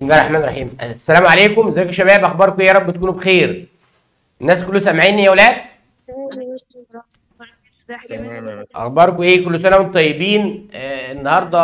بسم الله الرحمن الرحيم السلام عليكم ازيكم يا شباب اخباركم ايه يا رب تكونوا بخير الناس كله سامعيني يا اولاد اخباركم ايه كل سنه وانتم طيبين آه النهارده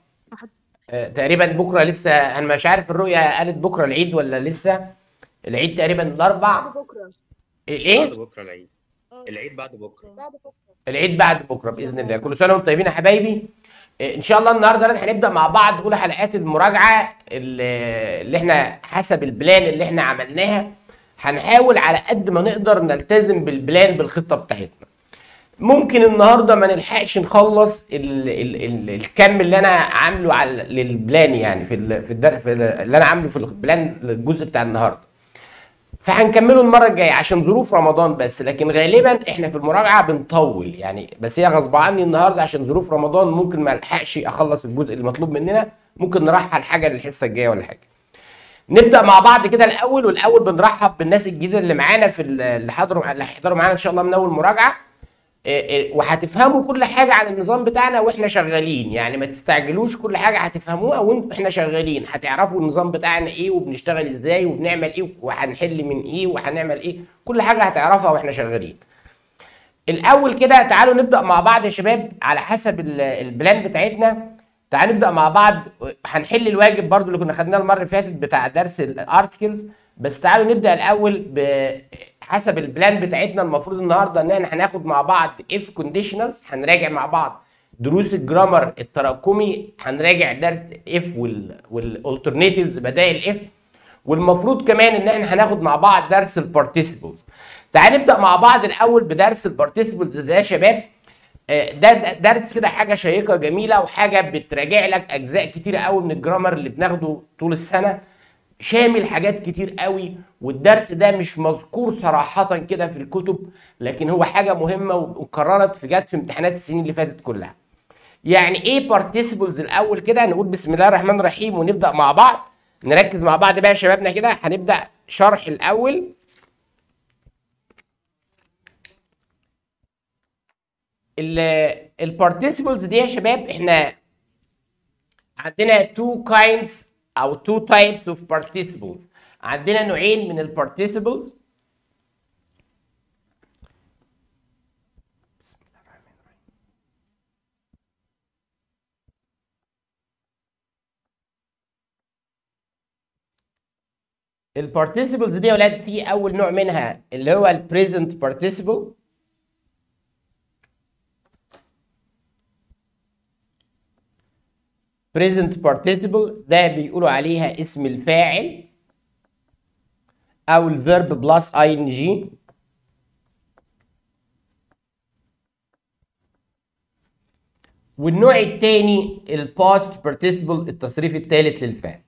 آه تقريبا بكره لسه انا مش عارف الرؤيه قالت بكره العيد ولا لسه العيد تقريبا الاربع بكره ايه بعد بكره العيد العيد بعد بكره بعد بكره العيد بعد بكره باذن الله كل سنه وانتم طيبين يا حبايبي إيه، ان شاء الله النهارده هنبدا مع بعض اولى حلقات المراجعه اللي اللي احنا حسب البلان اللي احنا عملناها هنحاول على قد ما نقدر نلتزم بالبلان بالخطه بتاعتنا ممكن النهارده ما نلحقش نخلص ال ال ال الكم اللي انا عامله على للبلان يعني في ال في, الدر في ال- اللي انا عامله في البلان الجزء بتاع النهارده فهنكمله المره الجايه عشان ظروف رمضان بس لكن غالبا احنا في المراجعه بنطول يعني بس هي غصب عني النهارده عشان ظروف رمضان ممكن ما الحقش اخلص الجزء المطلوب مننا ممكن نرحل حاجه للحصه الجايه ولا حاجه نبدا مع بعض كده الاول والاول بنرحب بالناس الجديده اللي معانا في ال- اللي حضروا اللي هيحضروا معانا ان شاء الله من اول مراجعه إيه إيه، وهتفهموا كل حاجه عن النظام بتاعنا واحنا شغالين يعني ما تستعجلوش كل حاجه هتفهموها واحنا شغالين هتعرفوا النظام بتاعنا ايه وبنشتغل ازاي وبنعمل ايه وهنحل من ايه وهنعمل ايه كل حاجه هتعرفها واحنا شغالين الاول كده تعالوا نبدا مع بعض يا شباب على حسب ال- البلان بتاعتنا تعالوا نبدا مع بعض هنحل الواجب برضو اللي كنا خدناه المره اللي فاتت بتاع درس الارتكلز بس تعالوا نبدا الاول بحسب البلان بتاعتنا المفروض النهارده ان احنا هناخد مع بعض اف كونديشنالز هنراجع مع بعض دروس الجرامر التراكمي هنراجع درس اف والالترناتيفز بدائل اف والمفروض كمان ان احنا هناخد مع بعض درس البارتيسيبلز تعال نبدا مع بعض الاول بدرس البارتيسيبلز ده يا شباب آه، ده ده درس كده حاجه شيقه جميله وحاجه بتراجع لك اجزاء كتيره قوي من الجرامر اللي بناخده طول السنه شامل حاجات كتير قوي والدرس ده مش مذكور صراحه كده في الكتب لكن هو حاجه مهمه وقررت في جت في امتحانات السنين اللي فاتت كلها يعني ايه بارتيسيبلز الاول كده نقول بسم الله الرحمن الرحيم ونبدا مع بعض نركز مع بعض بقى يا شبابنا كده هنبدا شرح الاول البارتيسيبلز دي يا شباب احنا عندنا two kinds او two types of participles عندنا نوعين من البارتيسيبلز البارتيسيبلز دي يا ولاد في اول نوع منها اللي هو البريزنت بارتيسيبل present participle ده بيقولوا عليها اسم الفاعل او الفيرب بلس اي ان جي والنوع الثاني الباست participle التصريف الثالث للفعل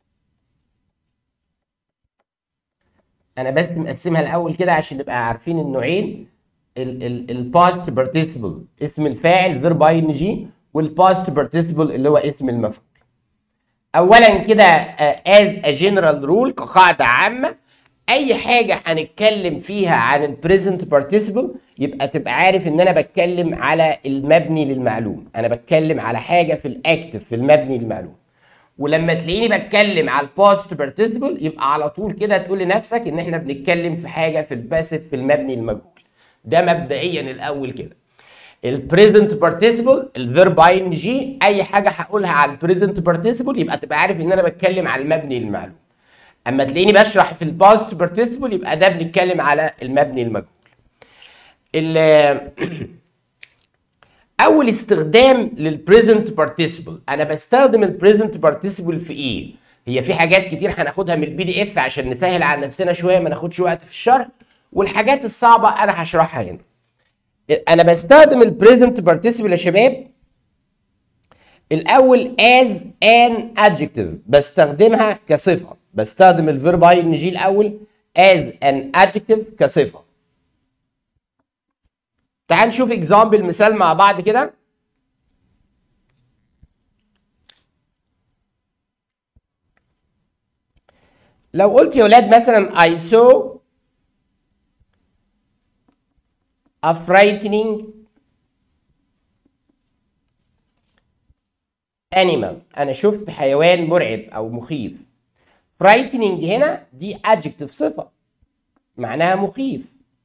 انا بس مقسمها الاول كده عشان نبقى عارفين النوعين الباست participle اسم الفاعل فيرب اي ان جي والباست participle اللي هو اسم المفعول اولا كده از ا جنرال رول كقاعده عامه اي حاجه هنتكلم فيها عن البريزنت بارتيسيبل يبقى تبقى عارف ان انا بتكلم على المبني للمعلوم انا بتكلم على حاجه في الاكتف في المبني للمعلوم ولما تلاقيني بتكلم على الباست بارتيسيبل يبقى على طول كده تقول لنفسك ان احنا بنتكلم في حاجه في الباسف في المبني المجهول ده مبدئيا الاول كده البريزنت بارتيسيبل الفيرب اي ان جي اي حاجه هقولها على البريزنت بارتيسيبل يبقى تبقى عارف ان انا بتكلم على المبني للمعلوم اما تلاقيني بشرح في الباست بارتيسيبل يبقى ده بنتكلم على المبني المجهول ال- اول استخدام للبريزنت بارتيسيبل انا بستخدم البريزنت بارتيسيبل في ايه هي في حاجات كتير هناخدها من البي دي اف عشان نسهل على نفسنا شويه ما ناخدش وقت في الشرح والحاجات الصعبه انا هشرحها هنا انا بستخدم البريزنت بارتيسيبل يا شباب الاول as an adjective بستخدمها كصفه بستخدم الفيرب اي ان جي الاول as an adjective كصفه تعال نشوف اكزامبل مثال مع بعض كده لو قلت يا ولاد مثلا I saw a frightening animal انا شفت حيوان مرعب او مخيف frightening هنا دي adjective صفة معناها مخيف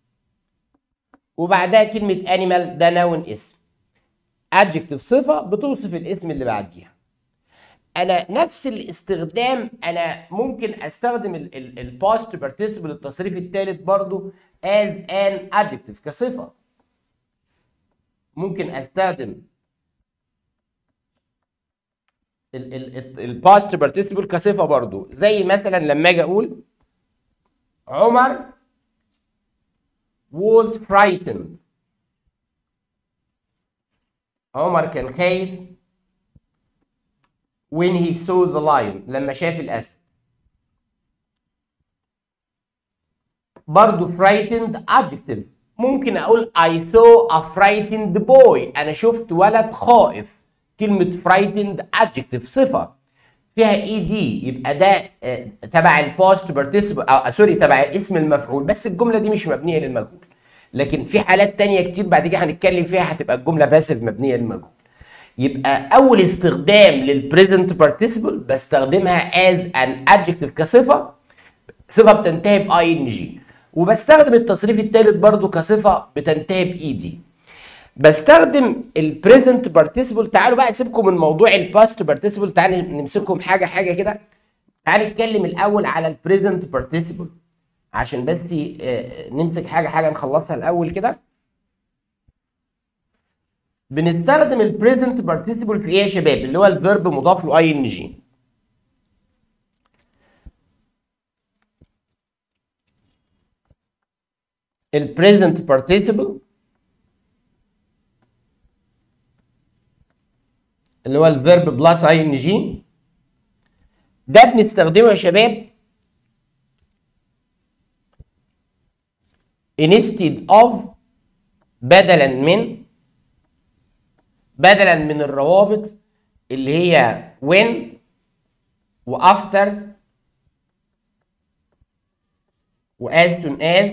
وبعدها كلمة animal ده noun اسم adjective صفة بتوصف الاسم اللي بعديها انا نفس الاستخدام انا ممكن استخدم الباست participle التصريف الثالث برضو as an adjective كصفة ممكن استخدم الباست participle كصفة برضو زي مثلا لما اجي اقول عمر was frightened عمر كان خايف when he saw the lion لما شاف الأسد برضو frightened adjective ممكن أقول I saw a frightened boy أنا شفت ولد خائف كلمة frightened adjective صفة فيها اي دي يبقى ده آه، تبع البوست participle أو سوري تبع اسم المفعول بس الجملة دي مش مبنية للمجهول لكن في حالات تانية كتير بعد كده هنتكلم فيها هتبقى الجملة باسف مبنية للمجهول يبقى اول استخدام للبريزنت بارتيسيبل بستخدمها از ان ادجكتيف كصفه صفه بتنتهي باي ان جي وبستخدم التصريف الثالث برضو كصفه بتنتهي باي دي بستخدم البريزنت بارتيسيبل تعالوا بقى سيبكم من موضوع الباست بارتيسيبل تعالوا نمسكهم حاجه حاجه كده تعالوا نتكلم الاول على البريزنت بارتيسيبل عشان بس آه، نمسك حاجه حاجه نخلصها الاول كده بنستخدم البريزنت بارتيسيبل في ايه يا شباب اللي هو الفيرب مضاف له اي ان جي البريزنت بارتيسيبل اللي هو الفيرب بلس اي ان جي ده بنستخدمه يا شباب instead of بدلا من بدلا من الروابط اللي هي when وafter وas soon as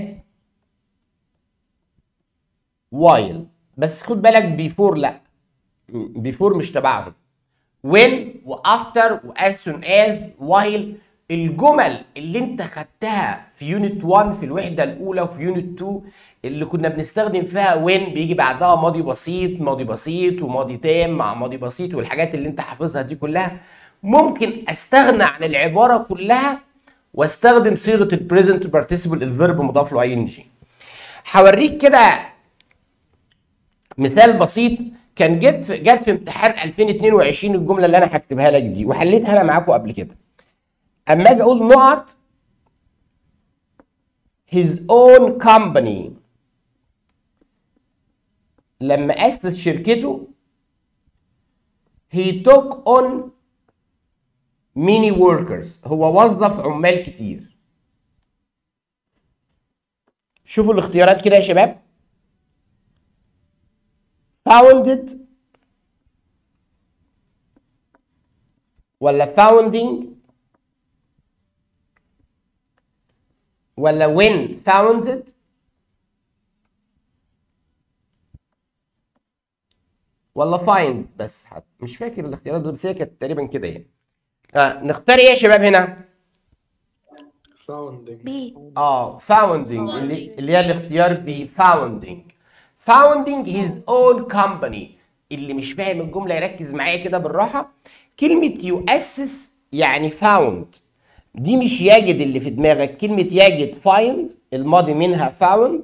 while بس خد بالك before لا before مش تبعهم when وافتر واس soon as while الجمل اللي انت خدتها في يونت 1 في الوحده الاولى وفي يونت 2 اللي كنا بنستخدم فيها when بيجي بعدها ماضي بسيط ماضي بسيط وماضي تام مع ماضي بسيط والحاجات اللي انت حافظها دي كلها ممكن استغنى عن العباره كلها واستخدم صيغه البريزنت بارتيسيبل الفيرب مضاف له اي ان جي هوريك كده مثال بسيط كان جت في جت في امتحان 2022 الجمله اللي انا هكتبها لك دي وحليتها انا معاكم قبل كده اما اجي اقول نقط his own company لما اسس شركته he took on many workers هو وظف عمال كتير شوفوا الاختيارات كده يا شباب founded ولا founding ولا when founded ولا find بس حت. مش فاكر الاختيارات دول بس هي كانت تقريبا كده يعني آه نختار ايه يا شباب هنا؟ founding بي اه founding اللي, اللي هي الاختيار ب founding founding his own company اللي مش فاهم الجمله يركز معايا كده بالراحه كلمه يؤسس يعني found دي مش يجد اللي في دماغك كلمه يجد find الماضي منها found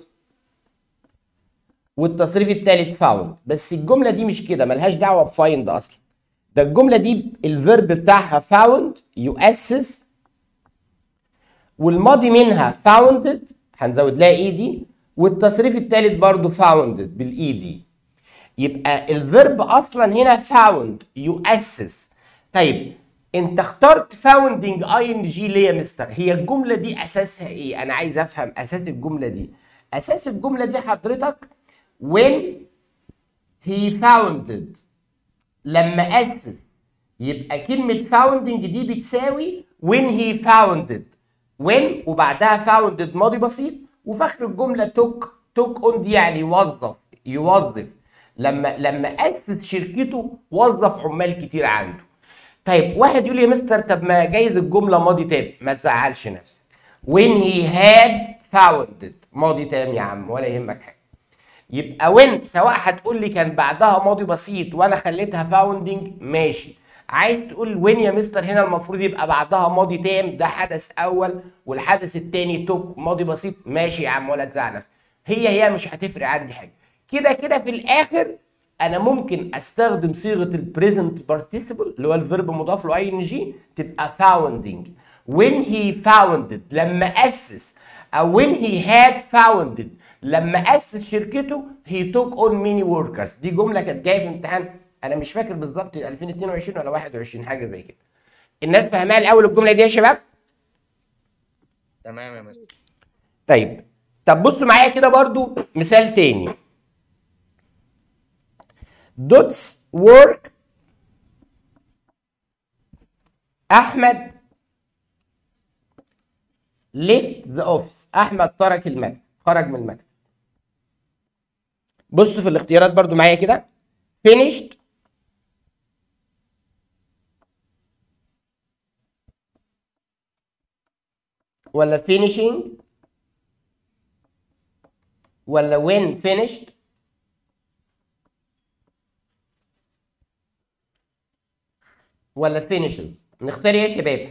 والتصريف الثالث found بس الجمله دي مش كده ملهاش دعوه بفايند اصلا ده الجمله دي الفيرب بتاعها found يؤسس والماضي منها founded هنزود لها اي دي والتصريف الثالث برضو founded بالاي دي يبقى الفيرب اصلا هنا found يؤسس طيب انت اخترت founding ing ليه يا مستر هي الجمله دي اساسها ايه انا عايز افهم اساس الجمله دي اساس الجمله دي حضرتك when he founded لما اسس يبقى كلمه founding دي بتساوي when he founded when وبعدها founded ماضي بسيط وفي اخر الجمله took took on دي يعني يوظف يوظف لما لما اسس شركته وظف عمال كتير عنده طيب واحد يقول لي يا مستر طب ما جايز الجمله ماضي تام ما تزعلش نفسك when he had founded ماضي تام يا عم ولا يهمك حاجه يبقى when سواء هتقول لي كان بعدها ماضي بسيط وانا خليتها فاوندنج ماشي عايز تقول وين يا مستر هنا المفروض يبقى بعدها ماضي تام ده حدث اول والحدث التاني توك ماضي بسيط ماشي يا عم ولا تزعل نفسك هي هي مش هتفرق عندي حاجه كده كده في الاخر انا ممكن استخدم صيغه البريزنت بارتيسيبل اللي هو الفيرب مضاف له اي ان جي تبقى founding when he founded لما اسس او when he had founded لما اسس شركته he took on many workers دي جمله كانت جايه في امتحان انا مش فاكر بالظبط 2022 ولا 21 حاجه زي كده الناس فاهماها الاول الجمله دي يا شباب تمام يا مستر طيب طب بصوا معايا كده برضو مثال تاني دوتس work احمد left the office احمد ترك المكتب خرج من المكتب بصوا في الاختيارات برضو معايا كده finished ولا finishing ولا when finished ولا finishes نختار ايه يا شباب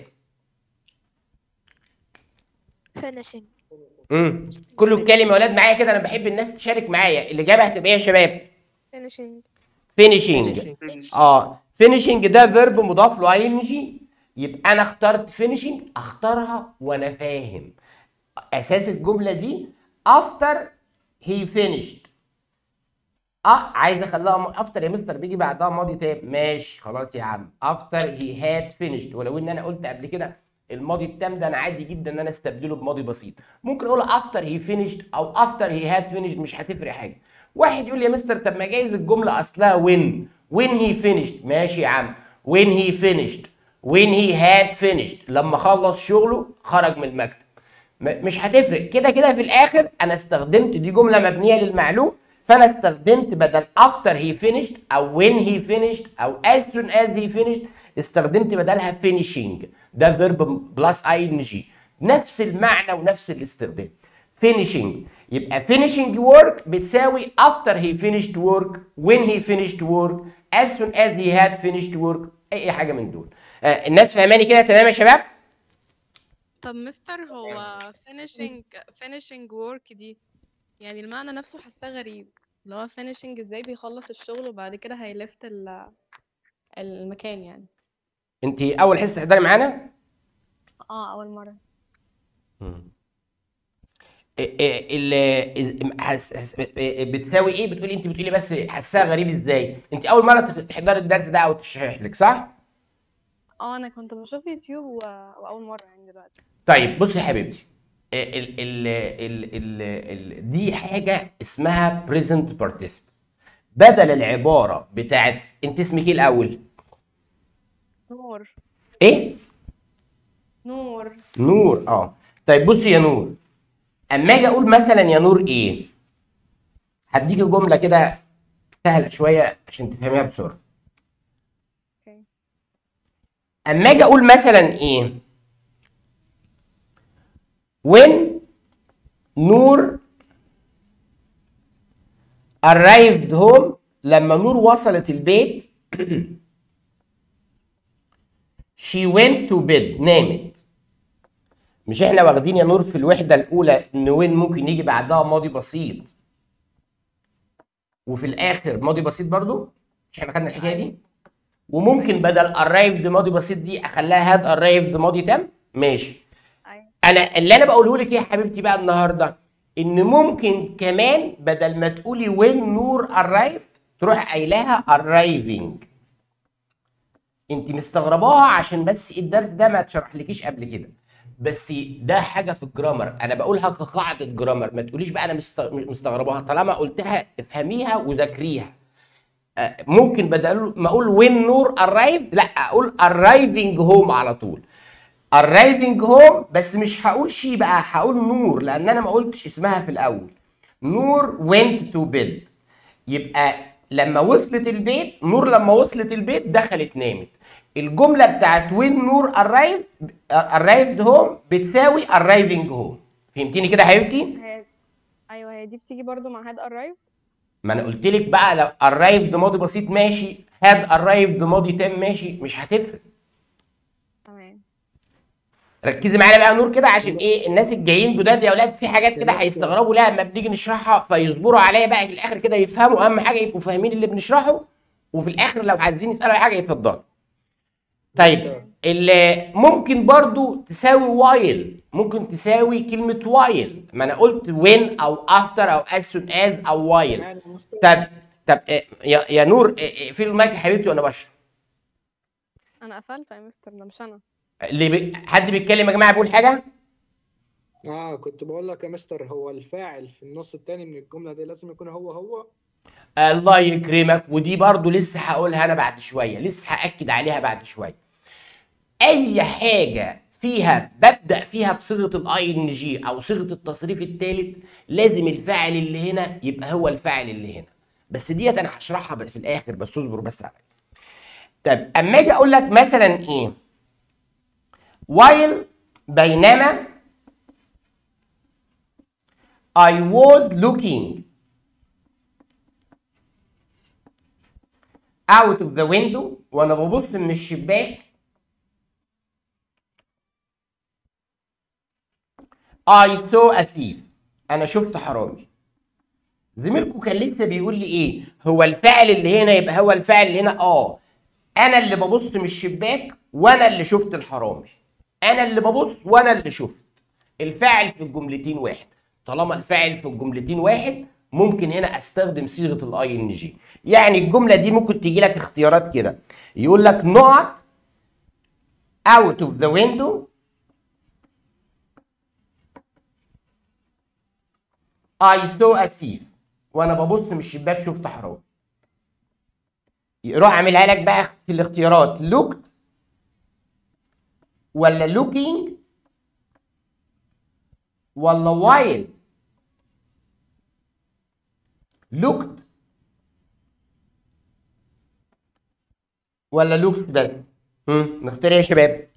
finishing امم كله اتكلم يا ولاد معايا كده انا بحب الناس تشارك معايا الاجابه هتبقى ايه يا شباب finishing finishing اه finishing ده فيرب مضاف له اي ان جي يبقى انا اخترت finishing اختارها وانا فاهم اساس الجمله دي after he finished اه عايز اخليها افتر يا مستر بيجي بعدها ماضي تام ماشي خلاص يا عم افتر هي هاد finished ولو ان انا قلت قبل كده الماضي التام ده انا عادي جدا ان انا استبدله بماضي بسيط ممكن اقول افتر هي finished او افتر هي هاد finished مش هتفرق حاجه واحد يقول لي يا مستر طب ما جايز الجمله اصلها when when he finished ماشي يا عم when he finished when he had finished لما خلص شغله خرج من المكتب م- مش هتفرق كده كده في الاخر انا استخدمت دي جمله مبنيه للمعلوم فانا استخدمت بدل after he finished او when he finished او as soon as he finished استخدمت بدلها finishing ده فيرب بلس اي ان جي نفس المعنى ونفس الاستخدام finishing يبقى finishing work بتساوي after he finished work when he finished work as soon as he had finished work اي حاجه من دول آه الناس فاهماني كده تمام يا شباب طب مستر هو finishing finishing work دي يعني المعنى نفسه حاساه غريب اللي هو finishing ازاي بيخلص الشغل وبعد كده هيلفت ال- المكان يعني انت اول حصه تحضري معانا اه اول مرة إيه- إيه ال- إز- حس- حس- إيه- بتساوي ايه بتقولي انت بتقولي بس حاساها غريب ازاي انت اول مره تح- تحضري الدرس ده او تشرح لك صح اه انا كنت بشوف يوتيوب و... واول مرة يعني دلوقتي طيب بصي يا حبيبتي ال ال ال ال ال دي حاجه اسمها present participle بدل العباره بتاعت انت اسمك ايه الاول نور ايه نور نور اه طيب بصي يا نور اما اجي اقول مثلا يا نور ايه هديكي جمله كده سهله شويه عشان تفهميها بسرعه اوكي اما اجي اقول مثلا ايه when نور arrived home لما نور وصلت البيت she went to bed نامت مش احنا واخدين يا نور في الوحدة الأولى إن وين ممكن يجي بعدها ماضي بسيط وفي الآخر ماضي بسيط برضو مش احنا خدنا الحكاية دي وممكن بدل arrived ماضي بسيط دي أخليها had arrived ماضي تام ماشي ايوه انا اللي انا بقوله لك ايه يا حبيبتي بقى النهارده ان ممكن كمان بدل ما تقولي وين نور arrived تروح قايلاها arriving انت مستغرباها عشان بس الدرس ده ما اتشرحلكيش قبل كده بس ده حاجه في الجرامر انا بقولها كقاعده جرامر ما تقوليش بقى انا مست- مستغرباها طالما قلتها افهميها وذاكريها آه، ممكن بدل ما اقول وين نور arrived لا اقول arriving home على طول arriving home بس مش هقول شي بقى هقول نور لان انا ما قلتش اسمها في الاول نور went to bed يبقى لما وصلت البيت نور لما وصلت البيت دخلت نامت الجمله بتاعت وين نور arrived arrived home بتساوي arriving home فهمتني كده يا حبيبتي هي... ايوه هي دي بتيجي برضو مع هاد arrived ما انا قلت لك بقى لو arrived ماضي بسيط ماشي had arrived ماضي تام ماشي مش هتفرق تمام ركزي معانا بقى يا نور كده عشان ايه الناس الجايين جداد يا اولاد في حاجات كده هيستغربوا لها لما بنيجي نشرحها فيصبروا عليا بقى في الاخر كده يفهموا اهم حاجه يبقوا فاهمين اللي بنشرحه وفي الاخر لو عايزين يسالوا اي حاجه يتفضلوا طيب اللي ممكن برضو تساوي وايل ممكن تساوي كلمة وايل ما انا قلت وين او افتر او as soon as او وايل يعني مستر طب طب إيه، يا يا نور إيه، إيه، فين المايك يا حبيبتي وانا بشرح انا قفلت يا مستر ده مش انا اللي بي... حد بيتكلم يا جماعه بيقول حاجه اه كنت بقول لك يا مستر هو الفاعل في النص التاني من الجملة دي لازم يكون هو هو الله يكرمك ودي برضو لسه هقولها انا بعد شويه لسه هاكد عليها بعد شويه اي حاجه فيها ببدا فيها بصيغه الاي ان جي او صيغه التصريف الثالث لازم الفاعل اللي هنا يبقى هو الفاعل اللي هنا بس ديت انا هشرحها بقى في الاخر بس اصبر بس عليا طب اما اجي اقول لك مثلا ايه while بينما I was looking out of the window وانا ببص من الشباك I saw a thief انا شفت حرامي زميلكم كان لسه بيقول لي ايه هو الفعل اللي هنا يبقى هو الفعل اللي هنا اه انا اللي ببص من الشباك وانا اللي شفت الحرامي انا اللي ببص وانا اللي شفت الفاعل في الجملتين واحد طالما الفاعل في الجملتين واحد ممكن هنا استخدم صيغه الاي ان جي يعني الجمله دي ممكن تيجي لك اختيارات كده يقول لك نقط out of the window I saw a thief وانا ببص من الشباك شفت حرامي يروح عاملها لك بقى في الاختيارات looked ولا looking ولا while looked ولا looks بس هم نختار ايه يا شباب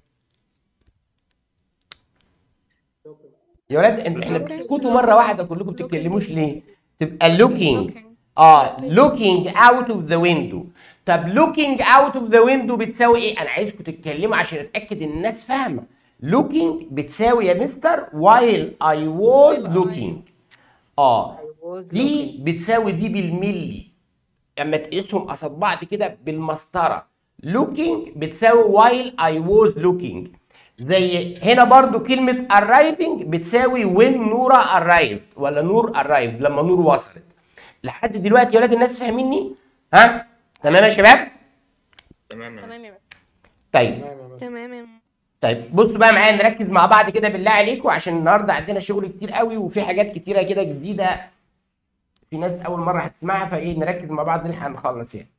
يا ولاد انت- احنا بتسكتوا مره واحده كلكم بتتكلموش ليه تبقى looking Looking. اه looking out of the window طب looking out of the window بتساوي ايه انا عايزكم تتكلموا عشان اتاكد ان الناس فاهمه looking بتساوي يا مستر while I was looking اه دي بتساوي دي بالملي اما تقيسهم قصاد بعض كده بالمسطره looking بتساوي while I was looking زي هنا برضو كلمة arriving بتساوي when نورا arrived ولا نور arrived لما نور وصلت لحد دلوقتي يا ولاد الناس فاهميني ها تمام يا شباب تمام يا تمام يا مستر طيب تمام يا مستر تمام يا طيب بصوا بقى معايا نركز مع بعض كده بالله عليكم عشان النهارده عندنا شغل كتير قوي وفي حاجات كتيره كده جديده في ناس اول مره هتسمعها فايه نركز مع بعض نلحق نخلص يعني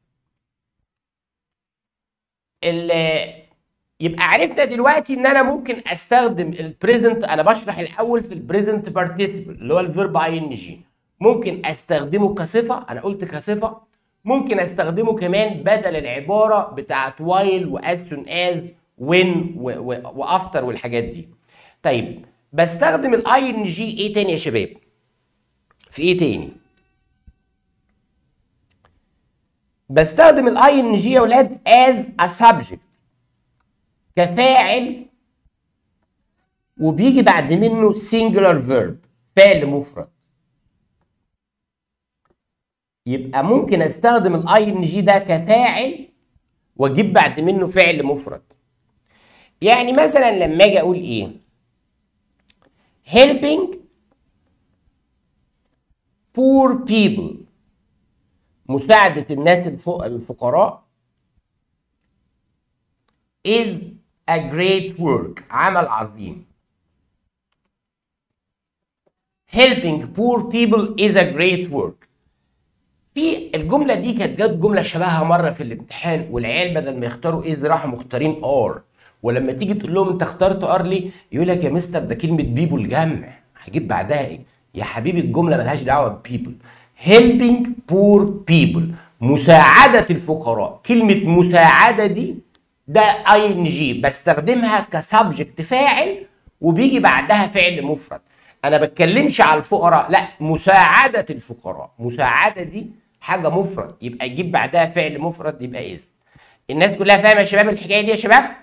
ال- يبقى عرفنا دلوقتي ان انا ممكن استخدم البريزنت انا بشرح الاول في البريزنت بارتيسيبل اللي هو الفيرب اي ان جي ممكن استخدمه كصفه انا قلت كصفه ممكن استخدمه كمان بدل العباره بتاعت وايل واز سون از وين وافتر والحاجات دي طيب بستخدم الاي ان جي ايه تاني يا شباب في ايه تاني بستخدم الاي ان جي يا ولاد as a subject كفاعل وبيجي بعد منه singular verb فعل مفرد يبقى ممكن استخدم الاي ان جي ده كفاعل واجيب بعد منه فعل مفرد يعني مثلا لما اجي اقول ايه helping poor people مساعدة الناس الفق- الفقراء is a great work عمل عظيم helping poor people is a great work في الجملة دي كانت جت جملة شبهها مرة في الامتحان والعيال بدل ما يختاروا is راحوا مختارين ار ولما تيجي تقول لهم انت اخترت ار ليه؟ يقول لك يا مستر ده كلمة بيبول جمع هجيب بعدها ايه؟ يا حبيبي الجملة ملهاش دعوة ببيبل helping poor people مساعدة الفقراء كلمة مساعدة دي ده اي ان جي بستخدمها كسبجكت فاعل وبيجي بعدها فعل مفرد انا بتكلمش على الفقراء لا مساعده الفقراء مساعده دي حاجه مفرد يبقى يجيب بعدها فعل مفرد يبقى اذ الناس كلها فاهمه يا شباب الحكايه دي يا شباب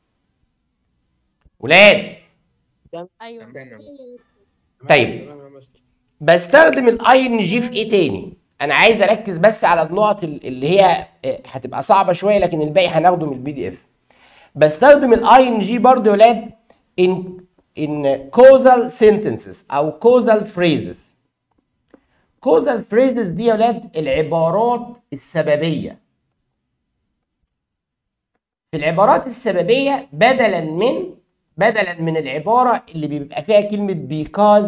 ولاد ايوه تمام يا مستر طيب. تمام يا مستر بستخدم الاي ان جي في ايه تاني انا عايز اركز بس على النقط ال- اللي هي آه، هتبقى صعبه شويه لكن الباقي هناخده من البي دي اف بستخدم الاي ان جي برضه يا ولاد in in causal sentences او causal phrases causal phrases دي يا ولاد العبارات السببيه في العبارات السببيه بدلا من بدلا من العباره اللي بيبقى فيها كلمه because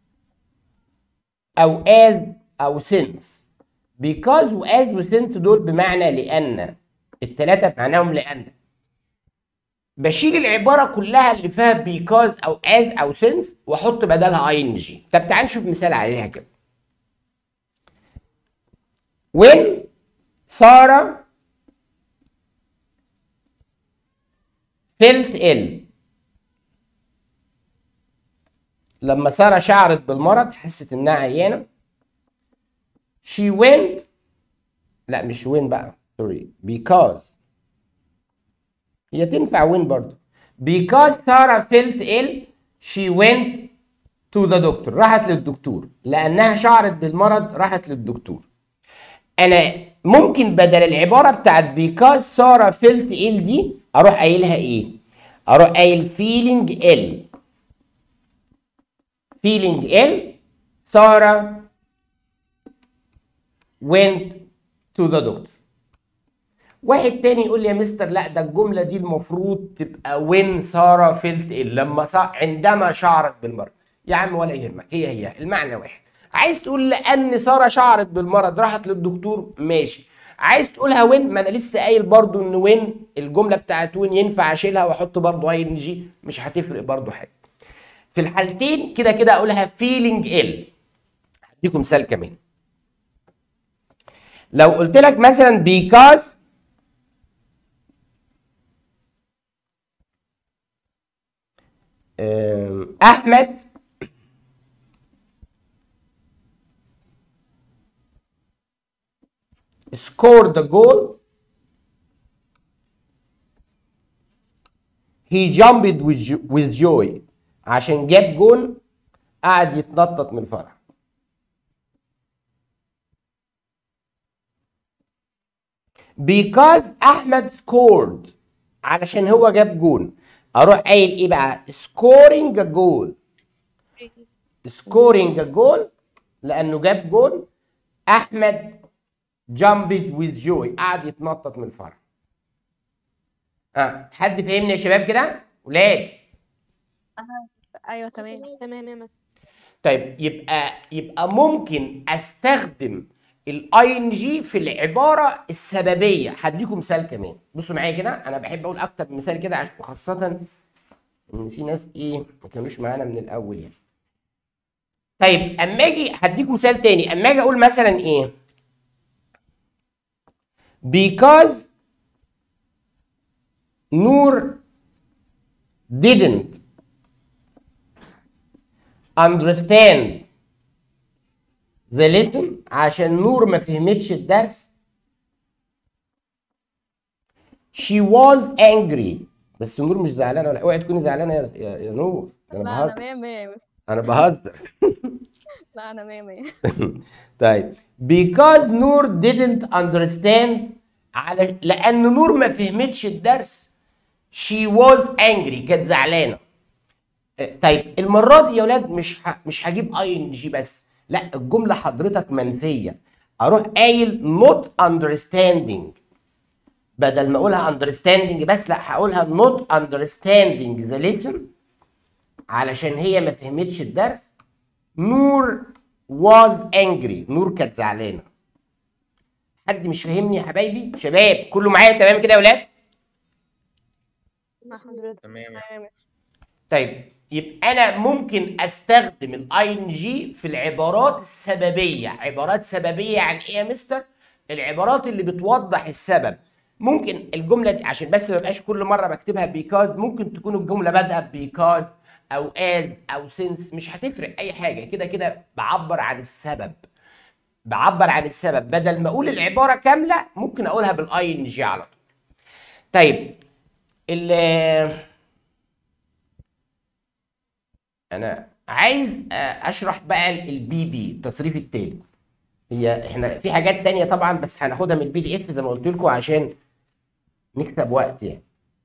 او as او since because و as و since دول بمعنى لان الثلاثه بمعناهم لان بشيل العباره كلها اللي فيها because او as او since واحط بدلها ing طب تعال نشوف مثال عليها كده when ساره felt ill لما ساره شعرت بالمرض حست انها عيانه she went لا مش when بقى سوري because هي تنفع when برضه because ساره felt ill she went to the doctor راحت للدكتور لانها شعرت بالمرض راحت للدكتور انا ممكن بدل العباره بتاعت because ساره felt ill دي اروح قايلها ايه اروح قايل feeling ill feeling ill ساره went to the doctor واحد تاني يقول لي يا مستر لا ده الجمله دي المفروض تبقى when ساره felt ill لما صار عندما شعرت بالمرض يا عم ولا يهمك هي هي المعنى واحد عايز تقول لان ساره شعرت بالمرض راحت للدكتور ماشي عايز تقولها وين ما انا لسه قايل برضو ان وين الجمله بتاعت وين ينفع اشيلها واحط برضو اي ان جي مش هتفرق برضو حاجه في الحالتين كده كده اقولها feeling ill هديكم مثال كمان لو قلت لك مثلا because آم، احمد scored the goal he jumped with, jo- with joy عشان جاب جون قعد يتنطط من الفرح because احمد scored علشان هو جاب جون اروح قايل ايه بقى scoring a goal scoring a goal لانه جاب جون احمد jumped with joy قعد يتنطط من الفرح اه حد فهمني يا شباب كده ولاد ايوه تمام تمام يا مستر طيب يبقى يبقى ممكن استخدم الاي ان جي في العباره السببيه هديكم مثال كمان بصوا معايا كده انا بحب اقول اكتر من مثال كده عشان خاصه ان في ناس ايه ما كانوش معانا من الاول يعني طيب اما اجي هديكم مثال تاني اما اجي اقول مثلا ايه because نور didn't understand the lesson عشان نور ما فهمتش الدرس she was angry بس نور مش زعلانه ولا اوعي تكوني زعلانه يا, يا, يا نور ده انا لا انا بهزر مية مية يا مستر انا بهزر لا انا مية مية طيب because نور didn't understand على لان نور ما فهمتش الدرس she was angry كانت زعلانه آه، طيب المره دي يا ولاد مش ه... مش هجيب اي ان جي بس لا الجمله حضرتك منفيه اروح قايل not understanding بدل ما اقولها understanding بس لا هقولها not understanding the lesson علشان هي ما فهمتش الدرس نور was angry نور كانت زعلانه حد مش فاهمني يا حبايبي شباب كله معايا تمام كده يا ولاد مع حضرتك تمام أيوة يا مستر. طيب يبقى انا ممكن استخدم الاي ان جي في العبارات السببيه عبارات سببيه يعني ايه يا مستر العبارات اللي بتوضح السبب ممكن الجمله دي عشان بس ما بقاش كل مره بكتبها بيكاز ممكن تكون الجمله بادئه بيكاز او از او سينس مش هتفرق اي حاجه كده كده بعبر عن السبب بعبر عن السبب بدل ما اقول العباره كامله ممكن اقولها بالاي ان جي على طول طيب ال انا عايز آه، اشرح بقى البي بي التصريف التالت هي احنا في حاجات تانية طبعا بس هناخدها من البي دي اف زي ما قلت لكم عشان نكسب وقت يعني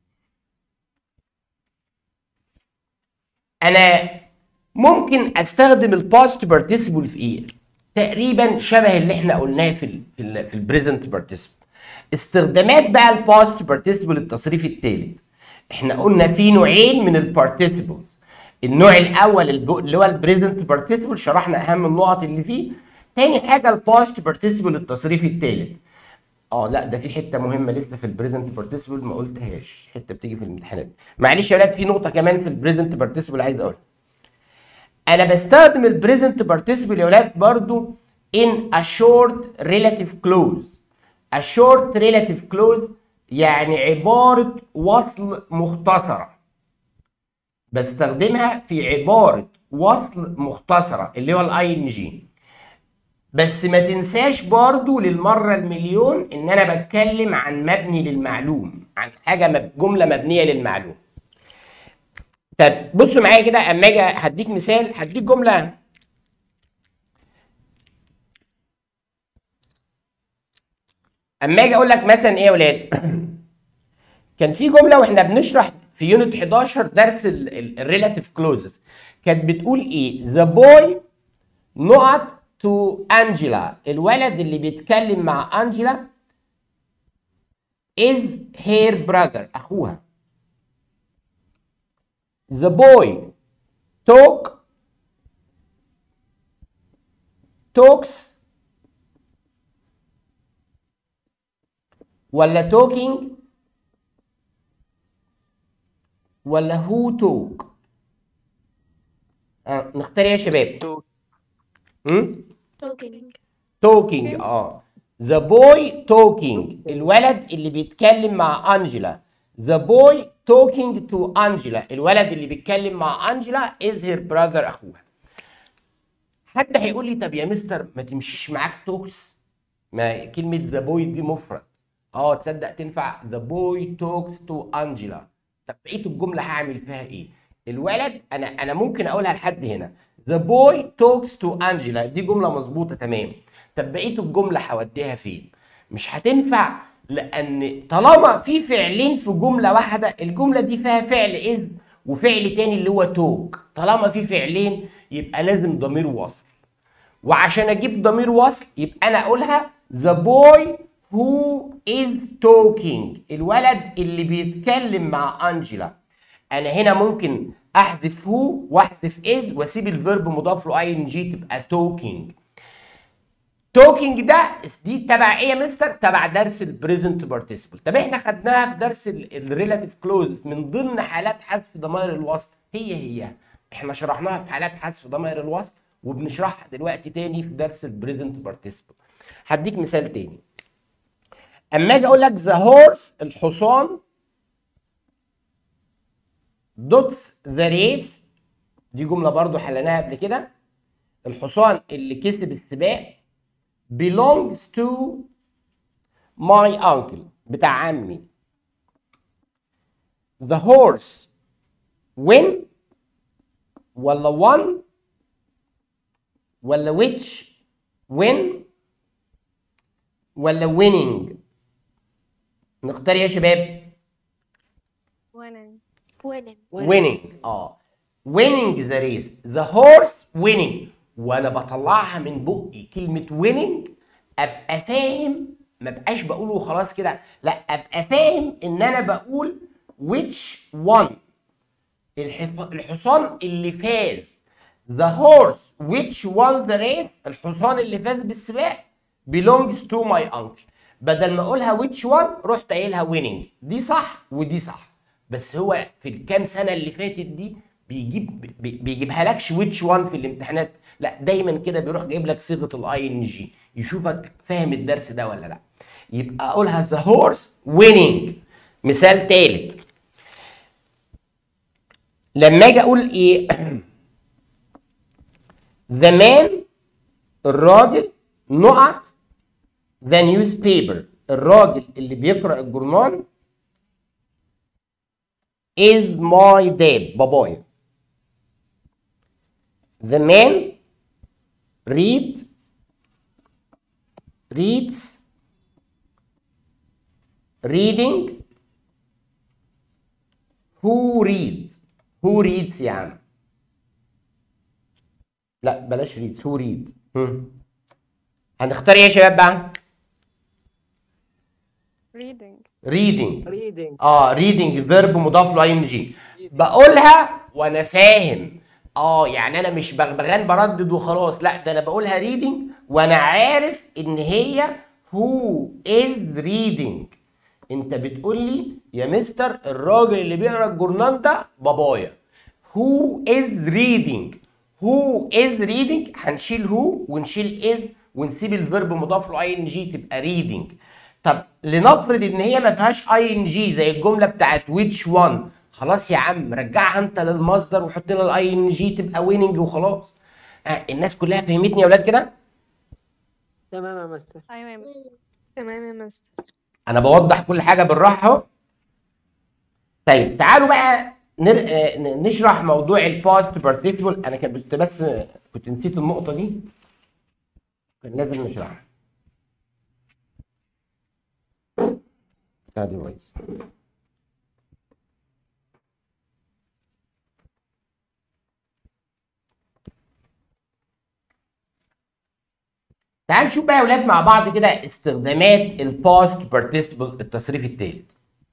انا ممكن استخدم الباست بارتيسيبل في ايه تقريبا شبه اللي احنا قلناه في ال في ال في البريزنت بارتيسيبل استخدامات بقى الباست بارتيسيبل التصريف الثالث احنا قلنا في نوعين من البارتيسيبل النوع الاول الب- اللي هو البريزنت بارتيسيبل شرحنا اهم النقط اللي فيه تاني حاجه الباست بارتيسيبل التصريف الثالث اه لا ده في حته مهمه لسه في البريزنت بارتيسيبل ما قلتهاش حته بتيجي في الامتحانات معلش يا ولاد في نقطه كمان في البريزنت بارتيسيبل عايز اقولها انا بستخدم البريزنت بارتيسيبل يا ولاد برضو in a short relative clause a short relative clause يعني عبارة وصل مختصرة بستخدمها في عبارة وصل مختصرة اللي هو الاي ان جي بس ما تنساش برضو للمرة المليون ان انا بتكلم عن مبني للمعلوم عن حاجة مب- جملة مبنية للمعلوم طب بصوا معايا كده اما اجي هديك مثال هديك جمله اما اجي اقول لك مثلا ايه يا ولاد كان في جمله واحنا بنشرح في يونت 11 درس الريلاتيف كلوزز كانت بتقول ايه ذا بوي نقط تو انجلا الولد اللي بيتكلم مع انجلا is her brother اخوها the boy talk talks ولا talking ولا who talk آه نختار إيه يا شباب توك هم؟ توكينج توكينج اه ذا بوي توكينج الولد اللي بيتكلم مع انجلا ذا بوي توكينج تو انجلا الولد اللي بيتكلم مع انجلا از هير براذر اخوها حد هيقول لي طب يا مستر ما تمشيش معاك توكس ما كلمه ذا بوي دي مفرد اه تصدق تنفع ذا بوي توكس تو انجلا طب بقيه الجمله هعمل فيها ايه الولد انا انا ممكن اقولها لحد هنا ذا بوي توكس تو انجلا دي جمله مظبوطه تمام طب بقيه الجمله هوديها فين مش هتنفع لان طالما في فعلين في جمله واحده الجمله دي فيها فعل اذ وفعل تاني اللي هو توك طالما في فعلين يبقى لازم ضمير وصل وعشان اجيب ضمير وصل يبقى انا اقولها the boy who is talking الولد اللي بيتكلم مع انجلا انا هنا ممكن احذف هو واحذف is واسيب الفيرب مضاف له اي ان جي تبقى talking توكينج ده دي تبع ايه يا مستر؟ تبع درس البريزنت بارتيسيبل، طب احنا خدناها في درس الريلاتيف كلوز من ضمن حالات حذف ضمائر الوصل هي هي احنا شرحناها في حالات حذف ضمائر الوصل وبنشرحها دلوقتي تاني في درس البريزنت بارتيسيبل. هديك مثال تاني. اما اجي اقول لك ذا هورس الحصان دوتس ذا ريس دي جمله برضو حليناها قبل كده الحصان اللي كسب السباق belongs to my uncle بتاع عمي the horse win ولا won ولا which win ولا winning نختار يا شباب winning winning winning اه winning the race the horse winning وانا بطلعها من بقي كلمه winning ابقى فاهم ما بقاش بقوله خلاص كده لا ابقى فاهم ان انا بقول which one الحف- الحصان اللي فاز the horse which won the race الحصان اللي فاز بالسباق belongs to my uncle بدل ما اقولها which one رحت قايلها winning دي صح ودي صح بس هو في الكام سنه اللي فاتت دي بيجيب بي- بيجيبها لكش which one في الامتحانات لا دايما كده بيروح جايب لك صيغه الاي ان جي يشوفك فاهم الدرس ده ولا لا يبقى اقولها the horse winning مثال تالت لما اجي اقول ايه the man الراجل نقط the newspaper الراجل اللي بيقرأ الجورنال is my dad بابايا the man read reads reading who read who reads يا عم لا بلاش reads who read هم. هنختار ايه يا شباب بقى reading reading ريدنج اه reading verb مضاف له اي ام جي بقولها وانا فاهم اه يعني انا مش بغبغان بردد وخلاص لا ده انا بقولها reading وانا عارف ان هي who is reading انت بتقول لي يا مستر الراجل اللي بيقرا الجورنال ده بابايا who is reading who is reading هنشيل who ونشيل is ونسيب الفيرب مضاف له اي ان جي تبقى reading طب لنفرض ان هي ما فيهاش اي ان جي زي الجمله بتاعت which one خلاص يا عم رجعها انت للمصدر وحط لها الاي ان جي تبقى winning وخلاص آه الناس كلها فهمتني يا اولاد كده تمام يا مستر ايوه يا مستر. تمام يا مستر انا بوضح كل حاجه بالراحه اهو طيب تعالوا بقى نر... آه، ن- نشرح موضوع الباست بارتيسيبل انا كنت بس كنت نسيت النقطه دي كان لازم نشرحها بتاع ديفايس تعال نشوف بقى يا ولاد مع بعض كده استخدامات الباست بارتيسيبل التصريف الثالث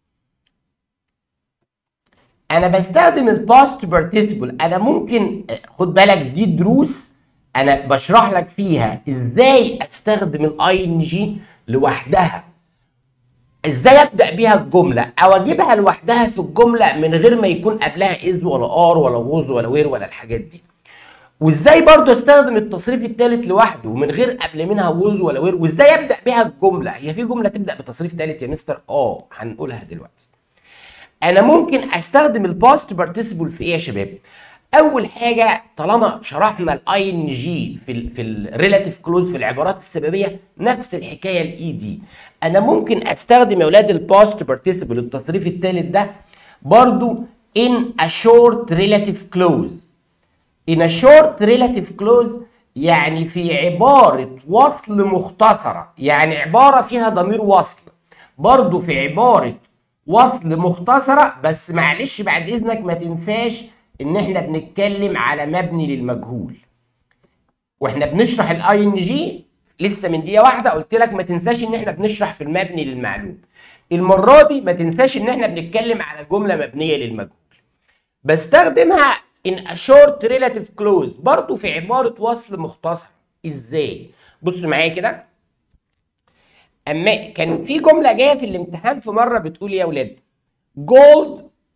انا بستخدم الباست بارتيسيبل انا ممكن خد بالك دي دروس انا بشرح لك فيها ازاي استخدم الاي ان جي لوحدها ازاي ابدا بيها الجمله او اجيبها لوحدها في الجمله من غير ما يكون قبلها از ولا ار ولا ووز ولا وير ولا الحاجات دي وازاي برضو استخدم التصريف الثالث لوحده من غير قبل منها ووز ولا وير وازاي ابدا بيها الجمله هي في جمله تبدا بتصريف ثالث يا مستر اه هنقولها دلوقتي انا ممكن استخدم الباست بارتيسيبل في ايه يا شباب اول حاجه طالما شرحنا الاي ان جي في ال في الريلاتيف كلوز في العبارات السببيه نفس الحكايه الاي دي انا ممكن استخدم يا اولاد الباست بارتيسيبل التصريف الثالث ده برضو in a short relative clause in a short relative clause يعني في عبارة وصل مختصرة يعني عبارة فيها ضمير وصل برضو في عبارة وصل مختصرة بس معلش بعد إذنك ما تنساش إن إحنا بنتكلم على مبني للمجهول واحنا بنشرح الاي ان جي لسه من دقيقه واحده قلت لك ما تنساش ان احنا بنشرح في المبني للمعلوم المره دي ما تنساش ان احنا بنتكلم على جمله مبنيه للمجهول بستخدمها in a short relative clause برضو في عبارة وصل مختصر ازاي بصوا معايا كده اما كان في جملة جاية في الامتحان في مرة بتقول يا ولاد gold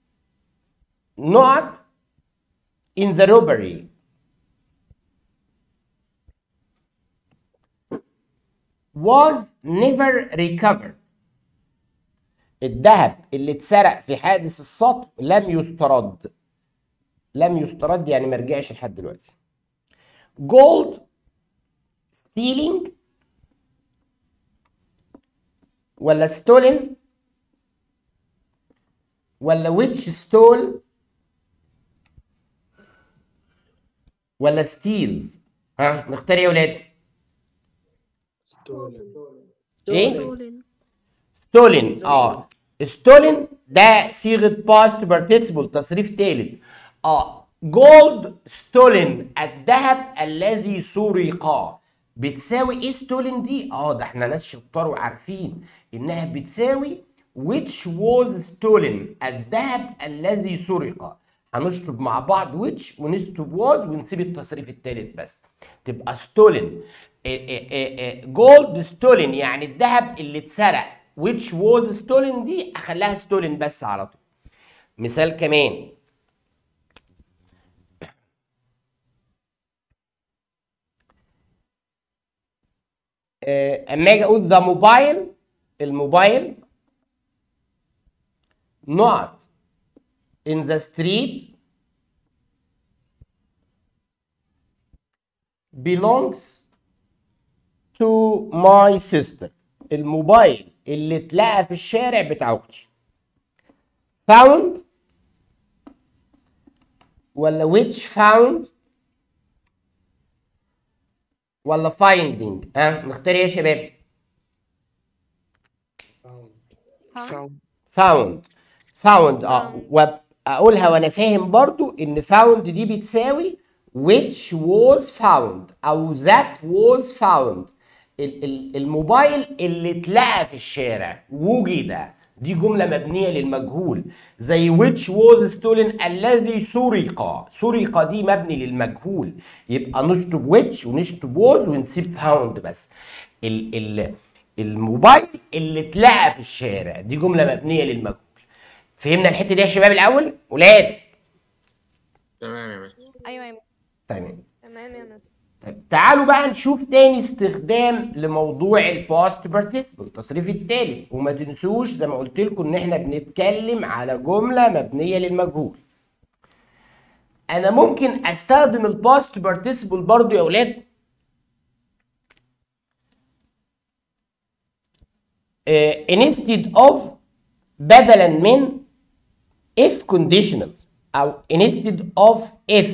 not in the robbery was never recovered الذهب اللي اتسرق في حادث السطو لم يسترد لم يسترد يعني ما رجعش لحد دلوقتي gold stealing ولا stolen ولا which stole ولا steals ها نختار ايه يا ولاد ايه stolen ستولين اه ستولين ده صيغه باست بارتيسيبل تصريف ثالث اه جولد ستولين الذهب الذي سرق بتساوي ايه ستولين دي اه ده احنا ناس شطار وعارفين انها بتساوي which was stolen الذهب الذي سرق هنشطب مع بعض which ونشطب was ونسيب التصريف الثالث بس تبقى stolen جولد ستولين يعني الذهب اللي اتسرق which was stolen دي اخليها stolen بس على طول مثال كمان آه، اما اجي اقول the mobile الموبايل not in the street belongs to my sister الموبايل اللي اتلقى في الشارع بتاع اختي found ولا which found ولا finding ها نختار ايه يا شباب فاوند found found اه واقولها وانا فاهم برضو ان found دي بتساوي which was found او that was found ال- ال- الموبايل اللي اتلقى في الشارع وجد دي جملة مبنية للمجهول زي which was stolen الذي سرق سرق دي مبني للمجهول يبقى نشطب which ونشطب was ونسيب found بس ال ال الموبايل اللي اتلقى في الشارع دي جملة مبنية للمجهول فهمنا الحتة دي يا شباب الأول ولاد تمام يا مستر ايوه يا مستر تمام تمام يا مستر طيب تعالوا بقى نشوف تاني استخدام لموضوع الباست بارتيسيبل التصريف التالت وما تنسوش زي ما قلت لكم ان احنا بنتكلم على جمله مبنيه للمجهول انا ممكن استخدم الباست بارتيسيبل برضو يا اولاد آه، instead of بدلا من if conditionals او instead of if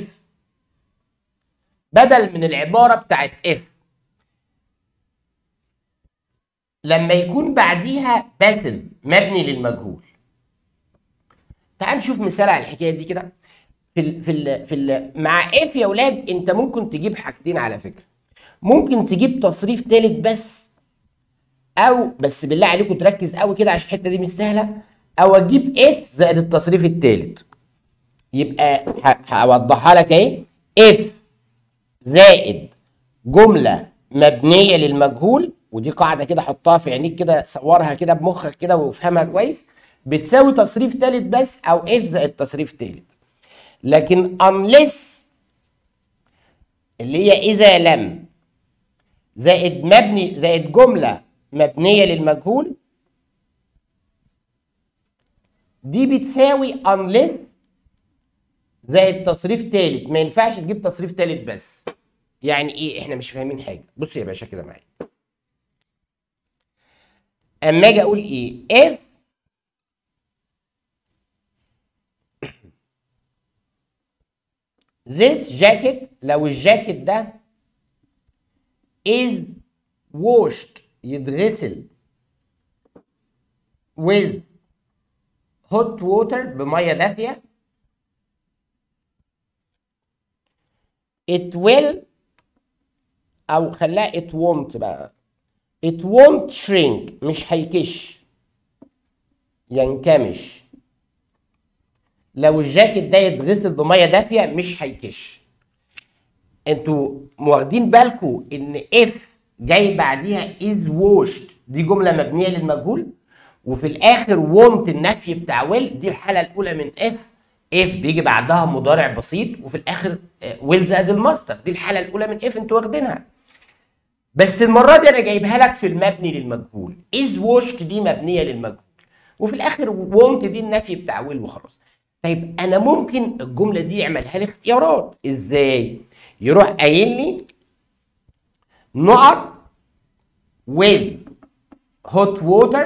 بدل من العبارة بتاعت if لما يكون بعديها باسف مبني للمجهول تعال نشوف مثال على الحكاية دي كده في ال في ال في ال مع if يا ولاد انت ممكن تجيب حاجتين على فكرة ممكن تجيب تصريف تالت بس او بس بالله عليكم تركز قوي كده عشان الحتة دي مش سهلة او اجيب if زائد التصريف التالت يبقى ه- هوضحها لك اهي if زائد جملة مبنية للمجهول ودي قاعدة كده حطها في عينيك كده صورها كده بمخك كده وافهمها كويس بتساوي تصريف تالت بس او اف زائد تصريف تالت لكن unless اللي هي اذا لم زائد مبني زائد جملة مبنية للمجهول دي بتساوي unless زائد تصريف تالت ما ينفعش تجيب تصريف تالت بس يعني ايه احنا مش فاهمين حاجه بص يا باشا كده معايا اما اجي اقول ايه if this jacket لو الجاكيت ده is washed يتغسل with hot water بميه دافيه it will او خلاها it won't بقى it won't shrink مش هيكش ينكمش لو الجاكيت ده يتغسل بميه دافيه مش هيكش انتوا واخدين بالكم ان if جاي بعديها is washed دي جمله مبنيه للمجهول وفي الاخر want النفي بتاع will دي الحاله الاولى من if if بيجي بعدها مضارع بسيط وفي الاخر آه، will زائد المصدر دي الحاله الاولى من if انتوا واخدينها بس المره دي انا جايبها لك في المبني للمجهول is washed دي مبنيه للمجهول وفي الاخر want دي النفي بتاع will وخلاص طيب انا ممكن الجمله دي يعملها لي اختيارات ازاي يروح قايل لي نقط with hot water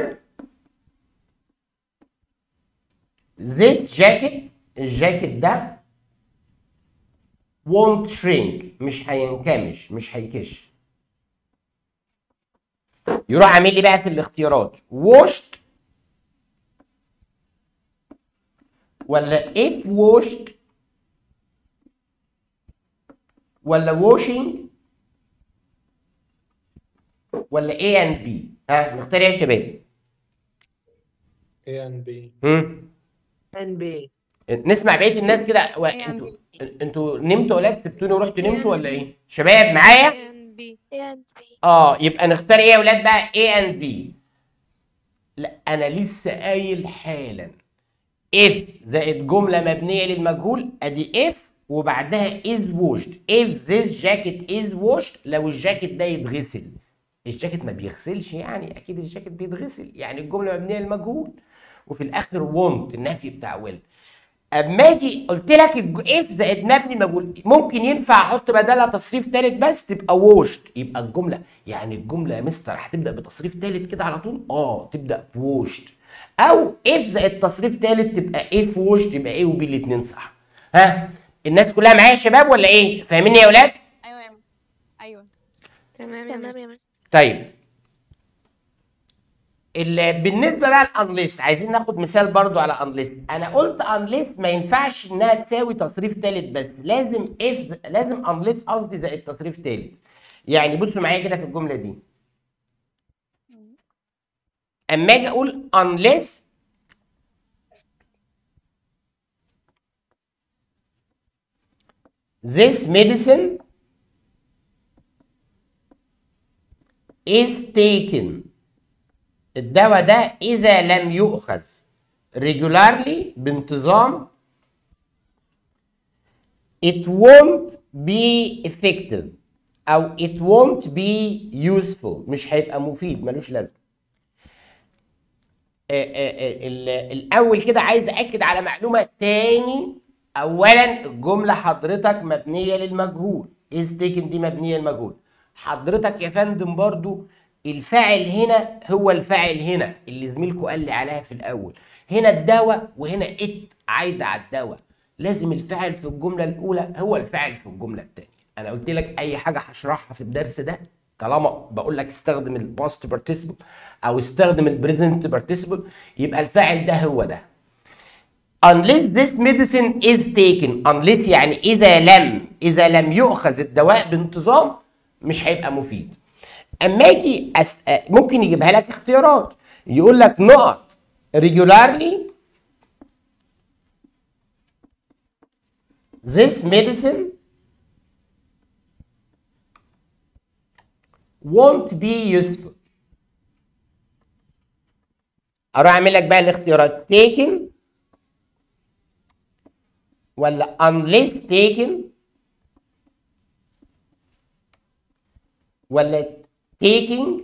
this jacket الجاكيت ده won't shrink مش هينكمش مش هيكش يروح عامل لي بقى في الاختيارات washed ولا if washed ولا washing ولا A and B ها نختار ايه يا شباب؟ اي ان بي هم؟ ان بي نسمع بقيه الناس كده و... A and انتوا انتوا نمتوا ولا سبتوني ورحتوا نمتوا ولا ايه؟ شباب A معايا؟ and B A and B اه يبقى نختار ايه يا اولاد بقى A and B لا انا لسه قايل حالا if زائد جمله مبنيه للمجهول ادي if وبعدها is washed if this jacket is washed لو الجاكيت ده يتغسل الجاكيت ما بيغسلش يعني اكيد الجاكيت بيتغسل يعني الجمله مبنيه للمجهول وفي الاخر وونت النفي بتاع ويل اما اجي قلت لك اف زائد مبني مجهول ممكن ينفع احط بدلها تصريف ثالث بس تبقى ووشت يبقى الجمله يعني الجمله يا مستر هتبدا بتصريف ثالث كده على طول اه تبدا بوشت او اف زائد تصريف ثالث تبقى اف ووشت يبقى ايه وبي الاثنين صح ها الناس كلها معايا يا شباب ولا ايه فاهميني يا اولاد ايوه يا مس ايوه تمام يا تمام يا مستر مستر طيب ال- بالنسبه بقى لانليس عايزين ناخد مثال برضو على انليس انا قلت انليس ما ينفعش انها تساوي تصريف ثالث بس لازم اف لازم انليس قصدي زائد تصريف ثالث يعني بصوا معايا كده في الجمله دي اما اجي اقول unless this medicine is taken الدواء ده إذا لم يؤخذ regularly بانتظام it won't be effective أو it won't be useful مش هيبقى مفيد ملوش لازمة آه، آه، آه، ال- الأول كده عايز أكد على معلومة تاني أولا الجملة حضرتك مبنية للمجهول is taken دي مبنية للمجهول حضرتك يا فندم برضو الفاعل هنا هو الفاعل هنا اللي زميلكم قال لي عليها في الاول هنا الدواء وهنا ات عايده على الدواء لازم الفاعل في الجمله الاولى هو الفاعل في الجمله الثانيه انا قلت لك اي حاجه هشرحها في الدرس ده طالما بقول لك استخدم الباست بارتيسيبل او استخدم البريزنت بارتيسيبل يبقى الفاعل ده هو ده unless this medicine is taken unless يعني إذا لم إذا لم يؤخذ الدواء بانتظام مش هيبقى مفيد أما أجي أس... ممكن يجيبها لك اختيارات يقول لك نقط regularly this medicine won't be useful اروح اعمل لك بقى الاختيارات taken ولا unless taken ولا taking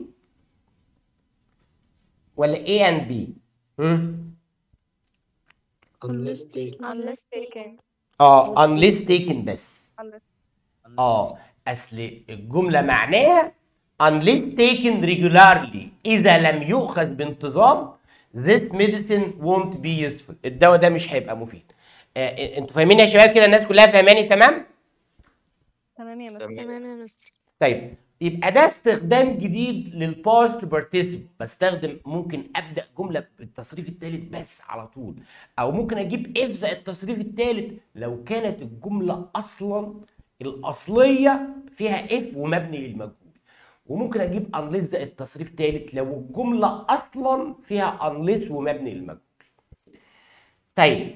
ولا A and B هم؟ unless taken unless taken اه unless taken بس unless اه اصل الجمله معناها unless taken regularly اذا لم يؤخذ بانتظام this medicine won't be useful الدواء ده مش هيبقى مفيد آه انتوا فاهمين يا شباب كده الناس كلها فاهماني تمام تمام يا مستر تمام يا مستر طيب يبقى ده استخدام جديد للباست بارتيسيبل بستخدم ممكن ابدا جمله بالتصريف الثالث بس على طول او ممكن اجيب اف زائد التصريف الثالث لو كانت الجمله اصلا الاصليه فيها اف ومبني للمجهول وممكن اجيب انليس زائد تصريف ثالث لو الجمله اصلا فيها انليس ومبني للمجهول طيب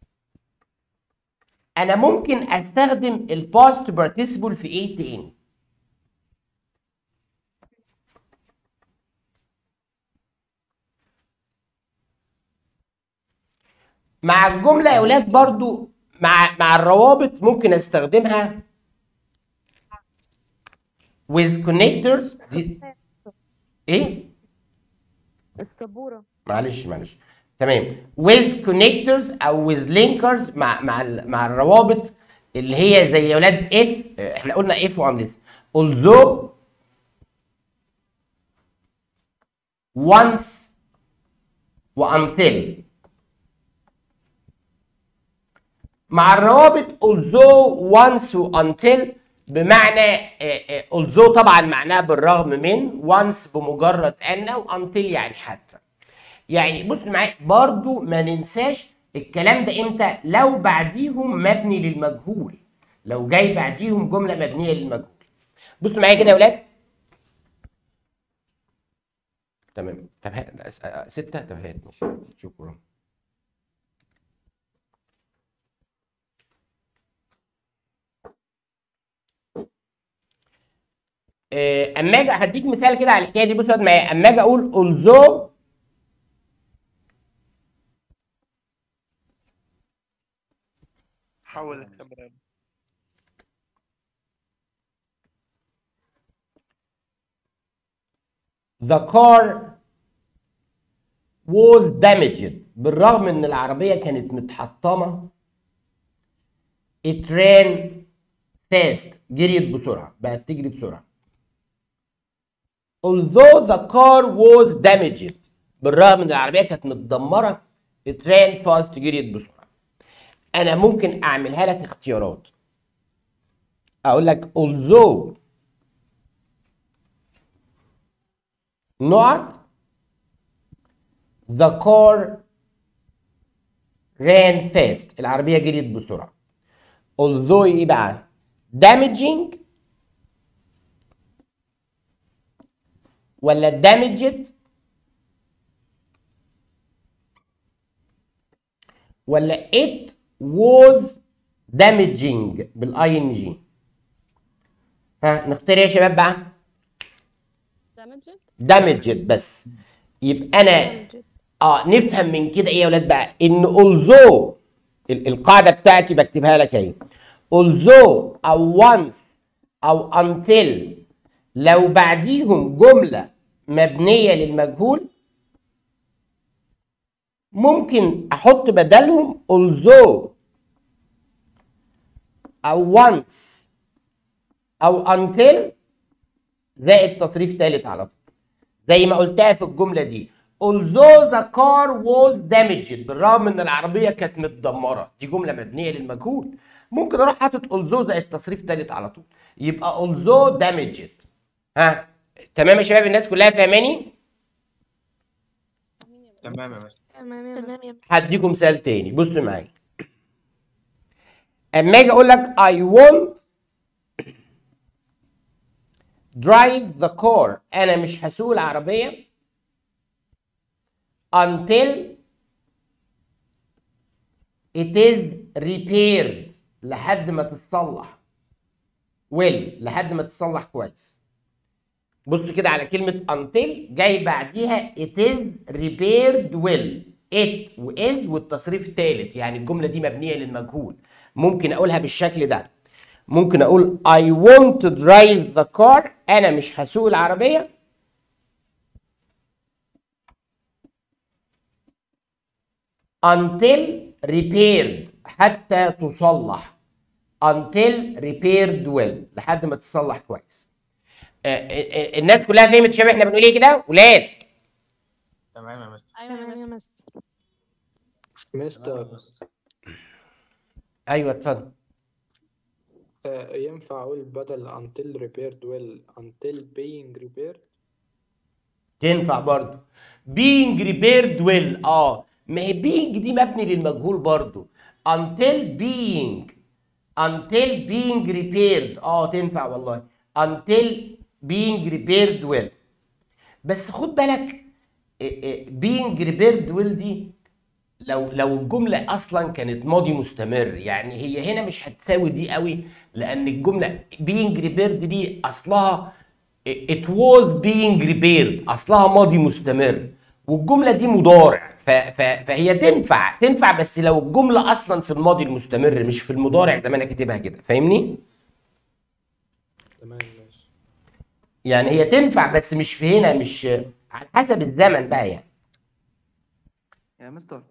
انا ممكن استخدم الباست بارتيسيبل في ايه تاني مع الجملة يا ولاد برضو مع مع الروابط ممكن استخدمها with connectors دي ايه؟ السبورة معلش معلش تمام with connectors او with linkers مع مع ال- مع الروابط اللي هي زي يا ولاد if احنا قلنا if وانلس although once وuntil مع الروابط although once و until بمعنى آه، آه، although طبعا معناها بالرغم من once بمجرد ان و until يعني حتى يعني بص معايا برضو ما ننساش الكلام ده امتى لو بعديهم مبني للمجهول لو جاي بعديهم جمله مبنيه للمجهول بصوا معايا كده يا ولاد تمام طب هات أس- ستة طب هات ماشي شكرا آه، اما اجي هديك مثال كده على الحكايه دي بص يا واد معايا اما اجي اقول although حول الكاميرا the car was damaged بالرغم ان العربية كانت متحطمة it ran fast جريت بسرعة بقت تجري بسرعة although the car was damaged بالرغم ان العربية كانت متدمرة it ran fast جريت بسرعة انا ممكن اعملها لك اختيارات اقول لك although not the car ran fast العربية جريت بسرعة although ايه بقى damaging ولا damaged ولا it was damaging بالاي ان جي ها نختار ايه يا شباب بقى damaged damaged بس يبقى انا اه نفهم من كده ايه يا ولاد بقى ان although ال- القاعده بتاعتي بكتبها لك اهي although او once او until لو بعديهم جمله مبنيه للمجهول ممكن احط بدلهم although او once او until زائد تصريف ثالث على طول زي ما قلتها في الجمله دي although the car was damaged بالرغم ان العربيه كانت متدمره دي جمله مبنيه للمجهول ممكن اروح حاطط although زائد تصريف ثالث على طول يبقى although damaged ها تمام يا شباب الناس كلها فاهماني تمام يا مستر تمام يا تمام مستر يا مستر هديكم مثال تاني بصوا معايا اما اجي اقول لك I want drive the car انا مش هسوق العربيه until it is repaired لحد ما تتصلح well لحد ما تتصلح كويس بص كده على كلمة until جاي بعديها it is repaired well it و is والتصريف الثالث يعني الجملة دي مبنية للمجهول ممكن أقولها بالشكل ده ممكن أقول I want to drive the car أنا مش هسوق العربية until repaired حتى تصلح until repaired well لحد ما تتصلح كويس آه، آه، آه، الناس كلها فهمت شباب احنا بنقول ايه كده ولاد تمام يا مستر ايوه يا تمام يا مستر مستر مستر ايوه اتفضل آه، ينفع أقول بدل until repaired well until being repaired تنفع برضو being repaired well اه ما هي being دي مبني للمجهول برضو until being until being repaired اه تنفع والله until being repaired well بس خد بالك إيه إيه being repaired well دي لو لو الجمله اصلا كانت ماضي مستمر يعني هي هنا مش هتساوي دي قوي لان الجمله being repaired دي اصلها it was being repaired اصلها ماضي مستمر والجمله دي مضارع ف ف فهي تنفع تنفع بس لو الجمله اصلا في الماضي المستمر مش في المضارع زي ما انا كاتبها كده فاهمني تمام ماشي يعني هي تنفع بس مش في هنا مش على حسب الزمن بقى يعني يا مستر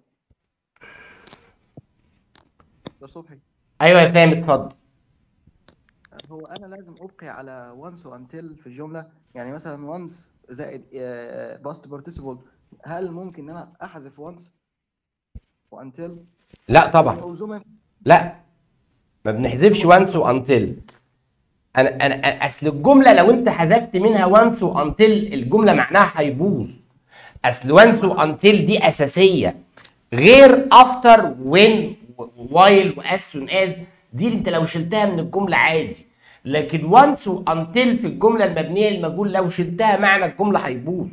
ده صبحي ايوه يا فاهم اتفضل هو انا لازم ابقي على once وانتل في الجمله يعني مثلا once زائد باست participle هل ممكن ان انا احذف once وانتل لا طبعا الزوم لا ما بنحذفش وانس وانتل انا انا أنا- اصل الجمله لو انت حذفت منها وانس وانتل الجمله معناها هيبوظ اصل وانس وانتل دي اساسيه غير افتر وين وايل واز سون از دي انت لو شلتها من الجمله عادي لكن وانس وانتل في الجمله المبنيه للمجهول لو شلتها معنى الجمله هيبوظ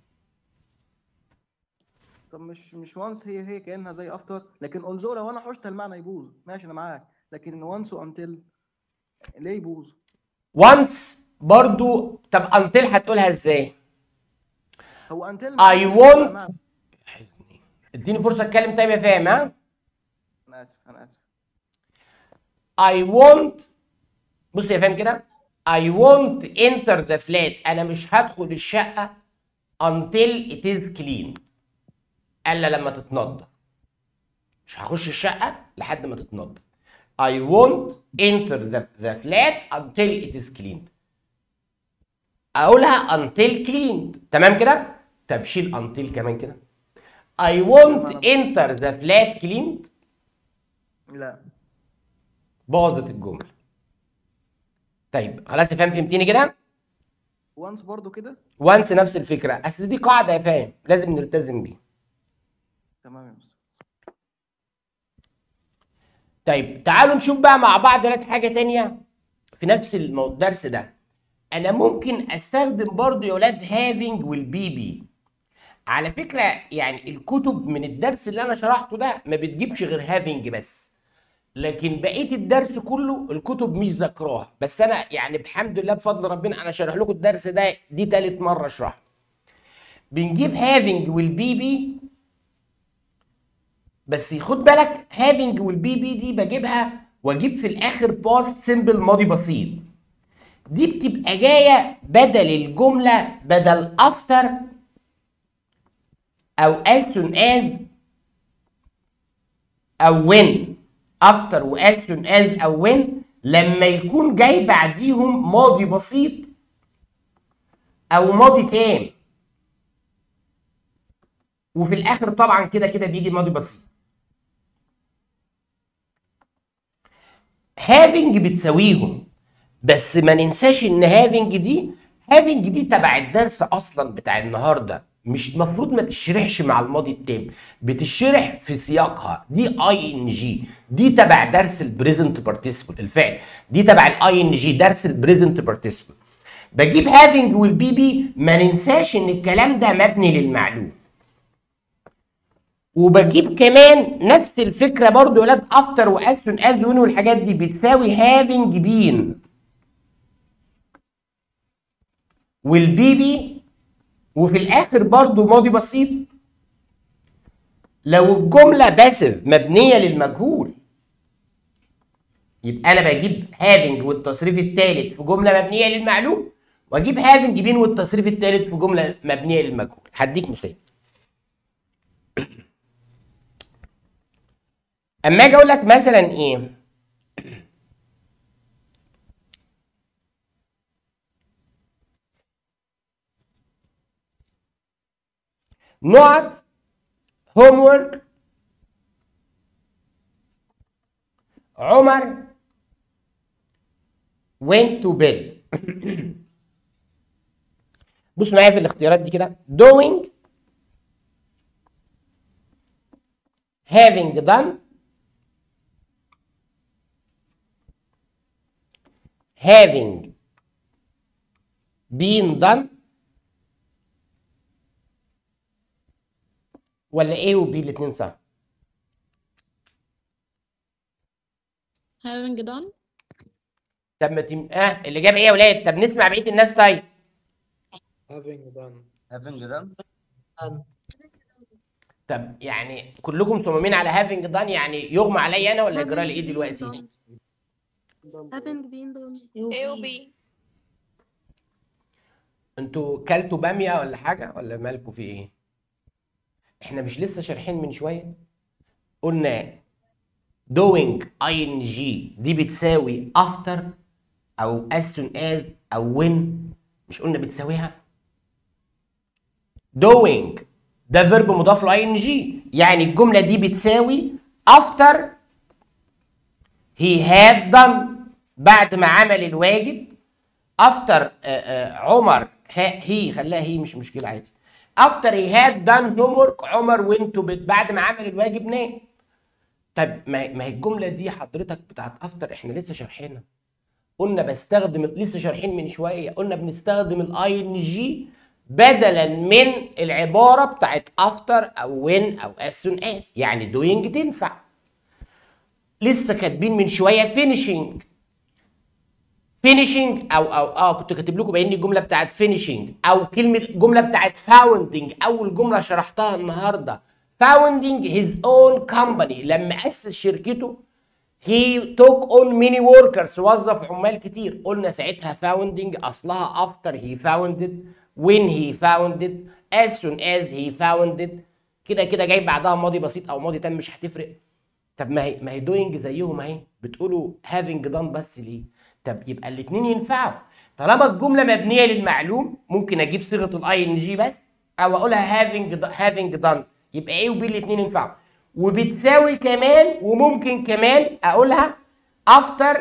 طب مش مش once هي هي كانها زي افتر لكن although لو انا حشت المعنى يبوظ ماشي انا معاك لكن once وانتل ليه يبوظ وانس برضو طب انتل هتقولها ازاي هو انتل I want- اديني فرصه اتكلم طيب يا فاهم ها انا اسف انا اسف I want بص يا فاهم كده I want enter the flat انا مش هدخل الشقة until it is cleaned الا لما تتنضف مش هخش الشقه لحد ما تتنضف I won't enter the, the flat until it is cleaned اقولها until cleaned تمام كده طب شيل until كمان كده I won't enter the flat cleaned لا باظت الجمله طيب خلاص يا فاهم فهمتني كده وانس برضو كده وانس نفس الفكره اصل دي قاعده يا فاهم لازم نلتزم بيها تمام يا مستر طيب تعالوا نشوف بقى مع بعض دلوقتي حاجه تانية في نفس المو- الدرس ده انا ممكن استخدم برضو يا ولاد هافينج والبي بي على فكره يعني الكتب من الدرس اللي انا شرحته ده ما بتجيبش غير هافينج بس لكن بقيه الدرس كله الكتب مش ذاكراها بس انا يعني بحمد الله بفضل ربنا انا شارح لكم الدرس ده دي تالت مره اشرحه بنجيب هافينج والبي بي بس خد بالك هافينج والبي بي دي بجيبها واجيب في الاخر باست سيمبل ماضي بسيط دي بتبقى جايه بدل الجمله بدل افتر او as soon as او when افتر و as soon as او when لما يكون جاي بعديهم ماضي بسيط او ماضي تام وفي الاخر طبعا كده كده بيجي ماضي بسيط هافينج بتساويهم بس ما ننساش ان هافينج دي هافينج دي تبع الدرس اصلا بتاع النهارده مش المفروض ما تشرحش مع الماضي التام بتشرح في سياقها دي اي ان جي دي تبع درس البريزنت بارتيسيبل الفعل دي تبع الاي ان جي درس البريزنت بارتيسيبل بجيب هافينج والبي بي ما ننساش ان الكلام ده مبني للمعلوم وبجيب كمان نفس الفكره برضو يا ولاد افتر واسون از وين والحاجات دي بتساوي هافينج بين والبي بي وفي الاخر برضو ماضي بسيط لو الجمله باسف مبنيه للمجهول يبقى انا بجيب هافينج والتصريف الثالث في جمله مبنيه للمعلوم واجيب هافينج بين والتصريف الثالث في جمله مبنيه للمجهول هديك مثال اما اجي اقول لك مثلا ايه نقط هوم ورك عمر went to bed بص معايا في الاختيارات دي كده doing having done having been done ولا A و B الاتنين صح؟ having done طب ما تم... اه الإجابة إيه يا ولاد؟ طب نسمع بقية الناس طيب having done هافنج ده طب يعني كلكم صممين على having done يعني يغمى عليا أنا ولا يجرى لي إيه دلوقتي؟ having been done A و B انتوا كلتوا بامية ولا حاجة ولا مالكوا في إيه؟ إحنا مش لسه شارحين من شوية؟ قلنا doing ing دي بتساوي after او as soon as او when مش قلنا بتساويها doing ده فيرب مضاف ل ing يعني الجملة دي بتساوي after he had done بعد ما عمل الواجب after آه، آه، عمر هي خلاها هي مش مشكلة عادي after he had done homework عمر went to bed بعد ما عمل الواجب نام طب ما ما هي الجمله دي حضرتك بتاعت افتر احنا لسه شارحينها قلنا بستخدم لسه شارحين من شويه قلنا بنستخدم الاي ان جي بدلا من العباره بتاعت افتر او وين او as soon as يعني دوينج تنفع لسه كاتبين من شويه فينيشنج فينيشنج او او اه كنت كاتب لكم باين الجمله بتاعت فينيشنج او كلمه جمله بتاعت فاوندنج اول جمله شرحتها النهارده فاوندنج هيز اون كومباني لما اسس شركته هي توك اون ميني وركرز وظف عمال كتير قلنا ساعتها فاوندنج اصلها افتر هي فاوندد وين هي فاوندد as soon as he found it كده كده جاي بعدها ماضي بسيط او ماضي تام مش هتفرق طب ما هي ما هي doing زيهم اهي بتقولوا having done بس ليه طب يبقى الاثنين ينفعوا طالما الجمله مبنيه للمعلوم ممكن اجيب صيغه الاي ان جي بس او اقولها having having done يبقى ايه وبي الاثنين ينفعوا وبتساوي كمان وممكن كمان اقولها after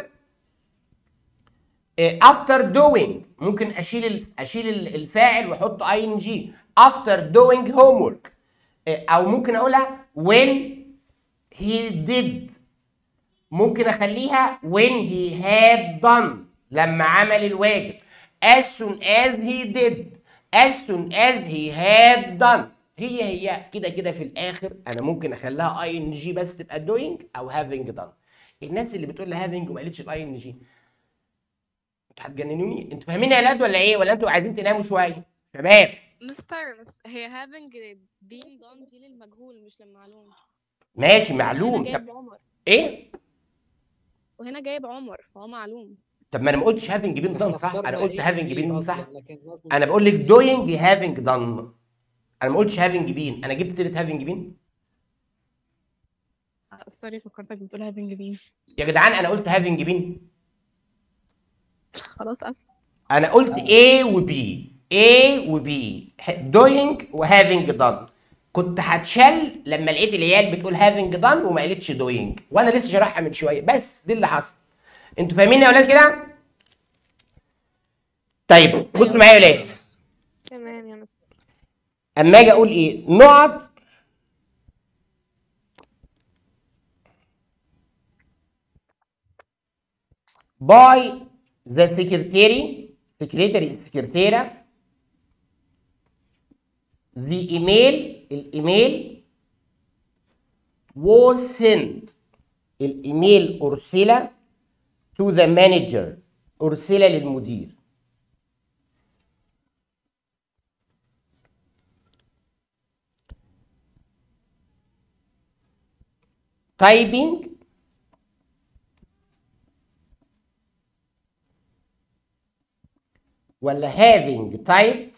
افتر دوينج ممكن اشيل ال- اشيل ال- الفاعل واحط اي ان جي افتر دوينج هوم ورك او ممكن اقولها when he did ممكن اخليها when he had done لما عمل الواجب as soon as he did as soon as he had done هي هي كده كده في الاخر انا ممكن اخليها اي ان جي بس تبقى doing او having done الناس اللي بتقول لي having وما قالتش الاي ان جي انتوا هتجننوني انتوا فاهمين يا ولاد ولا ايه ولا انتوا عايزين تناموا شويه شباب مستر بس هي having been done دي للمجهول مش للمعلوم ماشي هنا معلوم جايب طب عمر ايه وهنا جايب عمر فهو معلوم طب ما انا ما قلتش having been done احنا صح انا اخترنا قلت A having و B been صح أصلاً، لكن لازم انا بقول لك doing having done انا ما قلتش having been انا جبت سيره having been آه، سوري فكرتك بتقول having been يا جدعان انا قلت having been خلاص اسف انا قلت A و B A و B doing و having done كنت هتشل لما لقيت العيال بتقول having done وما قالتش doing وانا لسه شارحها من شويه بس دي اللي حصل انتوا فاهمين يا اولاد كده طيب بصوا معايا يا ولاد تمام يا مستر اما اجي اقول ايه نقط by the secretary secretary secretary the email الايميل was sent الايميل ارسل to the manager ارسل للمدير typing ولا having typed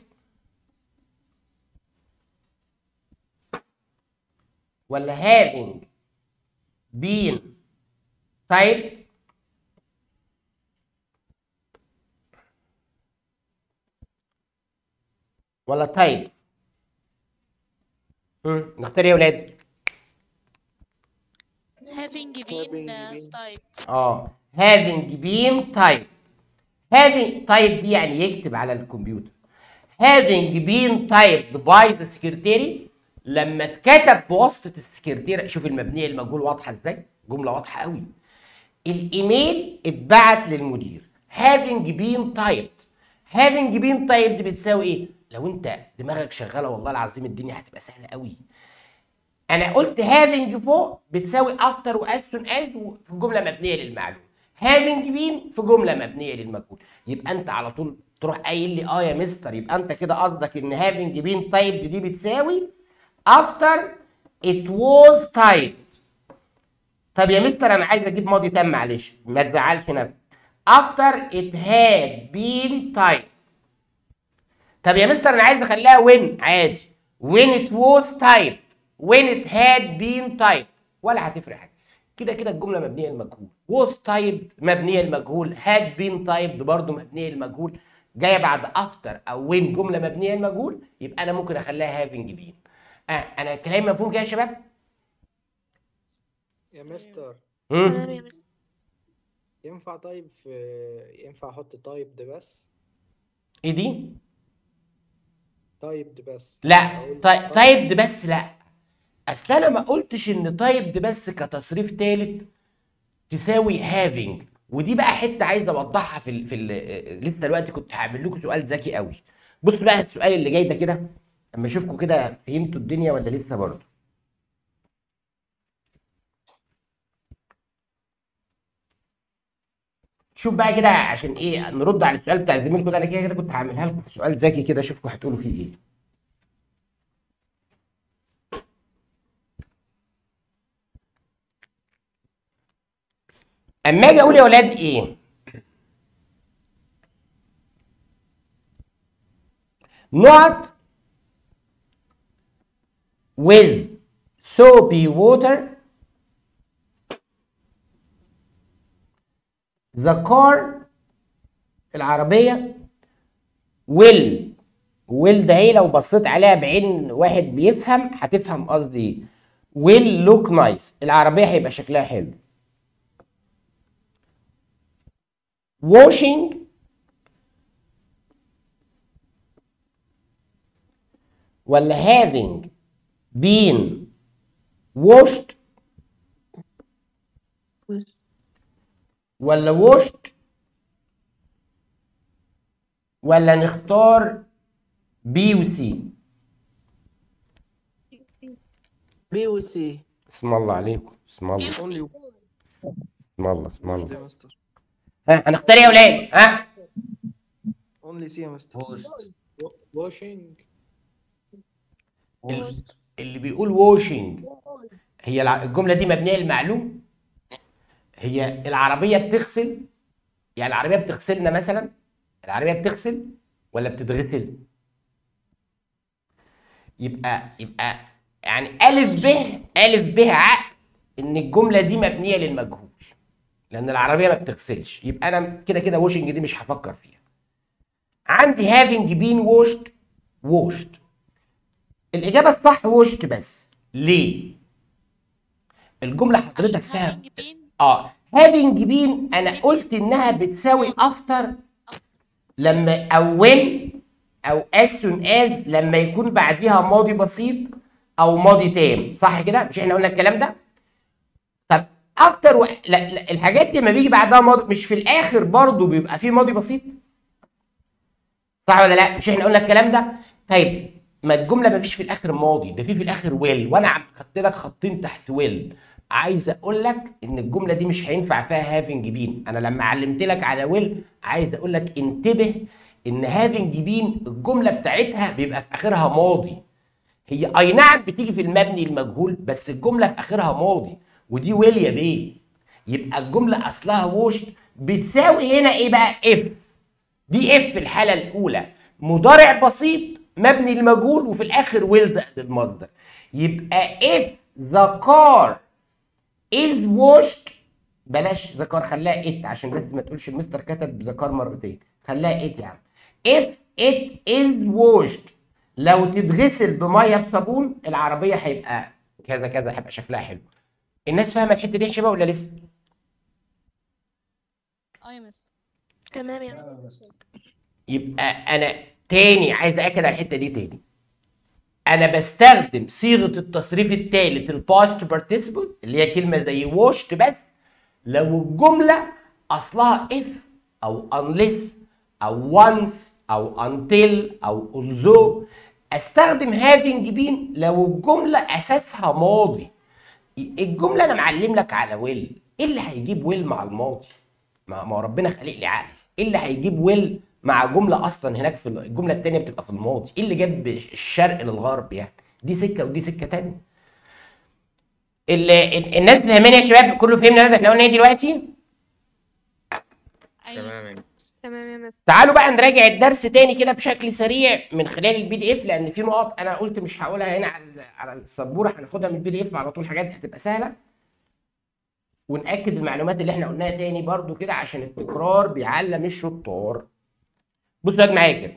ولا having been typed ولا typed هم، نختار إيه يا ولاد having been Having uh, been. typed اه having been typed having typed دي يعني يكتب على الكمبيوتر having been typed by the secretary لما اتكتب بواسطة السكرتيرة شوف المبنية المجهول واضحة ازاي جملة واضحة قوي الايميل اتبعت للمدير having been typed having been typed بتساوي ايه لو انت دماغك شغالة والله العظيم الدنيا هتبقى سهلة قوي انا قلت having فوق بتساوي after و as soon as في جمله مبنيه للمعلوم having been في جمله مبنيه للمجهول يبقى انت على طول تروح قايل لي اه يا مستر يبقى انت كده قصدك ان having been typed دي بتساوي after it was typed طب يا مستر انا عايز اجيب ماضي تام معلش ما تزعلش نفسك after it had been typed طب يا مستر انا عايز اخليها when عادي when it was typed when it had been typed ولا هتفرق حاجه كده كده الجمله مبنيه للمجهول was typed مبنيه للمجهول had been typed برضه مبنيه للمجهول جايه بعد after او when جمله مبنيه للمجهول يبقى انا ممكن اخليها having been اه انا كلامي مفهوم كده يا شباب يا مستر مم. تمام يا مستر ينفع طيب في ينفع احط تايب ده بس ايه دي تايب ده بس لا أقول طي- تايبد بس لا اصل انا ما قلتش ان تايبد بس كتصريف ثالث تساوي هافينج ودي بقى حته عايز اوضحها في ال في ال لسه دلوقتي كنت هعمل لكم سؤال ذكي قوي بصوا بقى السؤال اللي جاي ده كده اما اشوفكم كده فهمتوا الدنيا ولا لسه برضه شوف بقى كده عشان ايه نرد على السؤال بتاع زميلكم ده انا كده كده كنت هعملها لكم في سؤال ذكي كده اشوفكم هتقولوا فيه ايه اما اجي اقول يا اولاد ايه نقط with soapy water the car العربية will will ده هي لو بصيت عليها بعين واحد بيفهم هتفهم قصدي ايه will look nice العربية هيبقى شكلها حلو washing ولا having been washed ولا washed ولا نختار بي وسي بي وسي اسم الله عليكم اسم الله اونلي اسم الله اسم يا الله مستر ها هنختار ايه يا ولاد ها اونلي سي يا مستر واشنج اللي بيقول واشنج هي الع- الجمله دي مبنيه للمعلوم هي العربيه بتغسل يعني العربيه بتغسلنا مثلا العربيه بتغسل ولا بتتغسل يبقى يبقى يعني الف ب الف ب عقل ان الجمله دي مبنيه للمجهول لان العربيه ما بتغسلش يبقى انا كده كده واشنج دي مش هفكر فيها عندي having been washed washed الإجابة الصح وشت بس ليه؟ الجملة حضرتك فيها اه having been أنا قلت إنها بتساوي after لما أو when أو as soon as لما يكون بعديها ماضي بسيط أو ماضي تام صح كده؟ مش إحنا قلنا الكلام ده؟ طب after و... لا, لا الحاجات دي لما بيجي بعدها ماضي مش في الآخر برضو بيبقى فيه ماضي بسيط؟ صح ولا لا؟ مش إحنا قلنا الكلام ده؟ طيب ما الجمله ما فيش في الاخر ماضي ده في في الاخر ويل وانا عم خدت لك خطين تحت ويل عايز اقول لك ان الجمله دي مش هينفع فيها هافنج بين انا لما علمت لك على ويل عايز اقول لك انتبه ان هافنج بين الجمله بتاعتها بيبقى في اخرها ماضي هي اي نعم بتيجي في المبني المجهول بس الجمله في اخرها ماضي ودي ويل يا بيه يبقى الجمله اصلها وشت بتساوي هنا ايه بقى اف دي اف في الحاله الاولى مضارع بسيط مبني للمجهول وفي الاخر ويل زائد المصدر يبقى if the car is washed بلاش the car خليها it عشان بس ما تقولش المستر كتب the car مرتين خليها it يا عم if it is washed لو تتغسل بميه بصابون العربيه هيبقى كذا كذا هيبقى شكلها حلو الناس فاهمه الحته دي يا شباب ولا لسه اه يا مستر تمام يا مستر يبقى انا تاني عايز اكد على الحته دي تاني انا بستخدم صيغه التصريف الثالث الباست بارتيسيبل اللي هي كلمه زي واشت بس لو الجمله اصلها if او unless او once او until او although استخدم having been لو الجمله اساسها ماضي الجمله انا معلم لك على ويل ايه اللي هيجيب ويل مع الماضي ما ما هو ربنا خالق لي عقل ايه اللي هيجيب ويل مع جمله اصلا هناك في الجمله الثانيه بتبقى في الماضي ايه اللي جاب الشرق للغرب يعني دي سكه ودي سكه ثانيه الناس فاهمين يا شباب كله فهمنا احنا قلنا ايه دلوقتي ايوه تمام يا مستر تمام يا مستر تعالوا بقى نراجع الدرس تاني كده بشكل سريع من خلال البي دي اف لان في نقط انا قلت مش هقولها هنا على على السبوره هناخدها من البي دي اف على طول حاجات هتبقى سهله ونأكد المعلومات اللي احنا قلناها تاني برضو كده عشان التكرار بيعلم الشطار بصوا يا معايا كده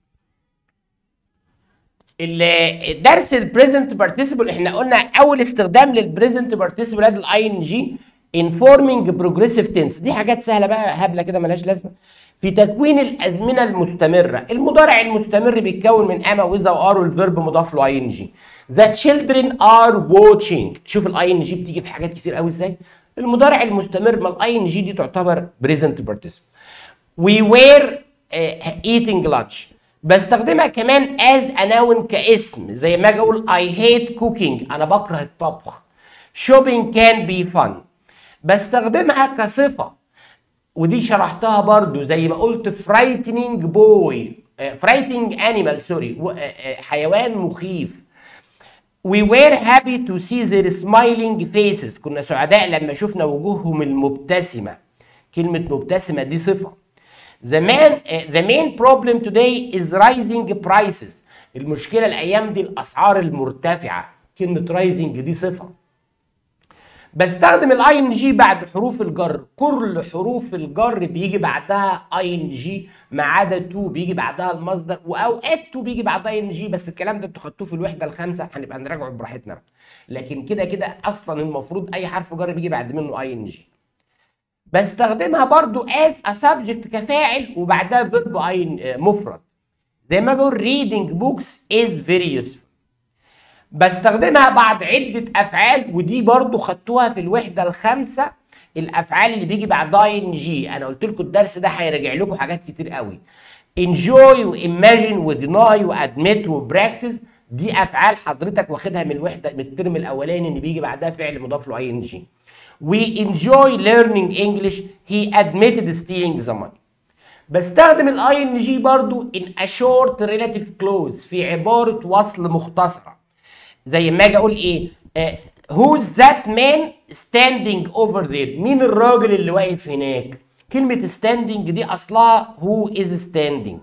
ال- الدرس البريزنت بارتيسيبل احنا قلنا اول استخدام للبريزنت بارتيسيبل ادي الاي ان جي انفورمينج بروجريسيف تنس دي حاجات سهله بقى هبله كده ملهاش لازمه في تكوين الازمنه المستمره المضارع المستمر بيتكون من اما وذا وار والفيرب مضاف له اي ان جي ذا تشيلدرن ار واتشينج شوف الاي ان جي بتيجي في حاجات كتير قوي ازاي المضارع المستمر ما الاي ان جي دي تعتبر بريزنت بارتيسيبل وي وير ايتنج لانش بستخدمها كمان از اناون كاسم زي ما اجي اقول اي هيت كوكينج انا بكره الطبخ شوبينج كان بي فن بستخدمها كصفه ودي شرحتها برضو زي ما قلت فرايتنينج بوي فرايتنينج انيمال سوري حيوان مخيف We were happy to see their smiling faces كنا سعداء لما شفنا وجوههم المبتسمة كلمة مبتسمة دي صفة The main, uh, the main problem today is rising prices المشكلة الأيام دي الأسعار المرتفعة كلمه رايزنج دي صفه بستخدم الاي ان جي بعد حروف الجر كل حروف الجر بيجي بعدها اي ان جي ما عدا تو بيجي بعدها المصدر واوقات تو بيجي بعدها اي ان جي بس الكلام ده انتوا خدتوه في الوحده الخامسه هنبقى نراجعه براحتنا بقى. لكن كده كده اصلا المفروض اي حرف جر بيجي بعد منه اي ان جي بستخدمها برضو از ا سبجكت كفاعل وبعدها فيرب اي مفرد زي ما بقول reading books is very useful بستخدمها بعد عدة أفعال ودي برضو خدتوها في الوحدة الخامسة الأفعال اللي بيجي بعدها ان جي أنا قلت لكم الدرس ده هيراجع لكم حاجات كتير قوي enjoy وimagine وديناي وادمت وبراكتس دي أفعال حضرتك واخدها من الوحدة من الترم الأولاني اللي بيجي بعدها فعل مضاف له اي ان جي we enjoy learning English he admitted stealing the money بستخدم الاي ان جي برضو in a short relative clause في عبارة وصل مختصرة زي ما اجي اقول ايه آه who's that man standing over there مين الراجل اللي واقف هناك كلمة standing دي اصلها who is standing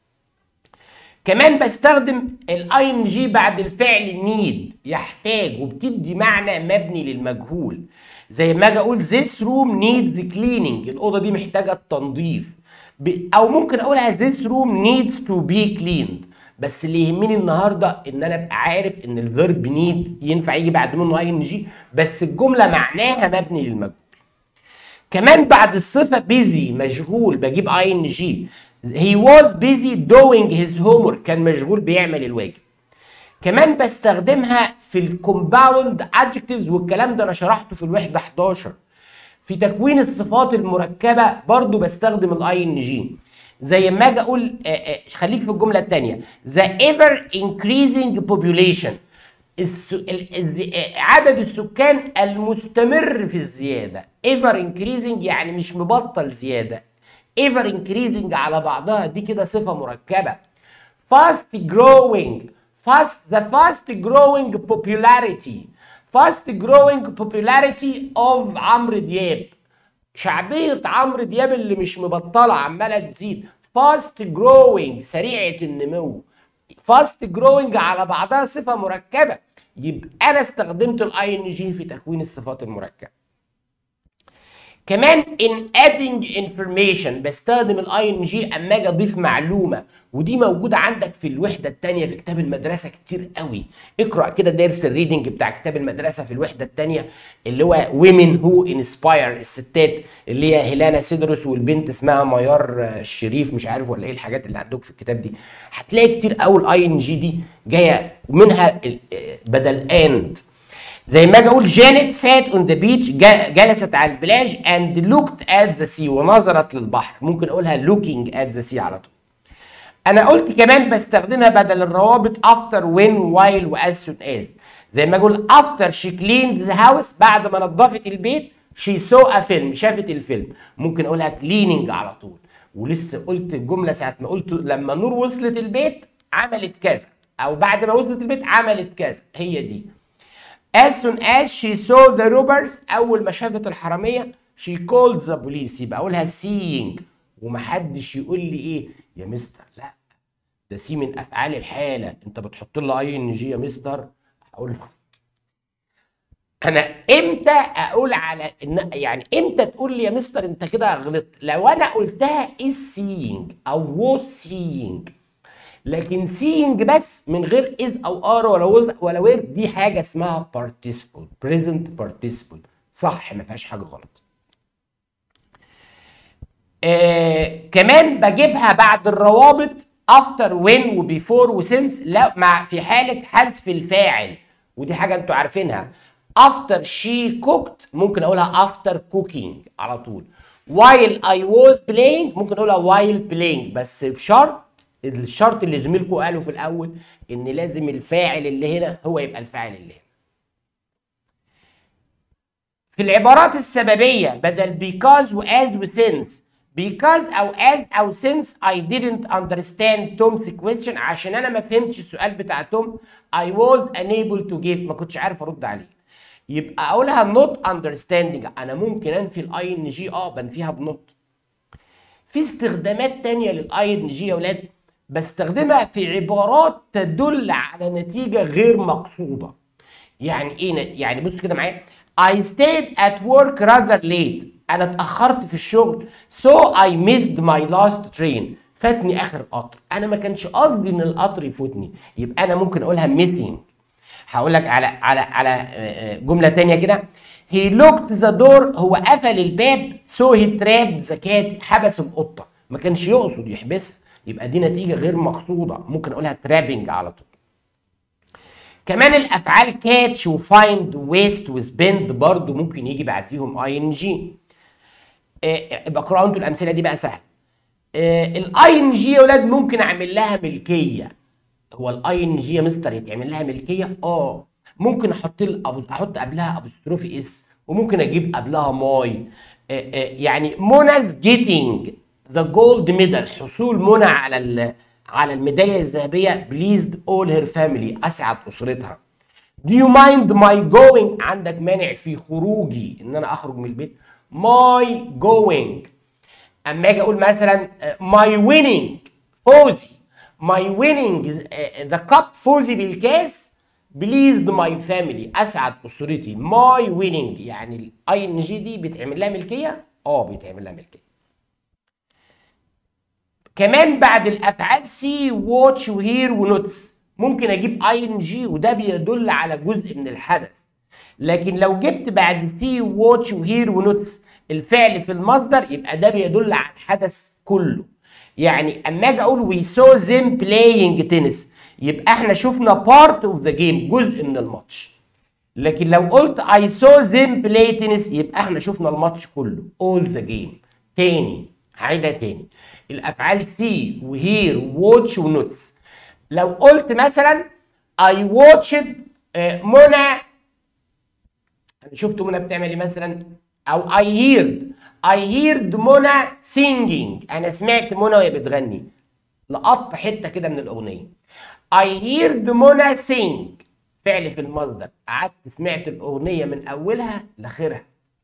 كمان بستخدم الاي ان جي بعد الفعل نيد يحتاج وبتدي معنى مبني للمجهول زي ما اجي اقول this room needs cleaning الاوضه دي محتاجه تنظيف ب- او ممكن اقولها this room needs to be cleaned بس اللي يهمني النهارده ان انا ابقى عارف ان الفيرب نيد ينفع يجي بعد منه اي ان جي بس الجمله معناها مبني للمجهول كمان بعد الصفه busy مشغول بجيب اي ان جي he was busy doing his homework كان مشغول بيعمل الواجب كمان بستخدمها في الكومباوند adjectives والكلام ده انا شرحته في الوحده 11 في تكوين الصفات المركبه برضو بستخدم الاي ان جي زي ما اجي اقول آه، آه، خليك في الجمله الثانيه the ever increasing population الس... ال... الز- آه، عدد السكان المستمر في الزياده ever increasing يعني مش مبطل زياده ever increasing على بعضها دي كده صفه مركبه fast growing fast the fast growing popularity fast growing popularity of عمرو دياب شعبية عمرو دياب اللي مش مبطلة عمالة تزيد fast growing سريعة النمو fast growing على بعضها صفة مركبة يبقى أنا استخدمت الاي ان جي في تكوين الصفات المركبة كمان in adding information بستخدم الاي ان جي اما اجي اضيف معلومه ودي موجوده عندك في الوحده الثانيه في كتاب المدرسه كتير قوي اقرا كده درس الريدنج بتاع كتاب المدرسه في الوحده الثانيه اللي هو women who inspire الستات اللي هي هيلانا سيدروس والبنت اسمها ميار آه، الشريف مش عارف ولا ايه الحاجات اللي عندك في الكتاب دي هتلاقي كتير قوي الاي ان جي دي جايه منها ال- آه، بدل اند زي ما اجي اقول جانيت سات اون ذا بيتش جلست على البلاج اند لوكت ات ذا سي ونظرت للبحر ممكن اقولها لوكينج ات ذا سي على طول انا قلت كمان بستخدمها بدل الروابط افتر وين وايل واز سون از زي ما اقول افتر شي كليند ذا هاوس بعد ما نظفت البيت شي سو ا فيلم شافت الفيلم ممكن اقولها كليننج على طول ولسه قلت الجمله ساعه ما قلت لما نور وصلت البيت عملت كذا او بعد ما وصلت البيت عملت كذا هي دي As soon as she saw the robbers أول ما شافت الحرامية she called the police يبقى أقولها seeing ومحدش يقول لي إيه يا مستر لا ده سي من أفعال الحالة أنت بتحط لها أي إن جي يا مستر أقول له أنا إمتى أقول على إن يعني إمتى تقول لي يا مستر أنت كده غلطت لو أنا قلتها is seeing أو was seeing لكن سينج بس من غير از او ار ولا وز ولا وير دي حاجه اسمها participle present participle صح ما فيهاش حاجه غلط آه كمان بجيبها بعد الروابط افتر وين وبيفور وسنس لا مع في حاله حذف الفاعل ودي حاجه انتوا عارفينها افتر شي كوكت ممكن اقولها افتر كوكينج على طول while I was playing ممكن اقولها while playing بس بشرط الشرط اللي زميلكم قاله في الاول ان لازم الفاعل اللي هنا هو يبقى الفاعل اللي هنا في العبارات السببية بدل because و as و since because أو as أو since I didn't understand Tom's question عشان أنا ما فهمتش السؤال بتاع توم I was unable to give ما كنتش عارف أرد عليه يبقى أقولها not understanding أنا ممكن أنفي الأي إن جي أه بنفيها بنوت في استخدامات تانية للاي ان جي يا ولاد بستخدمها في عبارات تدل على نتيجة غير مقصودة يعني ايه ن- يعني بص كده معايا I stayed at work rather late انا اتاخرت في الشغل so I missed my last train فاتني اخر قطر انا ما كانش قصدي ان القطر يفوتني يبقى انا ممكن اقولها missing هقول لك على على على آه، آه، جمله تانية كده he locked the door هو قفل الباب so he trapped the cat حبس القطه ما كانش يقصد يحبسها يبقى دي نتيجه غير مقصوده ممكن اقولها trapping على طول كمان الافعال كاتش وفايند ويست وسبند برضو ممكن يجي بعديهم اي ان جي يبقى اقراوا انتوا الامثله دي بقى سهله الاي ان جي يا ولاد ممكن اعمل لها ملكيه هو الاي ان جي يا مستر يتعمل لها ملكيه اه ممكن احط ال- أبو- احط قبلها ابوستروفي اس وممكن اجيب قبلها ماي آه، آه، يعني منا's getting ذا جولد ميدال حصول منى على ال- على الميداليه الذهبيه بليزد اول هير فاميلي اسعد اسرتها Do you mind my going عندك مانع في خروجي ان انا اخرج من البيت my going اما اجي اقول مثلا آه، my winning فوزي my winning ذا كاب فوزي بالكاس بليزد ماي فاميلي اسعد اسرتي my winning يعني الاي ان جي دي بيتعمل لها ملكيه اه بيتعمل لها ملكيه كمان بعد الافعال سي واتش وهير ونوتس ممكن اجيب اي ان جي وده بيدل على جزء من الحدث لكن لو جبت بعد سي واتش وهير ونوتس الفعل في المصدر يبقى ده بيدل على الحدث كله يعني اما اجي اقول وي سو them playing تنس يبقى احنا شفنا بارت اوف ذا جيم جزء من الماتش لكن لو قلت I saw them play tennis يبقى احنا شفنا الماتش كله all the game تاني هعيدها تاني الافعال سي وهير ووتش ونوتس لو قلت مثلا I watched آه، منى انا شفت منى بتعمل ايه مثلا او I heard I heard منى singing انا سمعت منى وهي بتغني لقطت حته كده من الاغنيه I heard منى sing فعل في المصدر قعدت سمعت الاغنيه من اولها لاخرها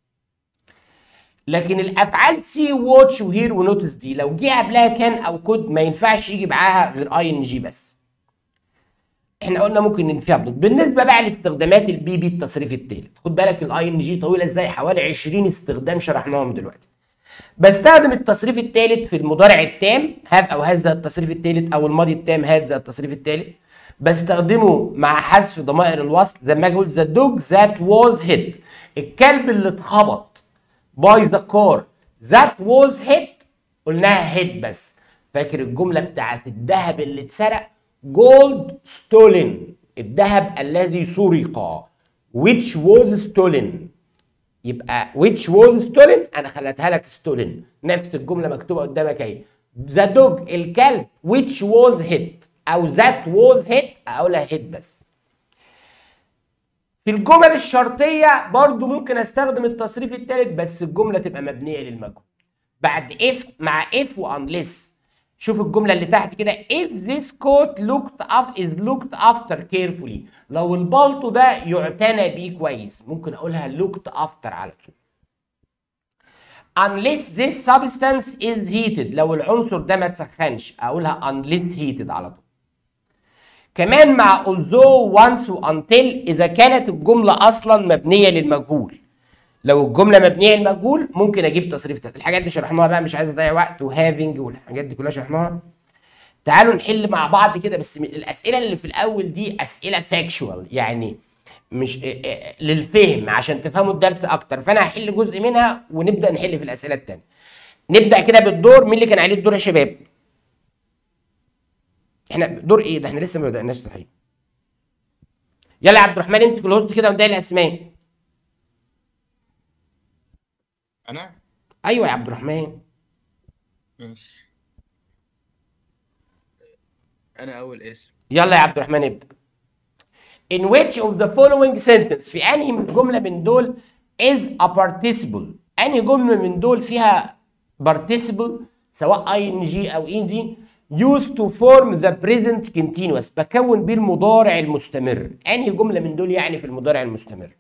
لكن الافعال سي واتش وهير ونوتس دي لو جه قبلها كان او كود ما ينفعش يجي معاها غير اي ان جي بس احنا قلنا ممكن ننفيها بضد بالنسبه بقى لاستخدامات البي بي التصريف الثالث خد بالك الاي ان جي طويله ازاي حوالي 20 استخدام شرحناهم دلوقتي بستخدم التصريف الثالث في المضارع التام هاف او هاز زي التصريف الثالث او الماضي التام هاد زي التصريف الثالث بستخدمه مع حذف ضمائر الوصل زي ما اجي اقول ذا دوج ذات واز هيت الكلب اللي اتخبط باي ذا كار ذات واز هيت قلناها هيت بس فاكر الجمله بتاعت الذهب اللي اتسرق جولد ستولن الذهب الذي سرق which was stolen يبقى which was stolen انا خليتها لك stolen نفس الجمله مكتوبه قدامك اهي ذا دوج الكلب which was hit او that was hit اقولها hit بس في الجمل الشرطيه برضو ممكن استخدم التصريف الثالث بس الجمله تبقى مبنيه للمجهول بعد if مع if و unless شوف الجمله اللي تحت كده if this coat looked up is looked after carefully لو البلطو ده يعتنى بيه كويس ممكن اقولها looked after على طول unless this substance is heated لو العنصر ده ما تسخنش اقولها unless heated على طول كمان مع although once و until اذا كانت الجمله اصلا مبنيه للمجهول لو الجمله مبنيه للمجهول ممكن اجيب تصريف تالت الحاجات دي شرحناها بقى مش عايز اضيع وقت وهافنج والحاجات دي كلها شرحناها تعالوا نحل مع بعض كده بس من الاسئله اللي في الاول دي اسئله فاكشوال يعني مش إيه إيه للفهم عشان تفهموا الدرس اكتر فانا هحل جزء منها ونبدا نحل في الاسئله التانيه نبدا كده بالدور مين اللي كان عليه الدور يا شباب احنا دور ايه ده احنا لسه ما بدأناش صحيح يلا يا عبد الرحمن امسك الهوست كده وندعي الاسماء انا ايوه يا عبد الرحمن ماشي انا اول اسم يلا يا عبد الرحمن ابدا in which of the following sentence في انهي من جمله من دول is a participle انهي جمله من دول فيها participle سواء ing او ed used to form the present continuous بكون بيه المضارع المستمر انهي جمله من دول يعني في المضارع المستمر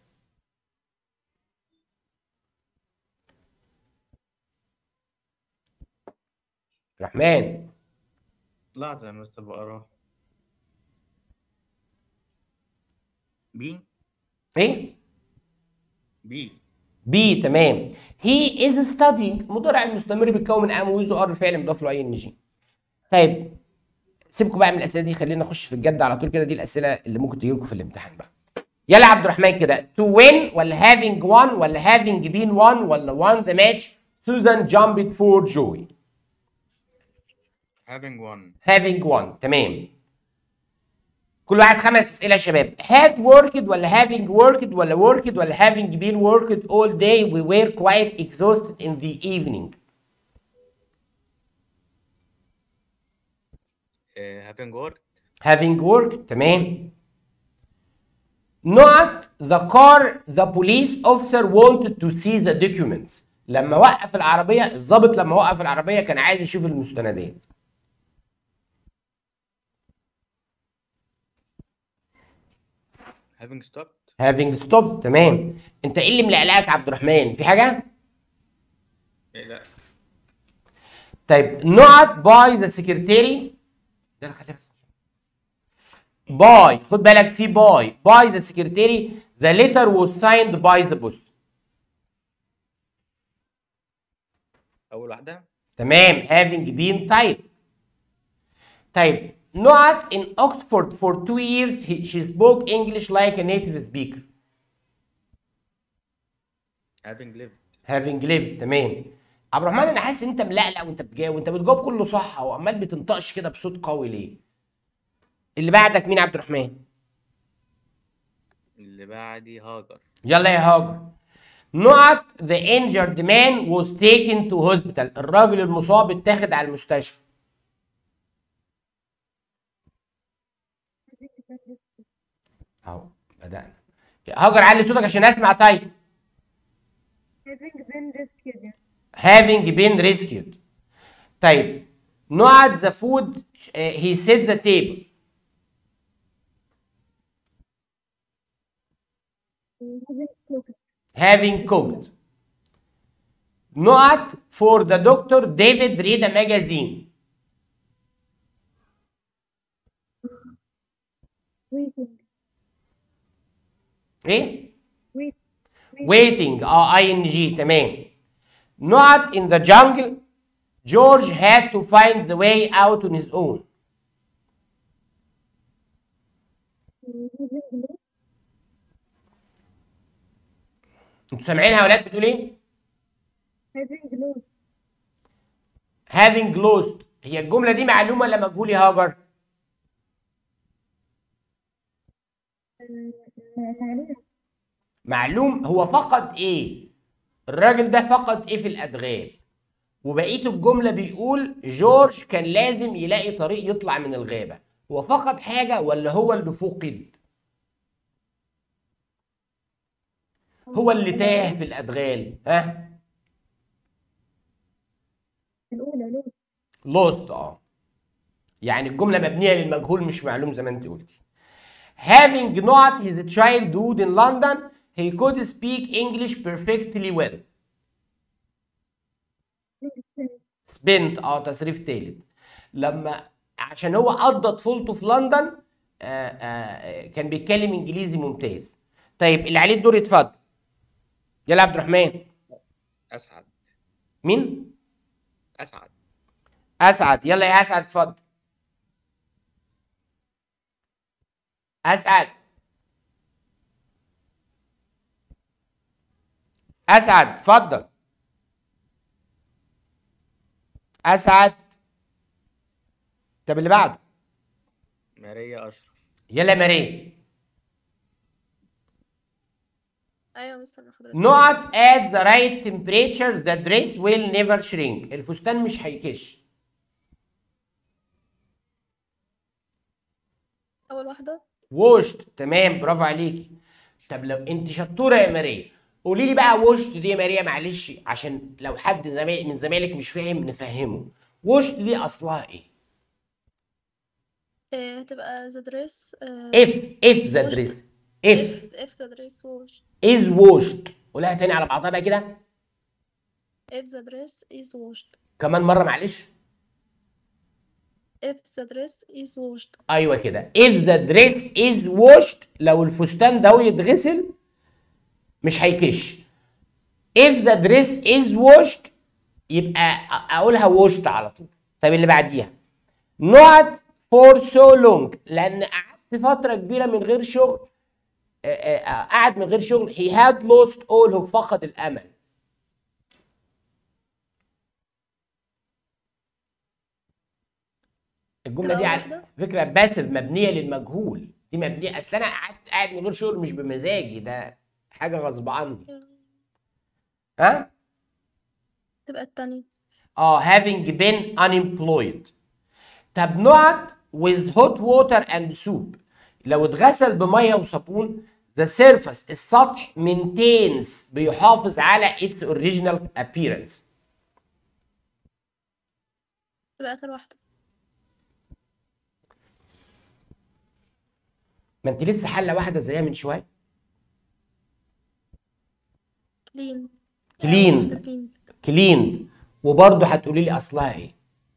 رحمن لحظة يا مستر بقراه مين؟ ايه بي بي تمام هي از ستادينج مضارع المستمر بيتكون من ام ويز ار فعل مضاف له اي ان جي طيب سيبكم بقى من الاسئله دي خلينا نخش في الجد على طول كده دي الاسئله اللي ممكن تجي لكم في الامتحان بقى يلا عبد الرحمن كده to win ولا having won ولا having been won ولا won the match Susan jumped for joy having one having won تمام كل واحد خمس اسئله يا شباب had worked ولا having worked ولا worked ولا having been worked all day we were quite exhausted in the evening uh, having worked having worked تمام not the car the police officer wanted to see the documents لما وقف العربيه الضابط لما وقف العربيه كان عايز يشوف المستندات having stopped having stopped تمام انت ايه اللي ملقلقك يا عبد الرحمن في حاجه إيه لا طيب not by the secretary ده أنا خليها بس. by خد بالك في by by the secretary the letter was signed by the boss اول واحده تمام having been typed طيب not in Oxford for two years he, she spoke English like a native speaker having lived having lived تمام عبد الرحمن انا حاسس ان انت ملقلق وانت بتجاوب وانت بتجاوب كله صح وعمال بتنطقش كده بصوت قوي ليه اللي بعدك مين يا عبد الرحمن اللي بعدي هاجر يلا يا هاجر not the injured man was taken to hospital الراجل المصاب اتاخد على المستشفى اهو بدأنا هاجر علي صوتك عشان اسمع طيب Having been rescued. having been rescued طيب not the food uh, he set the table Having cooked. having cooked not for the doctor David read a magazine Waiting. ايه Wait. waiting اه اي ان جي تمام not in the jungle George had to find the way out on his own Having lost. انتوا سامعينها يا ولاد بتقول ايه Having lost. having lost هي الجمله دي معلومه ولا مجهول يا هاجر معلومة. معلوم هو فقد ايه الراجل ده فقد ايه في الادغال وبقيه الجمله بيقول جورج كان لازم يلاقي طريق يطلع من الغابه هو فقد حاجه ولا هو اللي فقد هو اللي تاه في الادغال ها الأولى lost. لوست اه يعني الجمله مبنيه للمجهول مش معلوم زي ما انت قلتي having not his childhood in London he could speak English perfectly well spent اه تصريف تالت لما عشان هو قضى طفولته في لندن آه آه كان بيتكلم انجليزي ممتاز طيب اللي عليه الدور يتفضل يلا عبد الرحمن اسعد مين اسعد اسعد يلا يا اسعد اتفضل اسعد اسعد اتفضل اسعد طب اللي بعده ماريا اشرف يلا يا ماريا ايوه يا مستر حضرتك not at the right temperature the dress will never shrink الفستان مش هيكش اول واحده وشت تمام برافو عليكي طب لو انت شطوره يا ماريا قولي لي بقى وشت دي يا ماريا معلش عشان لو حد زميل من زمايلك مش فاهم نفهمه وشت دي اصلها ايه آه، هتبقى ذا دريس اف اف ذا دريس اف اف اف ذا دريس ووش از ووشت قولها تاني على بعضها بقى كده if the dress is washed كمان مره معلش if the dress is washed ايوه كده if the dress is washed لو الفستان ده يتغسل مش هيكش if the dress is washed يبقى أ- اقولها washed على طول طب اللي بعديها not for so long لان قعدت فتره كبيره من غير شغل آه، آه، قعد من غير شغل he had lost all هو فقد الامل الجمله دي تبقى على واحدة؟ فكره باسف مبنيه للمجهول دي مبنيه اصل انا قعدت قاعد من غير شغل مش بمزاجي ده حاجه غصب عني ها تبقى التانية اه having been unemployed طب not with hot water and soup لو اتغسل بميه وصابون the surface السطح maintains بيحافظ على its original appearance تبقى آخر واحدة ما انت لسه حله واحده زيها من شويه clean cleaned clean cleaned وبرضه هتقولي لي اصلها ايه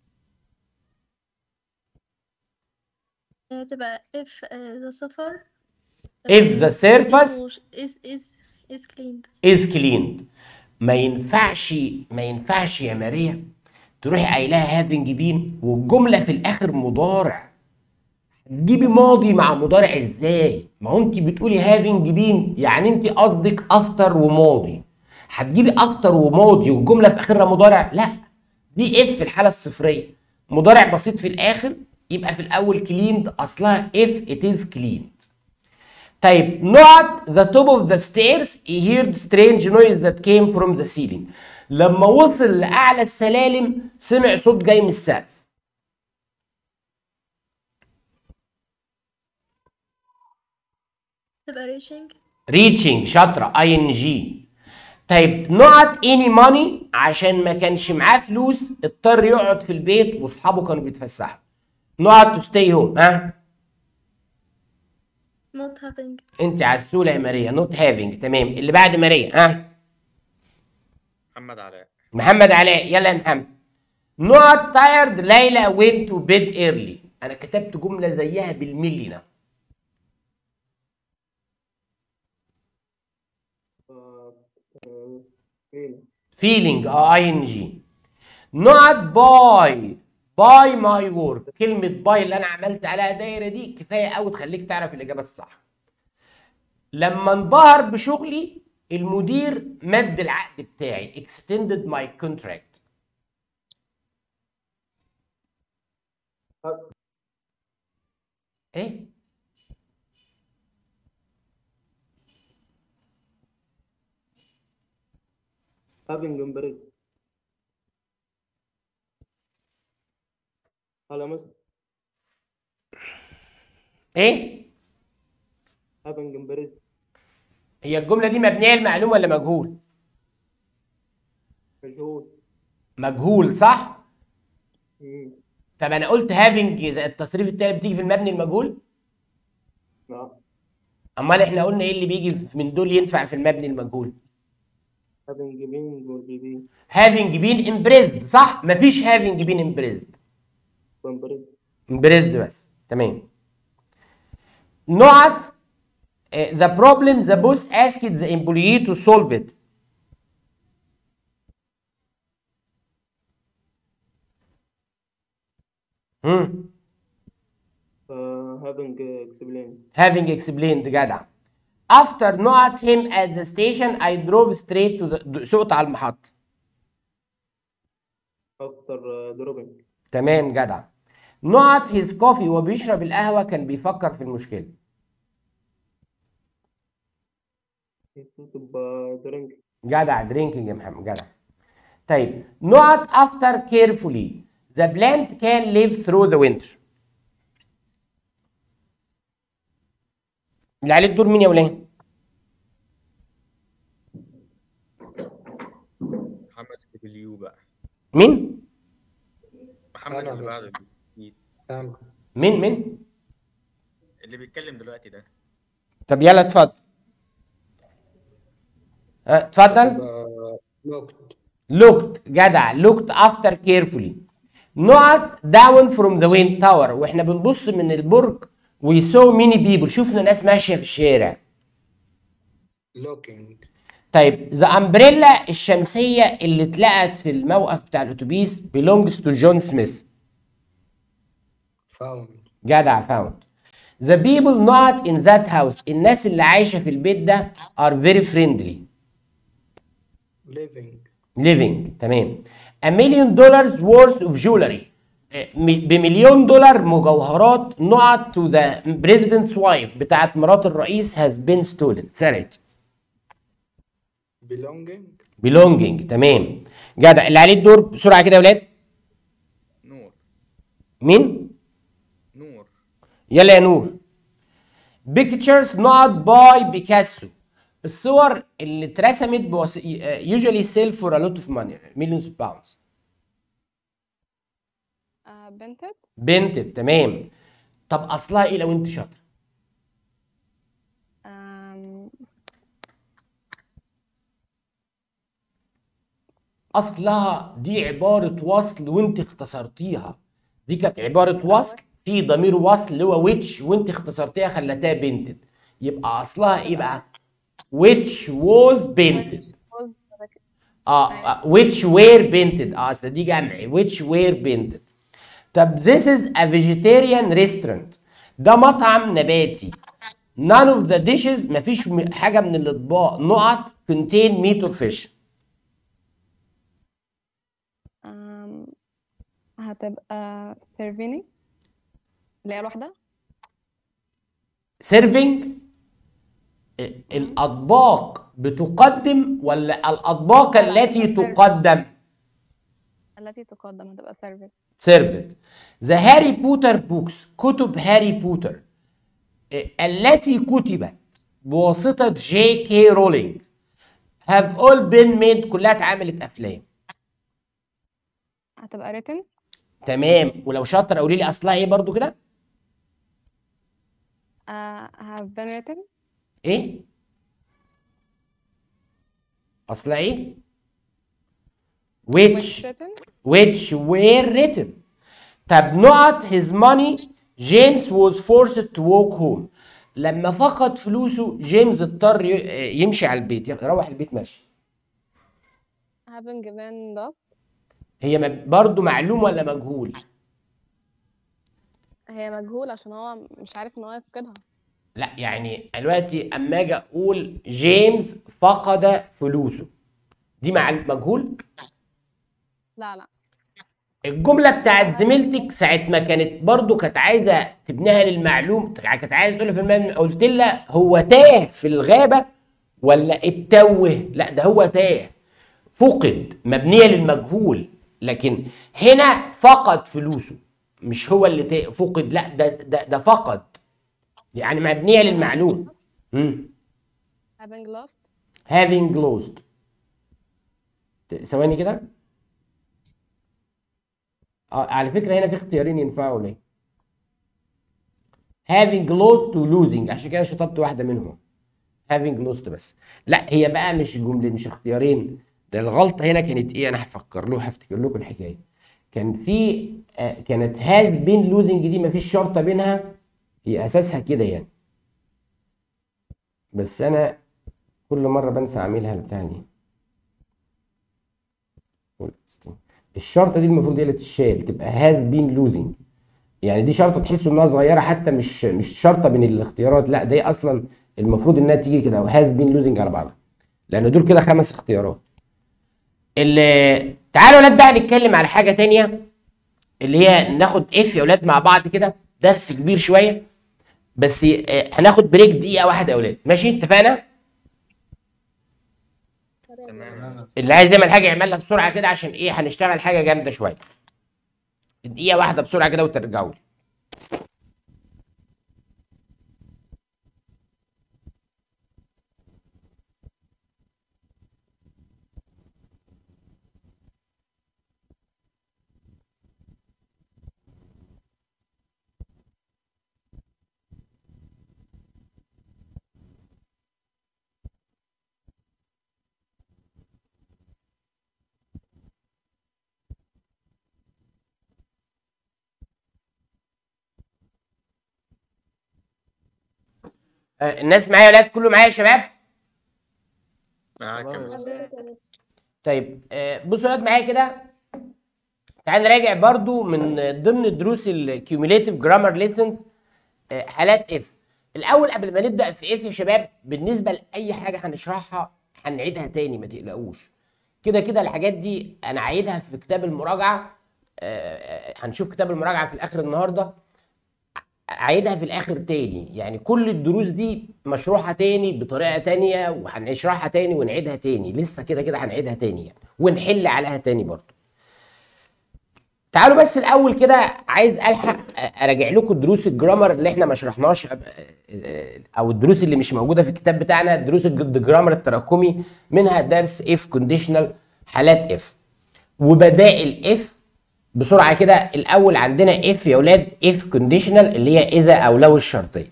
آه، تبقى if uh, the suffer If the surface- is wash- is is is cleaned is cleaned ما ينفعش ما ينفعش يا ماريا تروحي قايلها having been والجمله في الاخر مضارع تجيبي ماضي مع مضارع ازاي ما هو انت بتقولي having been يعني انت قصدك افتر وماضي هتجيبي افتر وماضي والجمله في اخرها مضارع لا دي اف في الحاله الصفريه مضارع بسيط في الاخر يبقى في الاول cleaned اصلها if it is cleaned طيب not the top of the stairs he heard strange noise that came from the ceiling لما وصل لأعلى السلالم سمع صوت جاي من السقف تبقى reaching reaching شاطرة ing طيب not any money عشان ما كانش معاه فلوس اضطر يقعد في البيت واصحابه كانوا بيتفسحوا not to stay home ها not having انت عسولة يا ماريا not having تمام اللي بعد ماريا ها محمد علاء محمد علاء يلا يا محمد not tired ليلى went to bed early انا كتبت جمله زيها بالملي ده feeling اه ing not by by my work كلمه باي اللي انا عملت عليها دايره دي كفايه قوي تخليك تعرف الاجابه الصح لما انبهر بشغلي المدير مد العقد بتاعي extended my contract ايه having embraced على مصر ايه having embraced هي الجمله دي مبنيه لمعلوم ولا مجهول مجهول مجهول صح مم. طب انا قلت having زي التصريف التالي بتيجي في المبني المجهول نعم امال احنا قلنا ايه اللي بيجي من دول ينفع في المبني المجهول having been will be be having been impressed صح مفيش having been impressed embraced impressed بس تمام not uh, the problem the boss asked the employee to solve it هم uh, having explained having explained جدع after not him at the station I drove straight to the سقط على المحطة after uh, dropping تمام جدع not his coffee وهو بيشرب القهوة كان بيفكر في المشكلة he should uh, drink جدع drinking يا محمد جدع طيب not after carefully the plant can live through the winter اللي عليه الدور مين يا ولاد؟ محمد دبليو بقى مين؟ محمد أنا اللي بس. بعده تمام مين مين؟ اللي بيتكلم دلوقتي ده طب يلا اتفضل اه، اتفضل يبقى looked looked جدع looked after carefully not down from the wind tower واحنا بنبص من البرج we saw many people شفنا ناس ماشيه في الشارع looking طيب ذا امبريلا الشمسيه اللي اتلقت في الموقف بتاع الاتوبيس belongs to جون سميث فاوند جدع فاوند The people not in that house الناس اللي عايشة في البيت ده are very friendly ليفينج living تمام A million dollars worth of jewelry آه، م- بمليون دولار مجوهرات نقط to the president's wife بتاعت مرات الرئيس has been stolen اتسرقت بيلونجينج belonging تمام جدع اللي عليه الدور بسرعة كده يا ولاد نور مين؟ نور يلا يا نور pictures not by بيكاسو الصور اللي اترسمت بوس... usually sell for a lot of money millions of pounds آه بنتد بنتد تمام طب اصلها ايه لو انت شاطر آم، اصلها دي عبارة وصل وانت اختصرتيها دي كانت عبارة وصل في ضمير وصل اللي هو which وانت اختصرتيها خلتها بنتد يبقى اصلها ايه بقى which was painted was اه آه، which were painted اه اصل دي جمع which were painted طب this is a vegetarian restaurant ده مطعم نباتي none of the dishes مفيش م- حاجة من الأطباق نقط contain meat or fish آم، هتبقى سيرفيني اللي هي الواحدة serving ال- الأطباق بتقدم ولا الأطباق التي تقدم التي تقدم هتبقى سيرفيس served the هاري بوتر بوكس كتب هاري بوتر آه، التي كتبت بواسطة جي كي رولينج have all been made كلها اتعملت أفلام هتبقى written تمام ولو شاطر قولي لي أصلها إيه برضو كده آه have been written إيه أصلها إيه which which written which were written طب نقط his money جيمس was forced to walk home لما فقد فلوسه جيمس اضطر ي- يمشي على البيت يروح البيت ماشي having given dust هي م- برضو معلوم ولا مجهول هي مجهول عشان هو مش عارف ان هو يفقدها لا يعني دلوقتي اما اجي اقول جيمس فقد فلوسه دي مع مجهول لا لا الجمله بتاعت زميلتك ساعه ما كانت برضو كانت عايزه تبنيها للمعلوم كانت عايزه تقول في المعلوم قلت لها هو تاه في الغابه ولا اتوه لا ده هو تاه فقد مبنيه للمجهول لكن هنا فقد فلوسه مش هو اللي تاه فقد لا ده ده, ده فقد يعني مبنيه للمعلوم امم having lost having lost ت- ثواني كده اه على فكره هنا في اختيارين ينفعوا ليه having lost و losing عشان كده شطبت واحده منهم having lost بس لا هي بقى مش جمله مش اختيارين ده الغلطه هنا كانت ايه انا هفكر له هفتكر لكم الحكايه كان في آه كانت has been losing دي مفيش شرطه بينها هي اساسها كده يعني بس انا كل مره بنسى اعملها البتاع دي الشرطه دي المفروض هي اللي تتشال تبقى هاز بين لوزنج يعني دي شرطه تحسوا انها صغيره حتى مش مش شرطه بين الاختيارات لا دي اصلا المفروض انها تيجي كده هاز بين لوزنج على بعضها لان دول كده خمس اختيارات اللي تعالوا يا ولاد بقى نتكلم على حاجه تانية اللي هي ناخد اف يا ولاد مع بعض كده درس كبير شويه بس آه، هناخد بريك دقيقه واحده يا ولاد ماشي اتفقنا تمام اللي عايز يعمل حاجه يعملها بسرعه كده عشان ايه هنشتغل حاجه جامده شويه في دقيقه واحده بسرعه كده وترجعوا لي آه، الناس معايا يا ولاد كله معايا يا شباب معاك يا تمام. مستر طيب آه، بصوا يا ولاد معايا كده تعال نراجع برضو من ضمن دروس الكيوميليتيف جرامر ليسنز حالات اف الاول قبل ما نبدا في اف يا شباب بالنسبه لاي حاجه هنشرحها هنعيدها تاني ما تقلقوش كده كده الحاجات دي انا عايدها في كتاب المراجعه آه، آه، هنشوف كتاب المراجعه في الاخر النهارده عايدها في الاخر تاني يعني كل الدروس دي مشروحه تاني بطريقه تانية وهنشرحها تاني ونعيدها تاني لسه كده كده هنعيدها تاني يعني ونحل عليها تاني برضه تعالوا بس الاول كده عايز الحق اراجع لكم دروس الجرامر اللي احنا ما شرحناش او الدروس اللي مش موجوده في الكتاب بتاعنا دروس الجرامر التراكمي منها درس اف كونديشنال حالات اف وبدائل اف بسرعه كده الاول عندنا اف يا اولاد اف كونديشنال اللي هي اذا او لو الشرطيه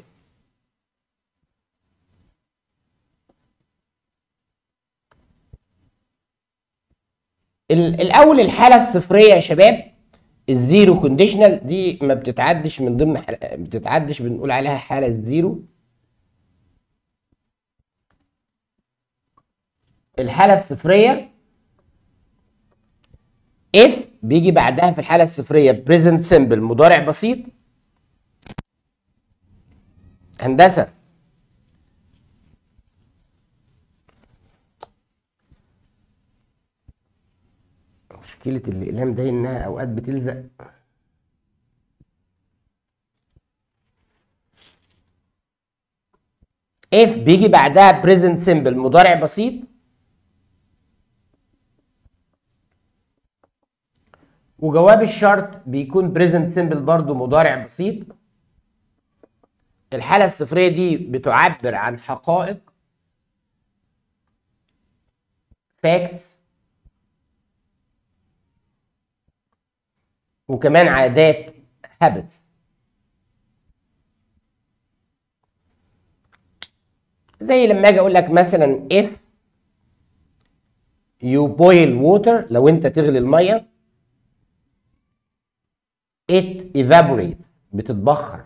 ال- الاول الحاله الصفريه يا شباب الزيرو كونديشنال دي ما بتتعدش من ضمن حل... بتتعدش بنقول عليها حاله الزيرو الحاله الصفريه if بيجي بعدها في الحاله الصفريه present simple مضارع بسيط هندسه مشكله الاقلام ده انها اوقات بتلزق if بيجي بعدها present simple مضارع بسيط وجواب الشرط بيكون present simple برضو مضارع بسيط الحالة الصفرية دي بتعبر عن حقائق facts وكمان عادات habits زي لما اجي اقول لك مثلا if you boil water لو انت تغلي الميه it evaporates بتتبخر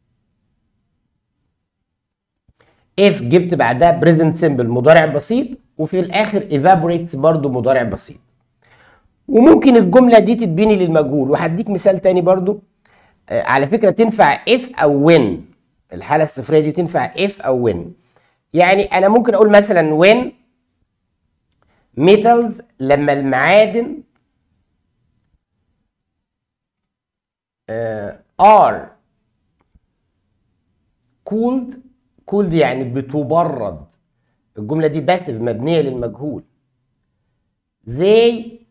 if جبت بعدها present simple مضارع بسيط وفي الاخر evaporates برضو مضارع بسيط وممكن الجمله دي تتبني للمجهول وهديك مثال تاني برضو آه على فكره تنفع if او when الحاله الصفريه دي تنفع if او when يعني انا ممكن اقول مثلا when metals لما المعادن آه are cooled cooled يعني بتبرد الجمله دي باسف مبنيه للمجهول زي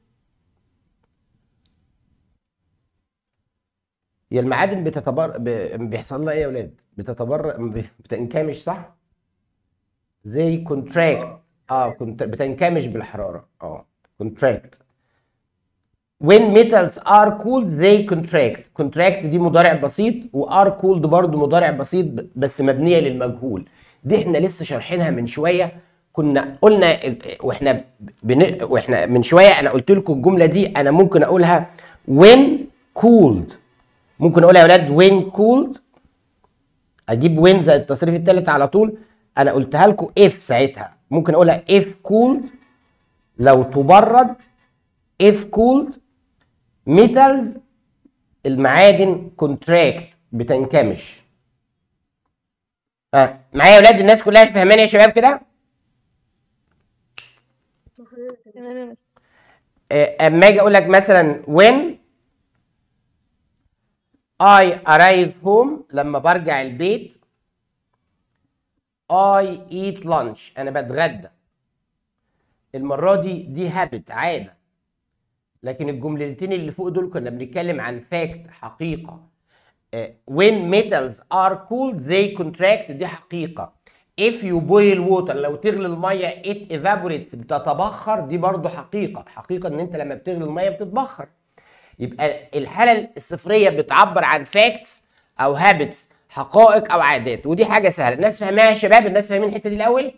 هي المعادن بتتبر ب... بيحصل لها ايه يا ولاد؟ بتتبر بتنكمش صح؟ زي كونتراكت اه كنت بتنكمش بالحراره اه كونتراكت when metals are cooled they contract contract دي مضارع بسيط و are cooled برضو مضارع بسيط ب- بس مبنيه للمجهول دي احنا لسه شارحينها من شويه كنا قلنا واحنا بن... واحنا من شويه انا قلت لكم الجمله دي انا ممكن اقولها when cooled ممكن اقولها يا ولاد when cooled اجيب when زي التصريف الثالث على طول انا قلتها لكم if ساعتها ممكن اقولها if cooled لو تبرد if cooled metals المعادن contract بتنكمش ها معايا يا ولاد الناس كلها فاهماني يا شباب كده تمام يا مستر آه، اما اجي اقول لك مثلا when I arrive home لما برجع البيت I eat lunch انا بتغدى المرة دي دي هابت عادة لكن الجملتين اللي فوق دول كنا بنتكلم عن فاكت حقيقة آه، when metals are cooled they contract دي حقيقة if you boil water لو تغلي المية it evaporates بتتبخر دي برضو حقيقة حقيقة ان انت لما بتغلي المية بتتبخر يبقى الحالة الصفرية بتعبر عن facts او habits حقائق او عادات ودي حاجة سهلة الناس فاهماها يا شباب الناس فاهمين الحتة دي الاول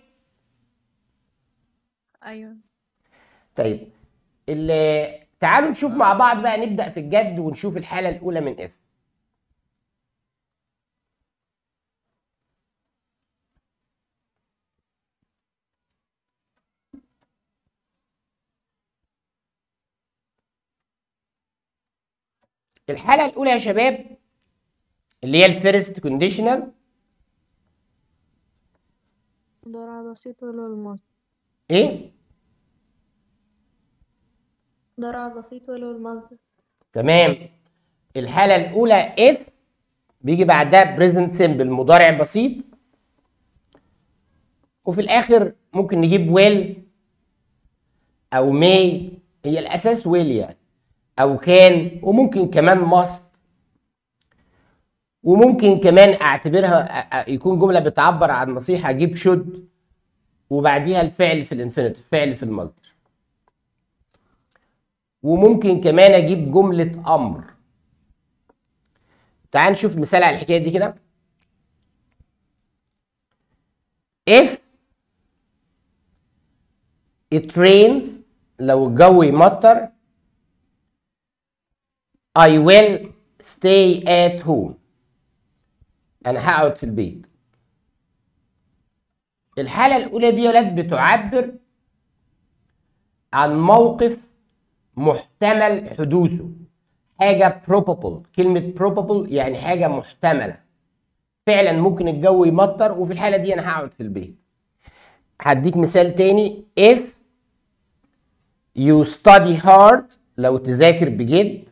ايوه طيب ال- تعالوا نشوف مع بعض بقى نبدأ في الجد ونشوف الحالة الأولى من اف الحاله الاولى يا شباب اللي هي الفيرست كونديشنال ضرع بسيط ولو المصدر ايه ضرع بسيط ولو المصدر تمام الحاله الاولى if بيجي بعدها present simple مضارع بسيط وفي الاخر ممكن نجيب will او may هي الاساس will يعني او كان وممكن كمان must وممكن كمان اعتبرها أ- أ- يكون جمله بتعبر عن نصيحه اجيب should وبعديها الفعل في الانفينيتيف فعل في المصدر وممكن كمان اجيب جمله امر تعال نشوف مثال على الحكايه دي كده if it rains لو الجو يمطر I will stay at home انا هقعد في البيت الحالة الأولى دي يا ولاد بتعبر عن موقف محتمل حدوثه حاجة probable كلمة probable يعني حاجة محتملة فعلا ممكن الجو يمطر وفي الحالة دي أنا هقعد في البيت هديك مثال تاني if you study hard لو تذاكر بجد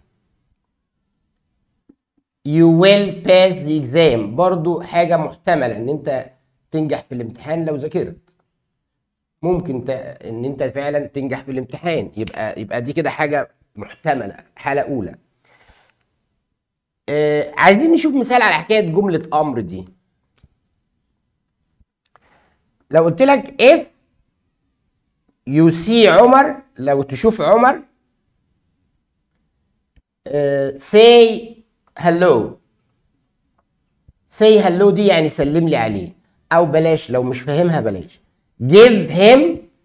you will pass the exam برضو حاجة محتملة ان انت تنجح في الامتحان لو ذاكرت ممكن ت... ان انت فعلا تنجح في الامتحان يبقى يبقى دي كده حاجة محتملة حالة اولى آه عايزين نشوف مثال على حكاية جملة امر دي لو قلت لك if you see عمر لو تشوف عمر آه say hello say hello دي يعني سلم لي عليه او بلاش لو مش فاهمها بلاش give him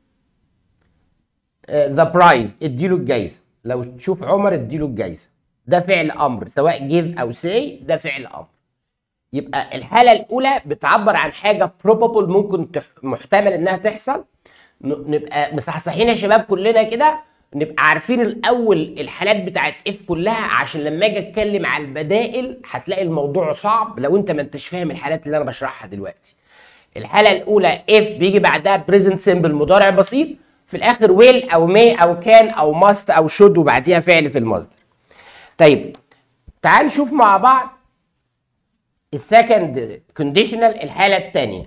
uh, the prize اديله الجايزه لو تشوف عمر اديله الجايزه ده فعل امر سواء give او say ده فعل امر يبقى الحاله الاولى بتعبر عن حاجه probable ممكن تح... محتمل انها تحصل ن- نبقى مصحصحين يا شباب كلنا كده نبقى عارفين الاول الحالات بتاعت اف كلها عشان لما اجي اتكلم على البدائل هتلاقي الموضوع صعب لو انت ما انتش فاهم الحالات اللي انا بشرحها دلوقتي الحاله الاولى اف بيجي بعدها بريزنت سيمبل مضارع بسيط في الاخر ويل او مي او كان او ماست او شود وبعديها فعل في المصدر طيب تعال نشوف مع بعض السكند كونديشنال الحاله الثانيه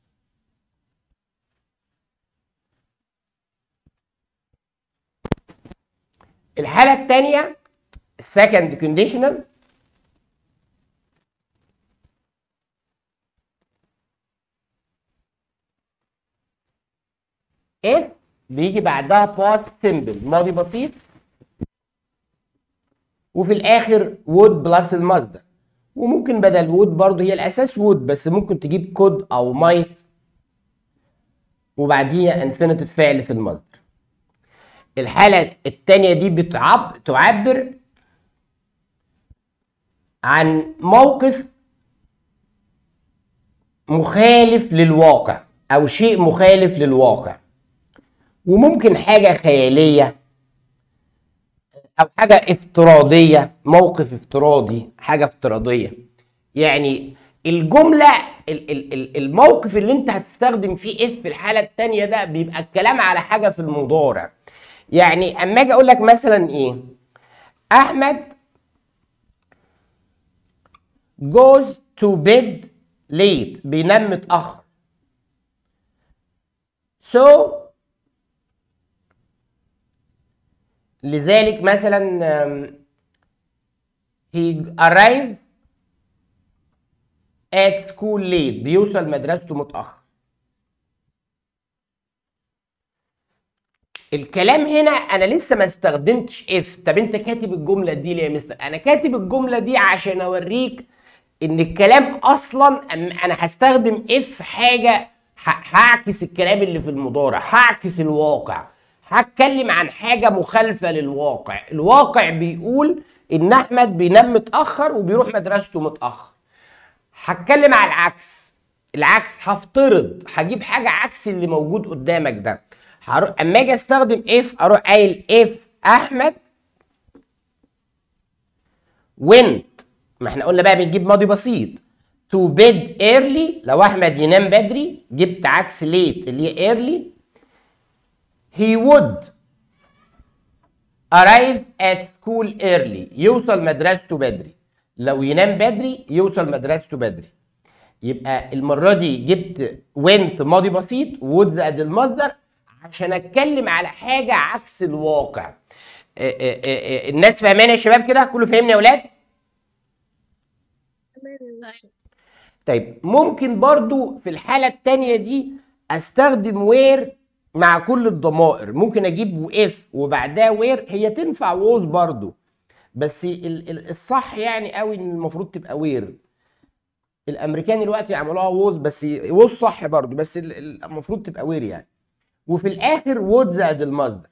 الحاله الثانيه السكند كونديشنال if بيجي بعدها past simple ماضي بسيط وفي الاخر would بلس المصدر وممكن بدل would برضه هي الاساس would بس ممكن تجيب could او might وبعديها infinitive فعل في المصدر الحالة التانية دي بتعب تعبر عن موقف مخالف للواقع او شيء مخالف للواقع وممكن حاجة خيالية او حاجة افتراضية موقف افتراضي حاجة افتراضية يعني الجملة ال- ال- ال- الموقف اللي انت هتستخدم فيه اف في الحالة التانية ده بيبقى الكلام على حاجة في المضارع يعني اما اجي اقول لك مثلا ايه احمد goes to bed late بينام متأخر so لذلك مثلا um, he arrives at school late بيوصل مدرسته متأخر الكلام هنا انا لسه ما استخدمتش اف طب انت كاتب الجمله دي ليه يا مستر انا كاتب الجمله دي عشان اوريك ان الكلام اصلا أم- انا هستخدم اف حاجه ه- هعكس الكلام اللي في المضارع هعكس الواقع هتكلم عن حاجه مخالفه للواقع الواقع بيقول ان احمد بينام متاخر وبيروح مدرسته متاخر هتكلم على العكس العكس هفترض هجيب حاجه عكس اللي موجود قدامك ده هروح اما اجي استخدم اف اروح قايل اف احمد went ما احنا قلنا بقى بنجيب ماضي بسيط to bed early لو احمد ينام بدري جبت عكس late اللي هي early he would arrive at school early يوصل مدرسته بدري لو ينام بدري يوصل مدرسته بدري يبقى المرة دي جبت went ماضي بسيط would زائد المصدر عشان اتكلم على حاجة عكس الواقع اه اه اه الناس فاهماني يا شباب كده كله فاهمني يا ولاد طيب ممكن برضو في الحالة التانية دي استخدم وير مع كل الضمائر ممكن اجيب واف وبعدها وير هي تنفع ووز برضو بس ال- ال- الصح يعني قوي ان المفروض تبقى وير الامريكان دلوقتي عملوها ووز بس ووز صح برضو بس ال- ال- المفروض تبقى وير يعني وفي الاخر وود زائد المصدر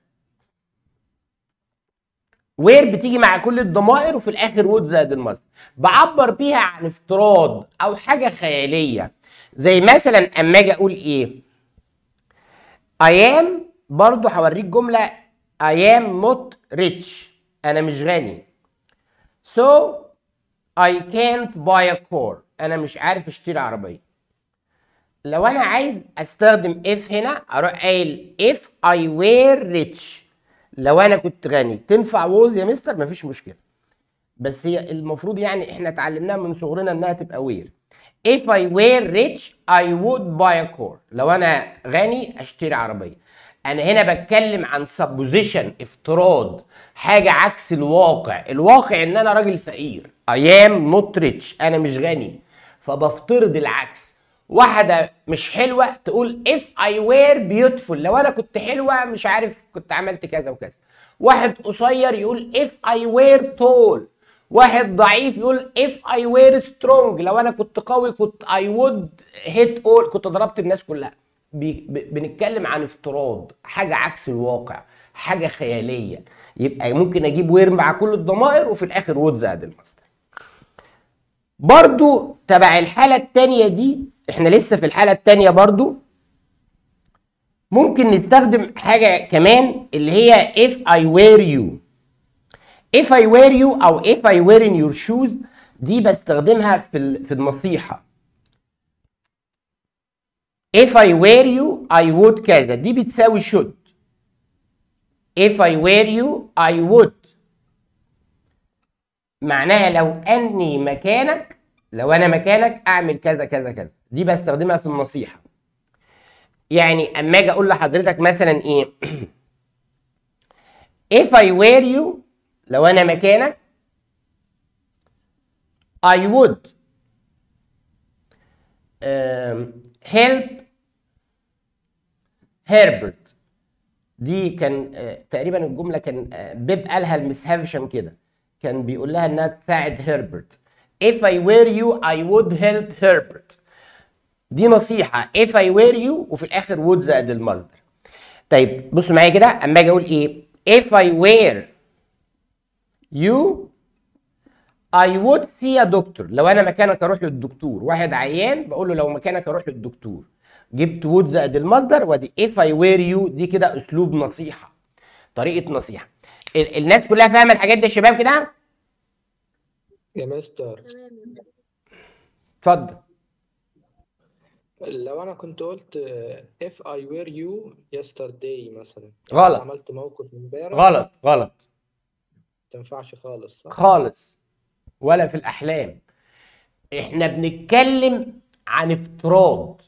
وير بتيجي مع كل الضمائر وفي الاخر وود زائد المصدر بعبر بيها عن افتراض او حاجه خياليه زي مثلا اما اجي اقول ايه I am برضو هوريك جمله I am not rich انا مش غني so I can't buy a car انا مش عارف اشتري عربيه لو انا عايز استخدم if هنا اروح قايل if I were rich لو انا كنت غني تنفع ووز يا مستر مفيش مشكله بس هي المفروض يعني احنا اتعلمناها من صغرنا انها تبقى وير if I were rich I would buy a car لو انا غني اشتري عربيه انا هنا بتكلم عن supposition افتراض حاجه عكس الواقع الواقع ان انا راجل فقير I am not rich انا مش غني فبفترض العكس واحدة مش حلوة تقول if I were beautiful لو أنا كنت حلوة مش عارف كنت عملت كذا وكذا واحد قصير يقول if I were tall واحد ضعيف يقول if I were strong لو أنا كنت قوي كنت I would hit all كنت ضربت الناس كلها بي- ب- بنتكلم عن افتراض حاجة عكس الواقع حاجة خيالية يبقى ممكن أجيب وير مع كل الضمائر وفي الآخر would زائد المصدر برضو تبع الحالة التانية دي احنا لسه في الحالة التانية برضو ممكن نستخدم حاجة كمان اللي هي if I wear you if I wear you او if I wear in your shoes دي بستخدمها في ال- في النصيحة if I wear you I would كذا دي بتساوي should if I wear you I would معناها لو اني مكانك لو انا مكانك اعمل كذا كذا كذا دي بستخدمها في النصيحه يعني اما اجي اقول لحضرتك مثلا ايه if I were you لو انا مكانك I would um, help Herbert دي كان آه، تقريبا الجمله كان آه، بيب قالها لمس هافشام كده كان بيقول لها انها تساعد هربرت if I were you I would help Herbert دي نصيحه if I were you وفي الاخر would زائد المصدر طيب بصوا معايا كده اما اجي اقول ايه if I were you I would see a doctor لو انا مكانك اروح للدكتور واحد عيان بقول له لو مكانك اروح للدكتور جبت would زائد المصدر وادي if I were you دي كده اسلوب نصيحه طريقه نصيحه ال- الناس كلها فاهمه الحاجات دي يا شباب كده يا مستر اتفضل لو انا كنت قلت آه، if I were you yesterday مثلا غلط. عملت موقف امبارح غلط غلط تنفعش خالص صح؟ خالص ولا في الاحلام احنا بنتكلم عن افتراض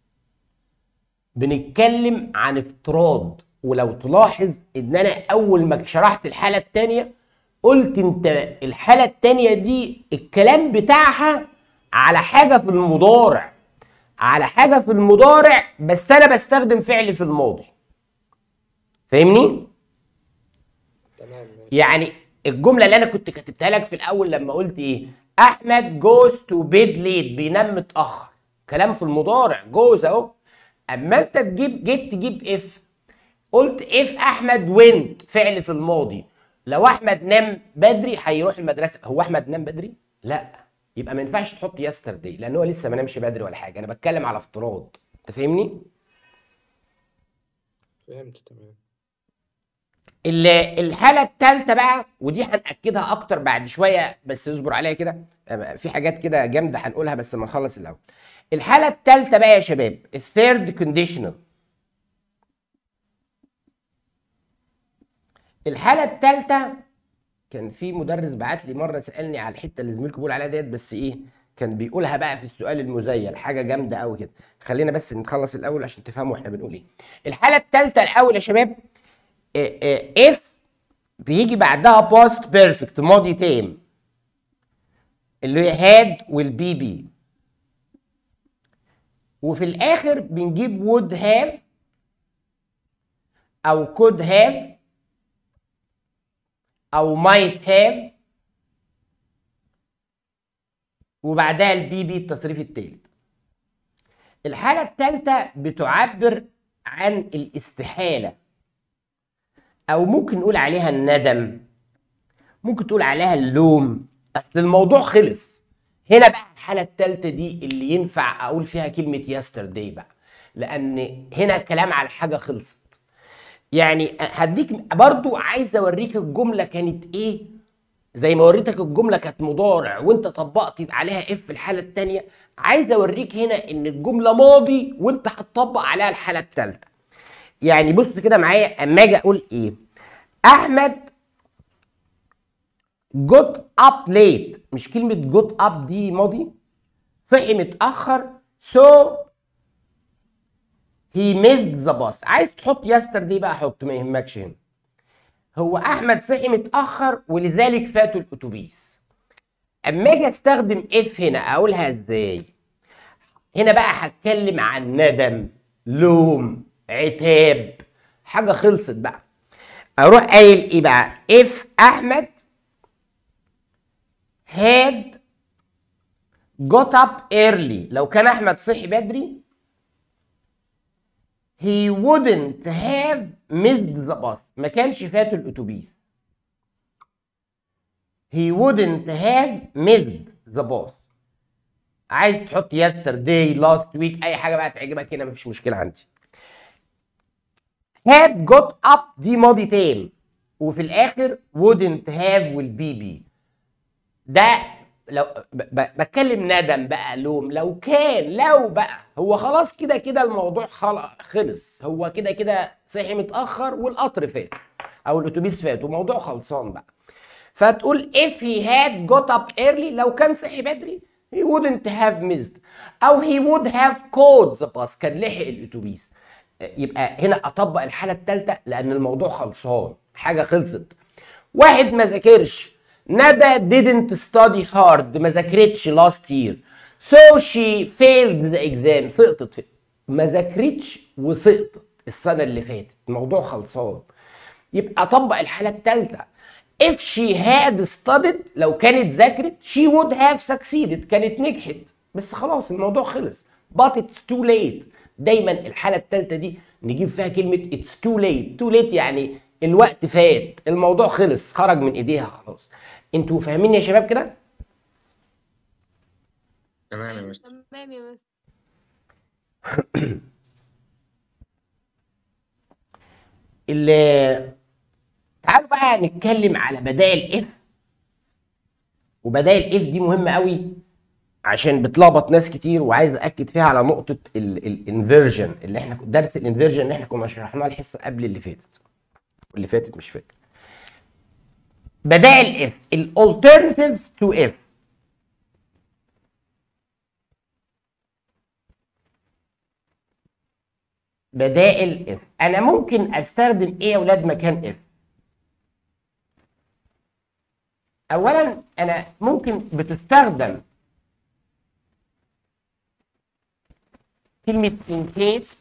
بنتكلم عن افتراض ولو تلاحظ ان انا اول ما شرحت الحاله الثانيه قلت انت الحاله الثانيه دي الكلام بتاعها على حاجه في المضارع على حاجه في المضارع بس انا بستخدم فعل في الماضي فاهمني تمام ماشي. يعني الجمله اللي انا كنت كاتبتها لك في الاول لما قلت ايه احمد جوز تو بيد ليت بينام متاخر كلام في المضارع جوز اهو اما انت تجيب جيت تجيب اف قلت اف احمد وينت فعل في الماضي لو احمد نام بدري هيروح المدرسه هو احمد نام بدري لا يبقى ما ينفعش تحط يسترداي لان هو لسه ما نامش بدري ولا حاجه انا بتكلم على افتراض انت فاهمني فهمت تمام ال- الحاله الثالثه بقى ودي هنأكدها اكتر بعد شويه بس اصبر عليا كده أما في حاجات كده جامده هنقولها بس ما نخلص الاول الحاله الثالثه بقى يا شباب الثيرد كونديشنال الحاله الثالثه كان في مدرس بعت لي مره سالني على الحته اللي زميلكم بيقول عليها ديت بس ايه كان بيقولها بقى في السؤال المزيل حاجه جامده قوي كده خلينا بس نخلص الاول عشان تفهموا احنا بنقول ايه الحاله الثالثه الاول يا شباب اف بيجي بعدها باست بيرفكت ماضي تام اللي هي هاد والبي بي وفي الاخر بنجيب would have او could have او might have وبعدها البي بي التصريف الثالث الحالة الثالثة بتعبر عن الاستحالة او ممكن نقول عليها الندم ممكن تقول عليها اللوم اصل الموضوع خلص هنا بقى الحالة الثالثة دي اللي ينفع اقول فيها كلمة يسترداي بقى لان هنا كلام على حاجة خلصت يعني هديك برضو عايز اوريك الجملة كانت ايه زي ما وريتك الجملة كانت مضارع وانت طبقت عليها اف في الحالة التانية عايز اوريك هنا ان الجملة ماضي وانت هتطبق عليها الحالة التالتة يعني بص كده معايا اما اجي اقول ايه احمد got up late مش كلمة got up دي ماضي صحي متأخر so he missed the bus عايز تحط yesterday بقى حط ما يهمكش هنا هو احمد صحي متاخر ولذلك فاته الاتوبيس اما اجي استخدم اف هنا اقولها ازاي هنا بقى هتكلم عن ندم لوم عتاب حاجه خلصت بقى اروح قايل ايه بقى اف احمد had got up early لو كان احمد صحي بدري he wouldn't have missed the bus ما كانش فاته الاتوبيس he wouldn't have missed the bus عايز تحط yesterday last week اي حاجه بقى تعجبك هنا مفيش مشكله عندي had got up دي ماضي تام وفي الاخر wouldn't have والبي بي ده لو ب- ب- بتكلم ندم بقى لوم لو كان لو بقى هو خلاص كده كده الموضوع خل- خلص هو كده كده صحي متاخر والقطر فات او الاتوبيس فات وموضوع خلصان بقى فتقول if he had got up early لو كان صحي بدري he wouldn't have missed او he would have caught the bus كان لحق الاتوبيس يبقى هنا اطبق الحاله الثالثه لان الموضوع خلصان حاجه خلصت واحد ما ذاكرش ندى didn't study hard ما ذاكرتش last year so she failed the exam سقطت في ما ذاكرتش وسقطت السنه اللي فاتت الموضوع خلصان يبقى اطبق الحاله الثالثه if she had studied لو كانت ذاكرت she would have succeeded كانت نجحت بس خلاص الموضوع خلص but it's too late دايما الحاله الثالثه دي نجيب فيها كلمه it's too late too late يعني الوقت فات الموضوع خلص خرج من ايديها خلاص انتوا فاهمين يا شباب كده تمام يا مستر تمام يا مستر اللي تعالوا بقى نتكلم على بدائل اف وبدائل اف دي مهمه قوي عشان بتلخبط ناس كتير وعايز اكد فيها على نقطه الانفيرجن اللي احنا درس الانفيرجن اللي احنا كنا شرحناه الحصه قبل اللي فاتت اللي فاتت مش فاكر بدائل اف الالترناتيفز تو اف بدائل اف انا ممكن استخدم ايه يا اولاد مكان اف اولا انا ممكن بتستخدم كلمة in case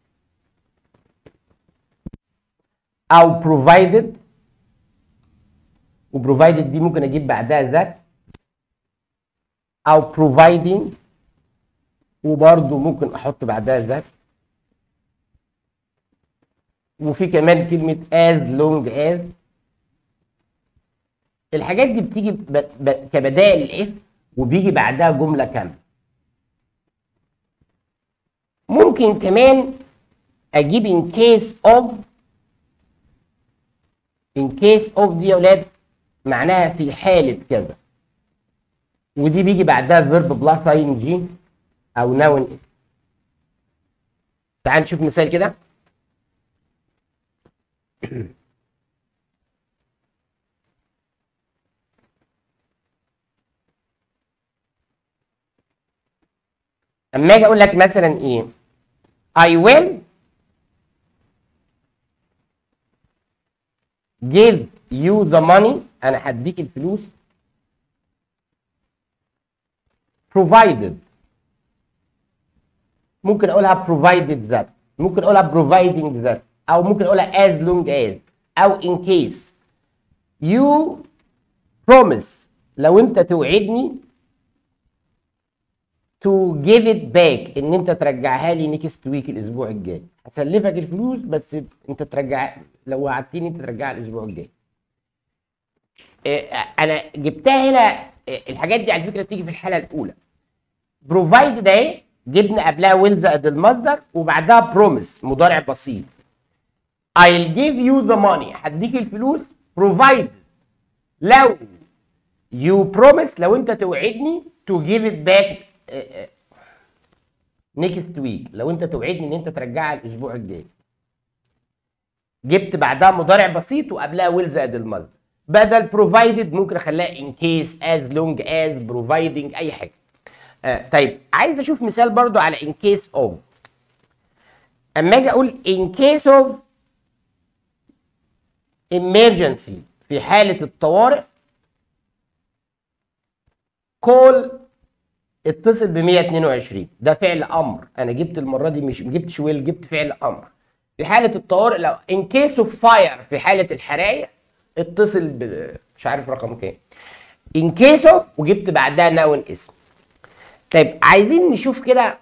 أو provided و provided دي ممكن أجيب بعدها ذات أو providing وبرضه ممكن أحط بعدها ذات وفي كمان كلمة as long as الحاجات دي بتيجي ب... ب... كبدائل الاف وبيجي بعدها جملة كاملة ممكن كمان اجيب in case of in case of دي يا ولاد معناها في حالة كذا ودي بيجي بعدها verb plus ing او noun تعال نشوف مثال كده اما اجي اقول لك مثلا ايه I will give you the money انا هديك الفلوس provided ممكن اقولها provided that ممكن اقولها providing that او ممكن اقولها as long as او in case you promise لو انت توعدني to give it back ان انت ترجعها لي next week الاسبوع الجاي هسلفك الفلوس بس انت ترجع لو وعدتني انت ترجعها الاسبوع الجاي إيه، انا جبتها هنا إيه، الحاجات دي على فكره بتيجي في الحاله الاولى بروفايد اهي جبنا قبلها ويل زائد المصدر وبعدها بروميس مضارع بسيط I'll give you the money هديك الفلوس provided لو you promise لو انت توعدني to give it back نيكست ويك لو انت توعدني ان انت ترجعها الاسبوع الجاي جبت بعدها مضارع بسيط وقبلها ويل زائد المصدر بدل provided ممكن اخليها in case as long as providing اي حاجه آه طيب عايز اشوف مثال برضو على in case of اما اجي اقول in case of emergency في حاله الطوارئ call اتصل ب 122 ده فعل امر انا جبت المره دي مش ما جبتش ويل جبت فعل امر في حاله الطوارئ لو ان كيس اوف فاير في حاله الحرايق اتصل ب مش عارف رقم كام ان كيس اوف وجبت بعدها نون اسم طيب عايزين نشوف كده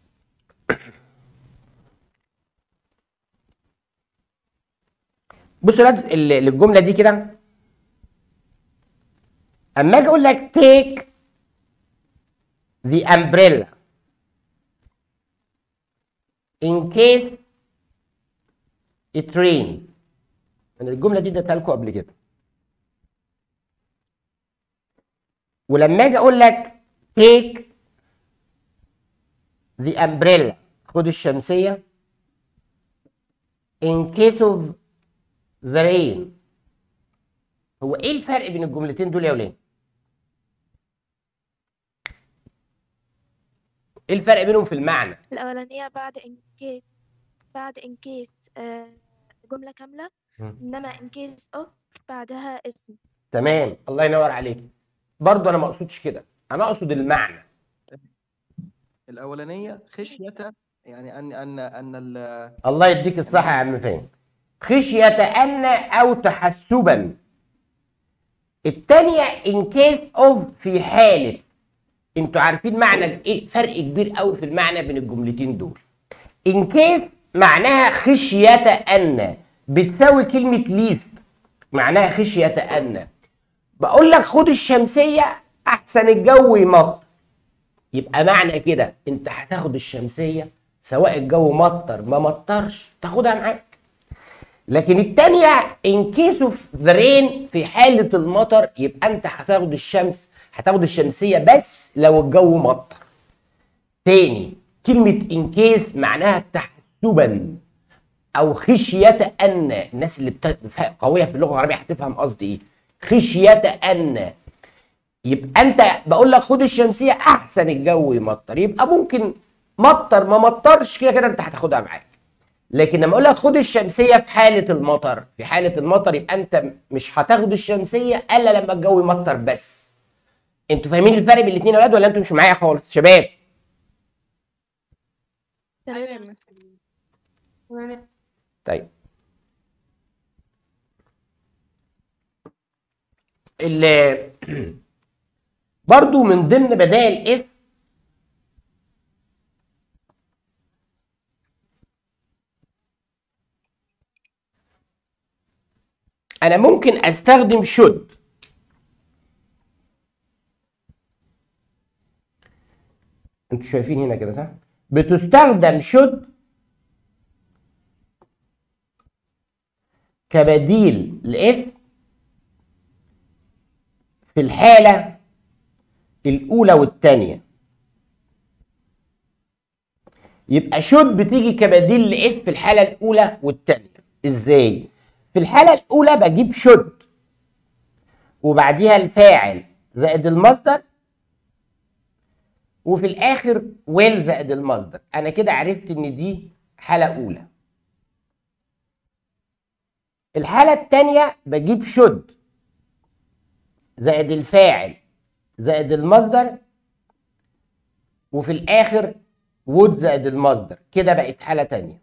بصوا يا ولاد ال- الجمله دي كده اما اجي اقول لك تيك the umbrella in case it rains انا الجمله دي اديتها لكم قبل كده ولما اجي اقول لك take the umbrella خد الشمسيه in case of the rain هو ايه الفرق بين الجملتين دول يا ولاد؟ ايه الفرق بينهم في المعنى؟ الأولانية بعد in case بعد in case آه، جملة كاملة مم. إنما in case of بعدها اسم تمام الله ينور عليك برضه انا ما اقصدش كده انا اقصد المعنى الاولانيه خشيه يعني ان ان ان ال- الله يديك الصحه يا عم فاهم خشيه ان او تحسبا الثانيه ان كيس اوف في حاله انتوا عارفين معنى ايه فرق كبير قوي في المعنى بين الجملتين دول ان كيس معناها خشيه ان بتساوي كلمه ليست معناها خشيه ان بقول لك خد الشمسيه احسن الجو يمطر يبقى معنى كده انت هتاخد الشمسيه سواء الجو مطر ما مطرش تاخدها معاك لكن التانية ان كيس اوف ذا رين في حالة المطر يبقى انت هتاخد الشمس هتاخد الشمسية بس لو الجو مطر تاني كلمة ان كيس معناها تحسبا او خشية ان الناس اللي بت... قوية في اللغة العربية هتفهم قصدي ايه خشية ان يبقى انت بقول لك خد الشمسيه احسن الجو يمطر يبقى ممكن مطر ما مطرش كده كده انت هتاخدها معاك لكن لما اقول لك خد الشمسيه في حاله المطر في حاله المطر يبقى انت مش هتاخد الشمسيه الا لما الجو يمطر بس انتوا فاهمين الفرق بين الاثنين يا ولاد ولا انتوا مش معايا خالص شباب ايوه يا تمام مستر طيب ال برضو من ضمن بدائل اف انا ممكن استخدم should انتوا شايفين هنا كده صح بتستخدم should كبديل لاف في الحالة الأولى والثانية يبقى شود بتيجي كبديل لاف في الحالة الأولى والثانية ازاي؟ في الحالة الأولى بجيب شود وبعديها الفاعل زائد المصدر وفي الآخر ويل زائد المصدر أنا كده عرفت إن دي حالة أولى الحالة التانية بجيب شود زائد الفاعل زائد المصدر وفي الآخر وود زائد المصدر كده بقت حالة تانية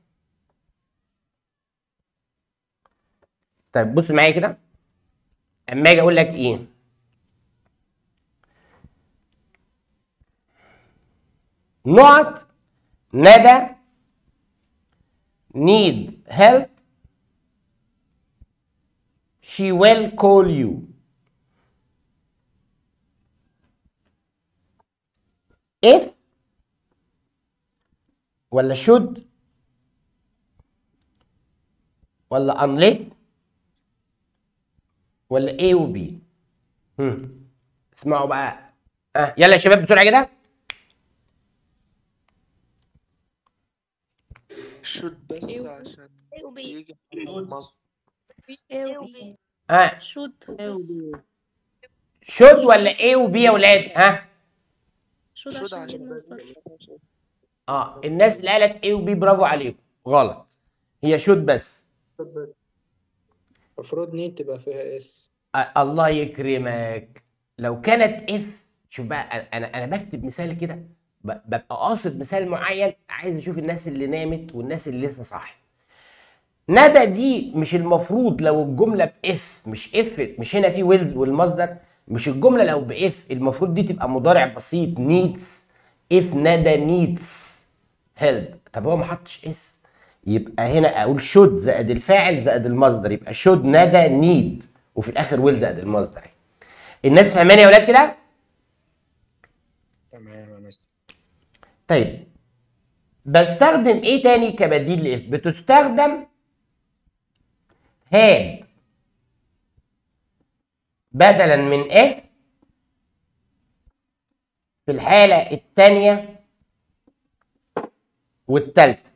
طيب بص معايا كده اما اجي اقول لك ايه نقط ندى need help she will call you if ولا should ولا unless ولا A و B هم. اسمعوا بقى آه. يلا يا شباب بسرعة كده شود بس عشان يجي مصر ها شوت should ولا A و B يا ولاد ها شوت شود عشان عشان يجيب مصدر اه الناس اللي قالت A و B برافو عليكم غلط هي should بس المفروض نيد تبقى فيها اس آه الله يكرمك لو كانت اف شوف بقى انا انا بكتب مثال كده ب- ببقى قاصد مثال معين عايز اشوف الناس اللي نامت والناس اللي لسه صاحيه ندى دي مش المفروض لو الجمله باف مش اف مش هنا في ويل والمصدر مش الجمله لو باف المفروض دي تبقى مضارع بسيط نيدز اف ندى نيدز هيلب طب هو ما حطش اس يبقى هنا اقول شود زائد الفاعل زائد المصدر يبقى شود ندى نيد وفي الاخر ويل زائد المصدر الناس فاهماني يا ولاد كده تمام يا مستر طيب بستخدم ايه تاني كبديل لاف بتستخدم هاد بدلا من اف في الحالة التانية والتالتة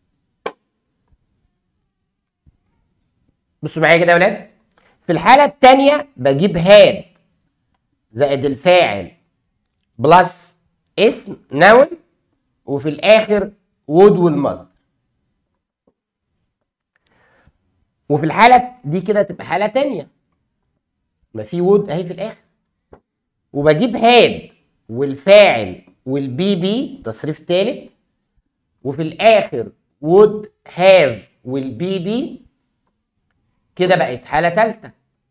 بصوا معايا كده يا ولاد في الحالة التانية بجيب هاد زائد الفاعل بلس اسم نون وفي الاخر وود والمصدر وفي الحالة دي كده تبقى حالة تانية ما في وود اهي في الاخر وبجيب هاد والفاعل والبي بي تصريف تالت وفي الاخر وود هاف والبي بي كده بقت حالة تالتة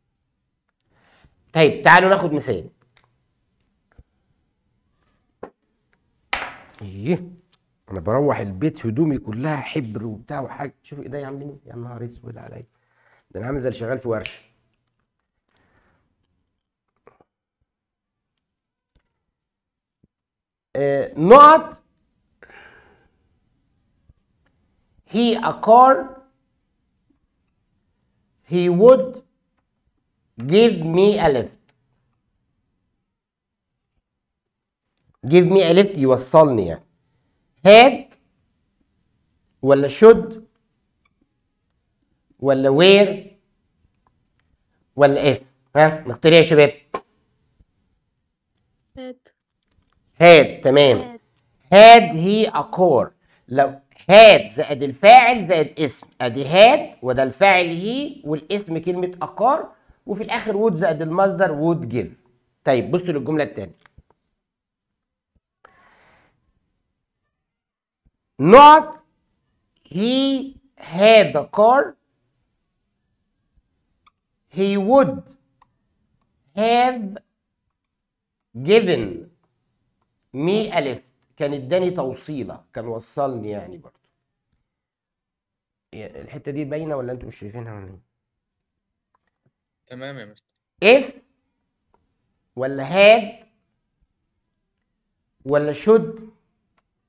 طيب تعالوا ناخد مثال ايه انا بروح البيت هدومي كلها حبر وبتاع وحاجه شوف ايديا عاملين ازاي يا نهار اسود عليا ده انا عامل زي اللي شغال في ورشه آه، نقط he a car he would give me a lift give me a lift يوصلني يعني had ولا should ولا where ولا if ها نختار ايه يا شباب هات had تمام had he a car لو had زائد الفاعل زائد اسم ادي had وده الفاعل هي والاسم كلمة a car وفي الاخر would زائد المصدر would give طيب بصوا للجملة التانية not he had a car he would have given me a lift كان اداني توصيله كان وصلني يعني برضه يا- الحته دي باينه ولا انتوا مش شايفينها ولا ايه تمام يا مستر if ولا had ولا should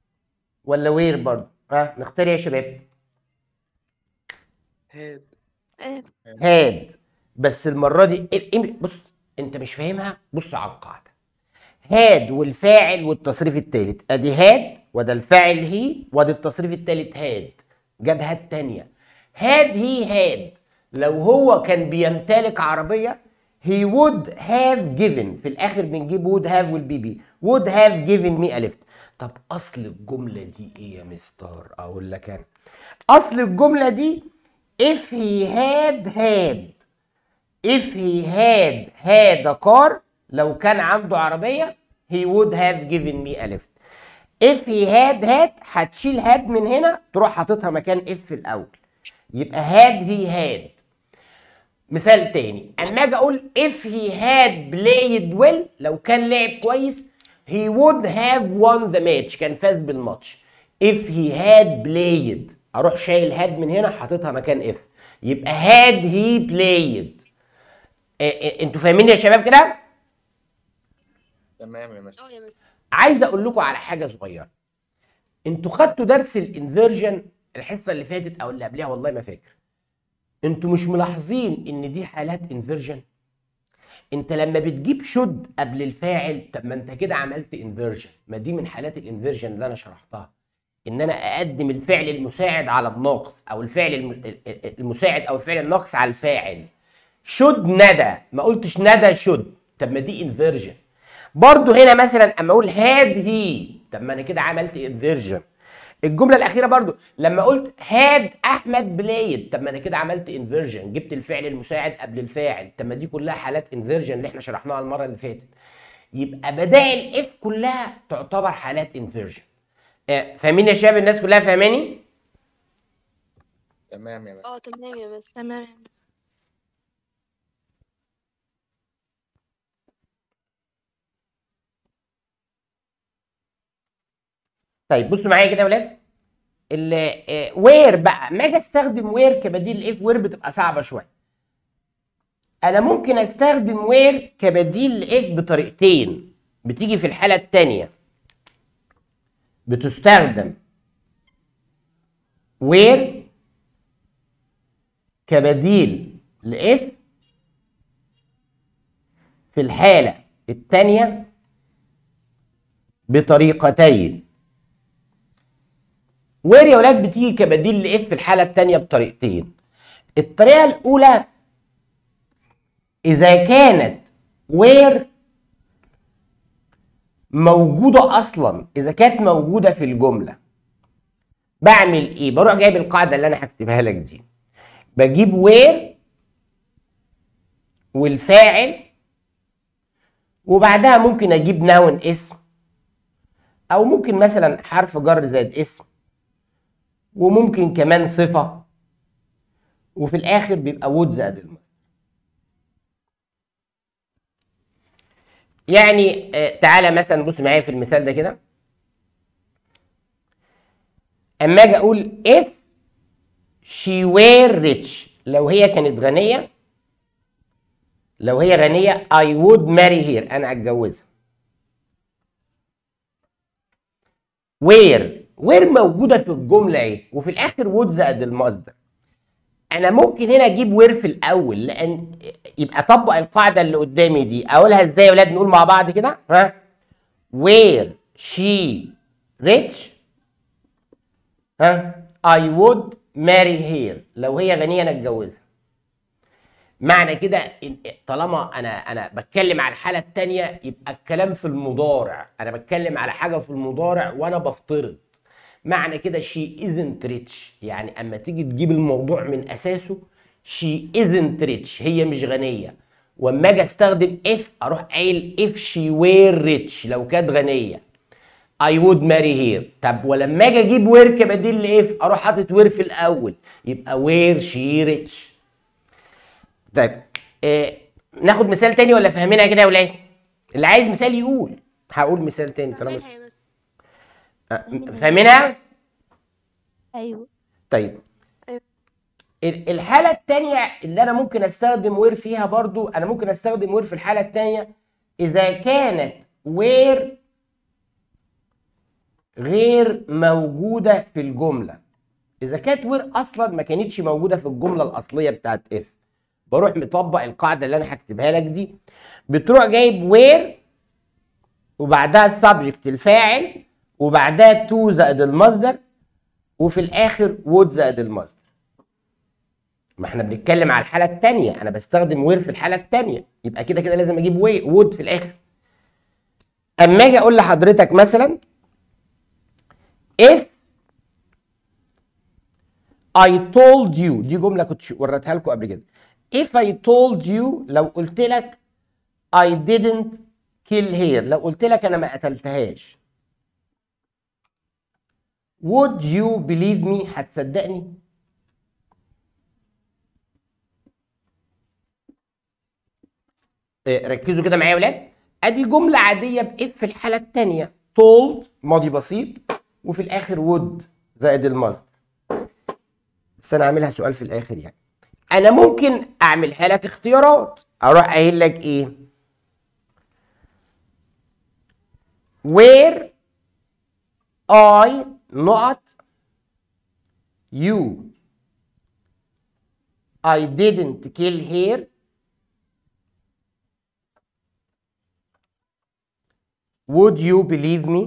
ولا where برضه ها نختار إيه يا شباب هاد اف هاد بس المره دي إيه- إيه- بص انت مش فاهمها بص على القاعده هاد والفاعل والتصريف الثالث ادي هاد وده الفاعل هي وادي التصريف الثالث هاد جاب هاد تانية هاد هي هاد لو هو كان بيمتلك عربيه he would have given في الاخر بنجيب would have والبي بي would have given me a lift طب اصل الجمله دي ايه يا مستر اقول لك انا اصل الجمله دي if he had had if he had had a car لو كان عنده عربية he would have given me a lift if he had had هتشيل had من هنا تروح حاططها مكان if في الأول يبقى had he had مثال تاني اما اجي اقول if he had played well لو كان لعب كويس he would have won the match كان فاز بالماتش if he had played اروح شايل had من هنا حاططها مكان if يبقى had he played إيه إيه انتوا فاهمين يا شباب كده تمام يا مستر اه يا مستر عايز اقول لكم على حاجه صغيره انتوا خدتوا درس الانفيرجن الحصه اللي فاتت او اللي قبلها والله ما فاكر انتوا مش ملاحظين ان دي حالات انفيرجن انت لما بتجيب شد قبل الفاعل طب ما انت كده عملت انفيرجن ما دي من حالات الانفيرجن اللي انا شرحتها ان انا اقدم الفعل المساعد على الناقص او الفعل الم- المساعد او الفعل الناقص على الفاعل شد ندى ما قلتش ندى شد طب ما دي انفيرجن برضو هنا مثلا اما اقول هاد هي طب ما انا كده عملت انفيرجن الجمله الاخيره برضو لما قلت هاد احمد بلايد طب ما انا كده عملت انفيرجن جبت الفعل المساعد قبل الفاعل طب ما دي كلها حالات انفيرجن اللي احنا شرحناها المره اللي فاتت يبقى بدائل اف كلها تعتبر حالات انفيرجن فاهمين يا شباب الناس كلها فاهماني تمام يا مستر اه تمام يا مستر تمام يا مستر طيب بصوا معايا كده يا ولاد وير بقى ما اجي استخدم وير كبديل اف وير بتبقى صعبه شويه انا ممكن استخدم وير كبديل لاف بطريقتين بتيجي في الحاله الثانيه بتستخدم وير كبديل لاف في الحاله الثانيه بطريقتين وير يا ولاد بتيجي كبديل لاف في الحاله الثانيه بطريقتين الطريقه الاولى اذا كانت وير موجوده اصلا اذا كانت موجوده في الجمله بعمل ايه بروح جايب القاعده اللي انا هكتبها لك دي بجيب وير والفاعل وبعدها ممكن اجيب ناون اسم او ممكن مثلا حرف جر زائد اسم وممكن كمان صفة وفي الآخر بيبقى وود زائد المصدر يعني آه تعالى مثلا بص معايا في المثال ده كده اما اجي اقول if she were rich لو هي كانت غنية لو هي غنية I would marry her أنا هتجوزها where وير موجوده في الجمله ايه وفي الاخر وود زائد المصدر انا ممكن هنا اجيب وير في الاول لان يبقى اطبق القاعده اللي قدامي دي اقولها ازاي يا ولاد نقول مع بعض كده ها وير شي ريتش ها اي وود ماري هير لو هي غنيه انا اتجوزها معنى كده إن- طالما انا انا بتكلم على الحاله الثانيه يبقى الكلام في المضارع انا بتكلم على حاجه في المضارع وانا بفترض معنى كده شي ازنت ريتش يعني اما تيجي تجيب الموضوع من اساسه شي ازنت ريتش هي مش غنيه واما اجي استخدم اف اروح قايل اف شي وير ريتش لو كانت غنيه اي وود ماري هير طب ولما اجي اجيب وير كبديل لاف اروح حاطط وير في الاول يبقى وير شي ريتش طيب آه ناخد مثال تاني ولا فاهمينها كده يا ولاد اللي عايز مثال يقول هقول مثال تاني طالما فاهمينها يا مستر آه، فاهمينها ايوه طيب ال- الحالة التانية اللي أنا ممكن أستخدم وير فيها برضو أنا ممكن أستخدم وير في الحالة التانية إذا كانت وير غير موجودة في الجملة اذا كانت وير اصلا ما كانتش موجوده في الجمله الاصليه بتاعت اف بروح مطبق القاعده اللي انا هكتبها لك دي بتروح جايب وير وبعدها السبجكت الفاعل وبعدها تو زائد المصدر وفي الاخر وود زائد المصدر ما احنا بنتكلم على الحاله الثانيه انا بستخدم وير في الحاله الثانيه يبقى كده كده لازم اجيب وي وود في الاخر اما اجي اقول لحضرتك مثلا if I told you دي جمله كنت ش- وريتها لكم قبل كده if I told you لو قلت لك I didn't kill her لو قلت لك انا ما قتلتهاش would you believe me هتصدقني إيه، ركزوا كده معايا يا ولاد ادي جمله عاديه باف في الحاله الثانيه told ماضي بسيط وفي الاخر would زائد المصدر بس انا عاملها سؤال في الاخر يعني انا ممكن اعملها لك اختيارات اروح قايل لك ايه where I not you I didn't kill her would you believe me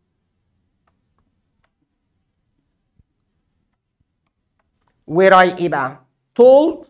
where I ايه بقى told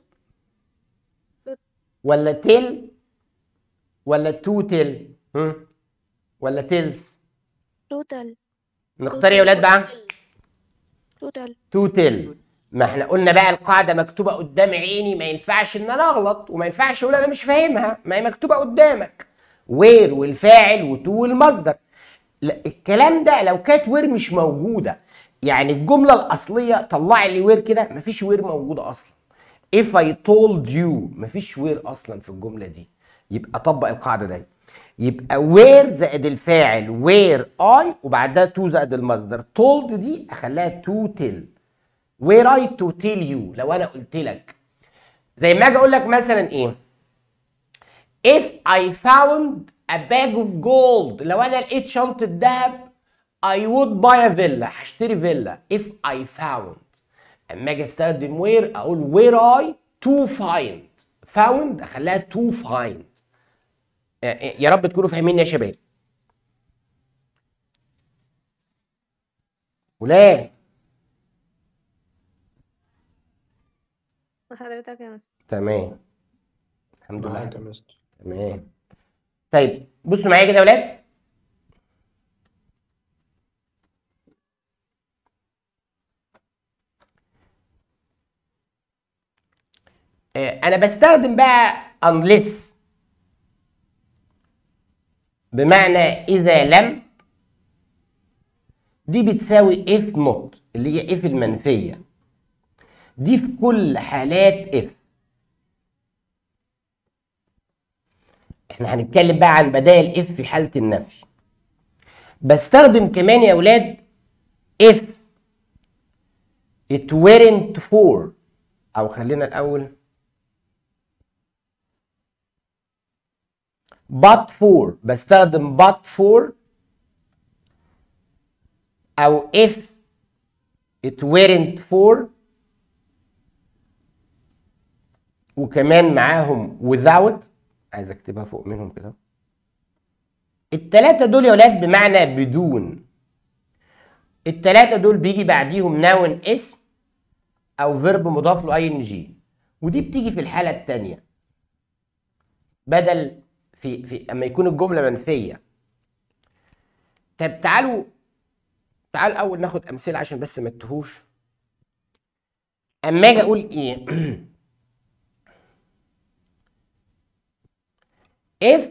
ولا tell ولا to tell هم؟ ولا tells توتال نختار يا ولاد بقى توتال تو تل ما احنا قلنا بقى القاعده مكتوبه قدام عيني ما ينفعش ان انا اغلط وما ينفعش اقول انا مش فاهمها ما هي مكتوبه قدامك وير والفاعل وتو والمصدر لا الكلام ده لو كانت وير مش موجوده يعني الجمله الاصليه طلع لي وير كده مفيش وير موجوده اصلا if I told you مفيش وير اصلا في الجمله دي يبقى طبق القاعده دي يبقى where زائد الفاعل where I وبعدها to زائد المصدر told دي اخليها to tell where I to tell you لو انا قلت لك زي ما اجي اقول لك مثلا ايه if I found a bag of gold لو انا لقيت شنطة ذهب I would buy a villa هشتري فيلا if I found اما اجي استخدم where اقول where I to find found اخليها to find يا رب تكونوا فاهمين يا شباب ولاد حضرتك يا مستر تمام الحمد لله معاك يا مستر تمام طيب بصوا معايا كده يا ولاد آه، انا بستخدم بقى unless بمعنى اذا لم دي بتساوي if not اللي هي if المنفيه دي في كل حالات if احنا هنتكلم بقى عن بدائل if في حاله النفي بستخدم كمان يا اولاد if it weren't for او خلينا الاول but for بستخدم but for او if it weren't for وكمان معاهم without عايز اكتبها فوق منهم كده التلاتة دول يا ولاد بمعنى بدون التلاتة دول بيجي بعديهم ناون اسم او فيرب مضاف له اي ان جي ودي بتيجي في الحالة التانية بدل في في اما يكون الجملة منفية طب تعالوا تعال اول ناخد امثلة عشان بس ما تتوهوش اما اجي اقول ايه if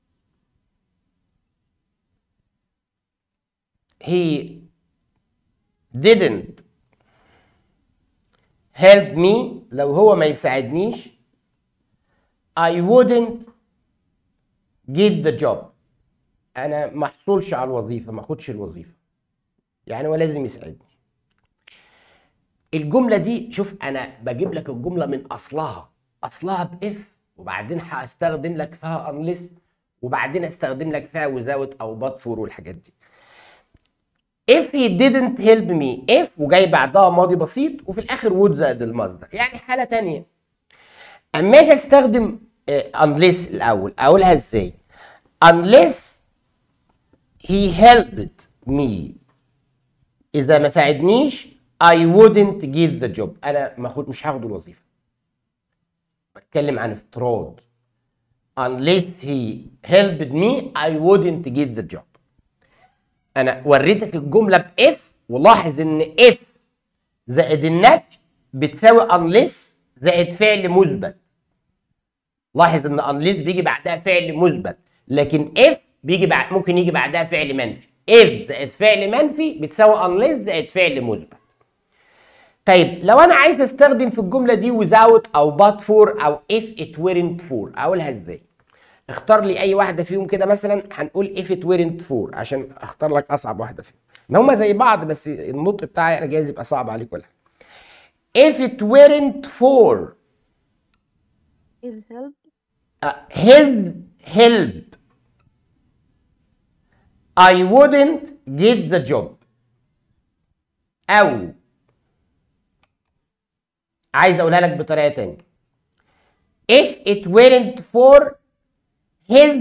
he didn't help me لو هو ما يساعدنيش I wouldn't get the job انا ما احصلش على الوظيفه ما اخدش الوظيفه يعني هو لازم يساعدني الجمله دي شوف انا بجيب لك الجمله من اصلها اصلها باف وبعدين هستخدم لك فيها unless وبعدين استخدم لك فيها without او but for والحاجات دي if he didn't help me if وجاي بعدها ماضي بسيط وفي الاخر would زائد المصدر يعني حاله تانية اما اجي استخدم آه، unless الاول اقولها ازاي unless he helped me اذا ما ساعدنيش I wouldn't get the job انا ما خد مش هاخد الوظيفه بتكلم عن افتراض unless he helped me I wouldn't get the job انا وريتك الجمله باف ولاحظ ان اف زائد النفي بتساوي unless زائد فعل مثبت لاحظ ان unless بيجي بعدها فعل مثبت لكن if بيجي بعد ممكن يجي بعدها فعل منفي if زائد فعل منفي بتساوي unless زائد فعل مثبت طيب لو انا عايز استخدم في الجمله دي without او but for او if it weren't for اقولها ازاي اختار لي اي واحده فيهم كده مثلا هنقول if it weren't for عشان اختار لك اصعب واحده فيهم ما هما زي بعض بس النطق بتاعي انا جايز يبقى صعب عليك ولا حاجه if it weren't for His help. uh, his help I wouldn't get the job أو عايز أقولها لك بطريقة تانية if it weren't for his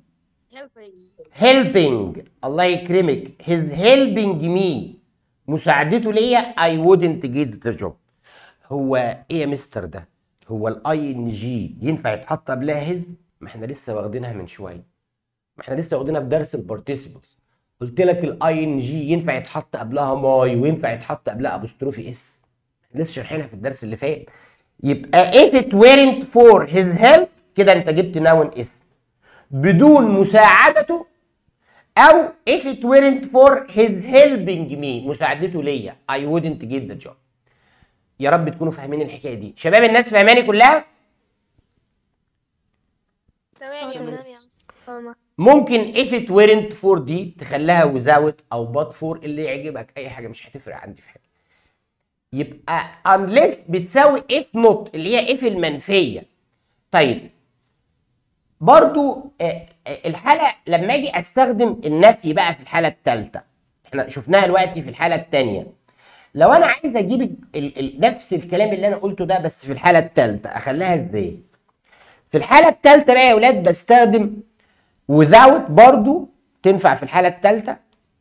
helping الله يكرمك his helping me مساعدته ليا I wouldn't get the job هو ايه يا مستر ده هو الاي ان جي ينفع يتحط قبلها هز ما احنا لسه واخدينها من شويه ما احنا لسه واخدينها في درس البارتيسيبلز قلت لك الاي ان جي ينفع يتحط قبلها ماي وينفع يتحط قبلها ابوستروفي اس لسه شارحينها في الدرس اللي فات يبقى if it weren't for his help كده انت جبت نون اسم بدون مساعدته او if it weren't for his helping me مساعدته ليا I wouldn't get the job يا رب تكونوا فاهمين الحكايه دي شباب الناس فاهماني كلها تمام يا تمام يا مستر ممكن if it weren't for دي تخليها without او but for اللي يعجبك اي حاجه مش هتفرق عندي في حاجه يبقى unless بتساوي if not اللي هي if المنفيه طيب برضو آه، آه، الحاله لما اجي استخدم النفي بقى في الحاله الثالثه احنا شفناها دلوقتي في الحاله الثانيه لو انا عايز اجيب ال ال نفس الكلام اللي انا قلته ده بس في الحاله الثالثه اخليها ازاي في الحاله الثالثه بقى يا اولاد بستخدم without برضو تنفع في الحاله الثالثه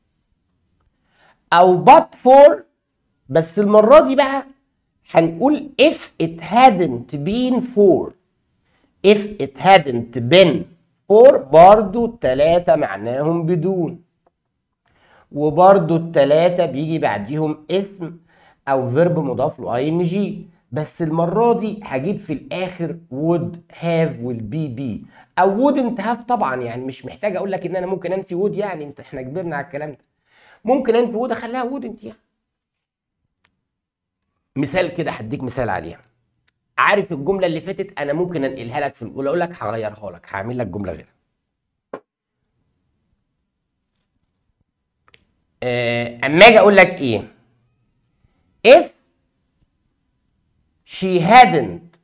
او but for بس المره دي بقى هنقول if it hadn't been for if it hadn't been for برضو التلاتة معناهم بدون وبرضو التلاتة بيجي بعديهم اسم او فيرب مضاف له اي ان جي بس المرة دي هجيب في الاخر would have will be be او wouldn't have طبعا يعني مش محتاج اقول لك ان انا ممكن انفي would يعني انت احنا كبرنا على الكلام ده ممكن انفي would اخليها wouldn't يعني مثال كده هديك مثال عليها عارف الجمله اللي فاتت انا ممكن انقلها لك في الاولى اقول لك هغيرها لك هعمل لك جمله غيرها آه، اما اجي اقول لك ايه if she hadn't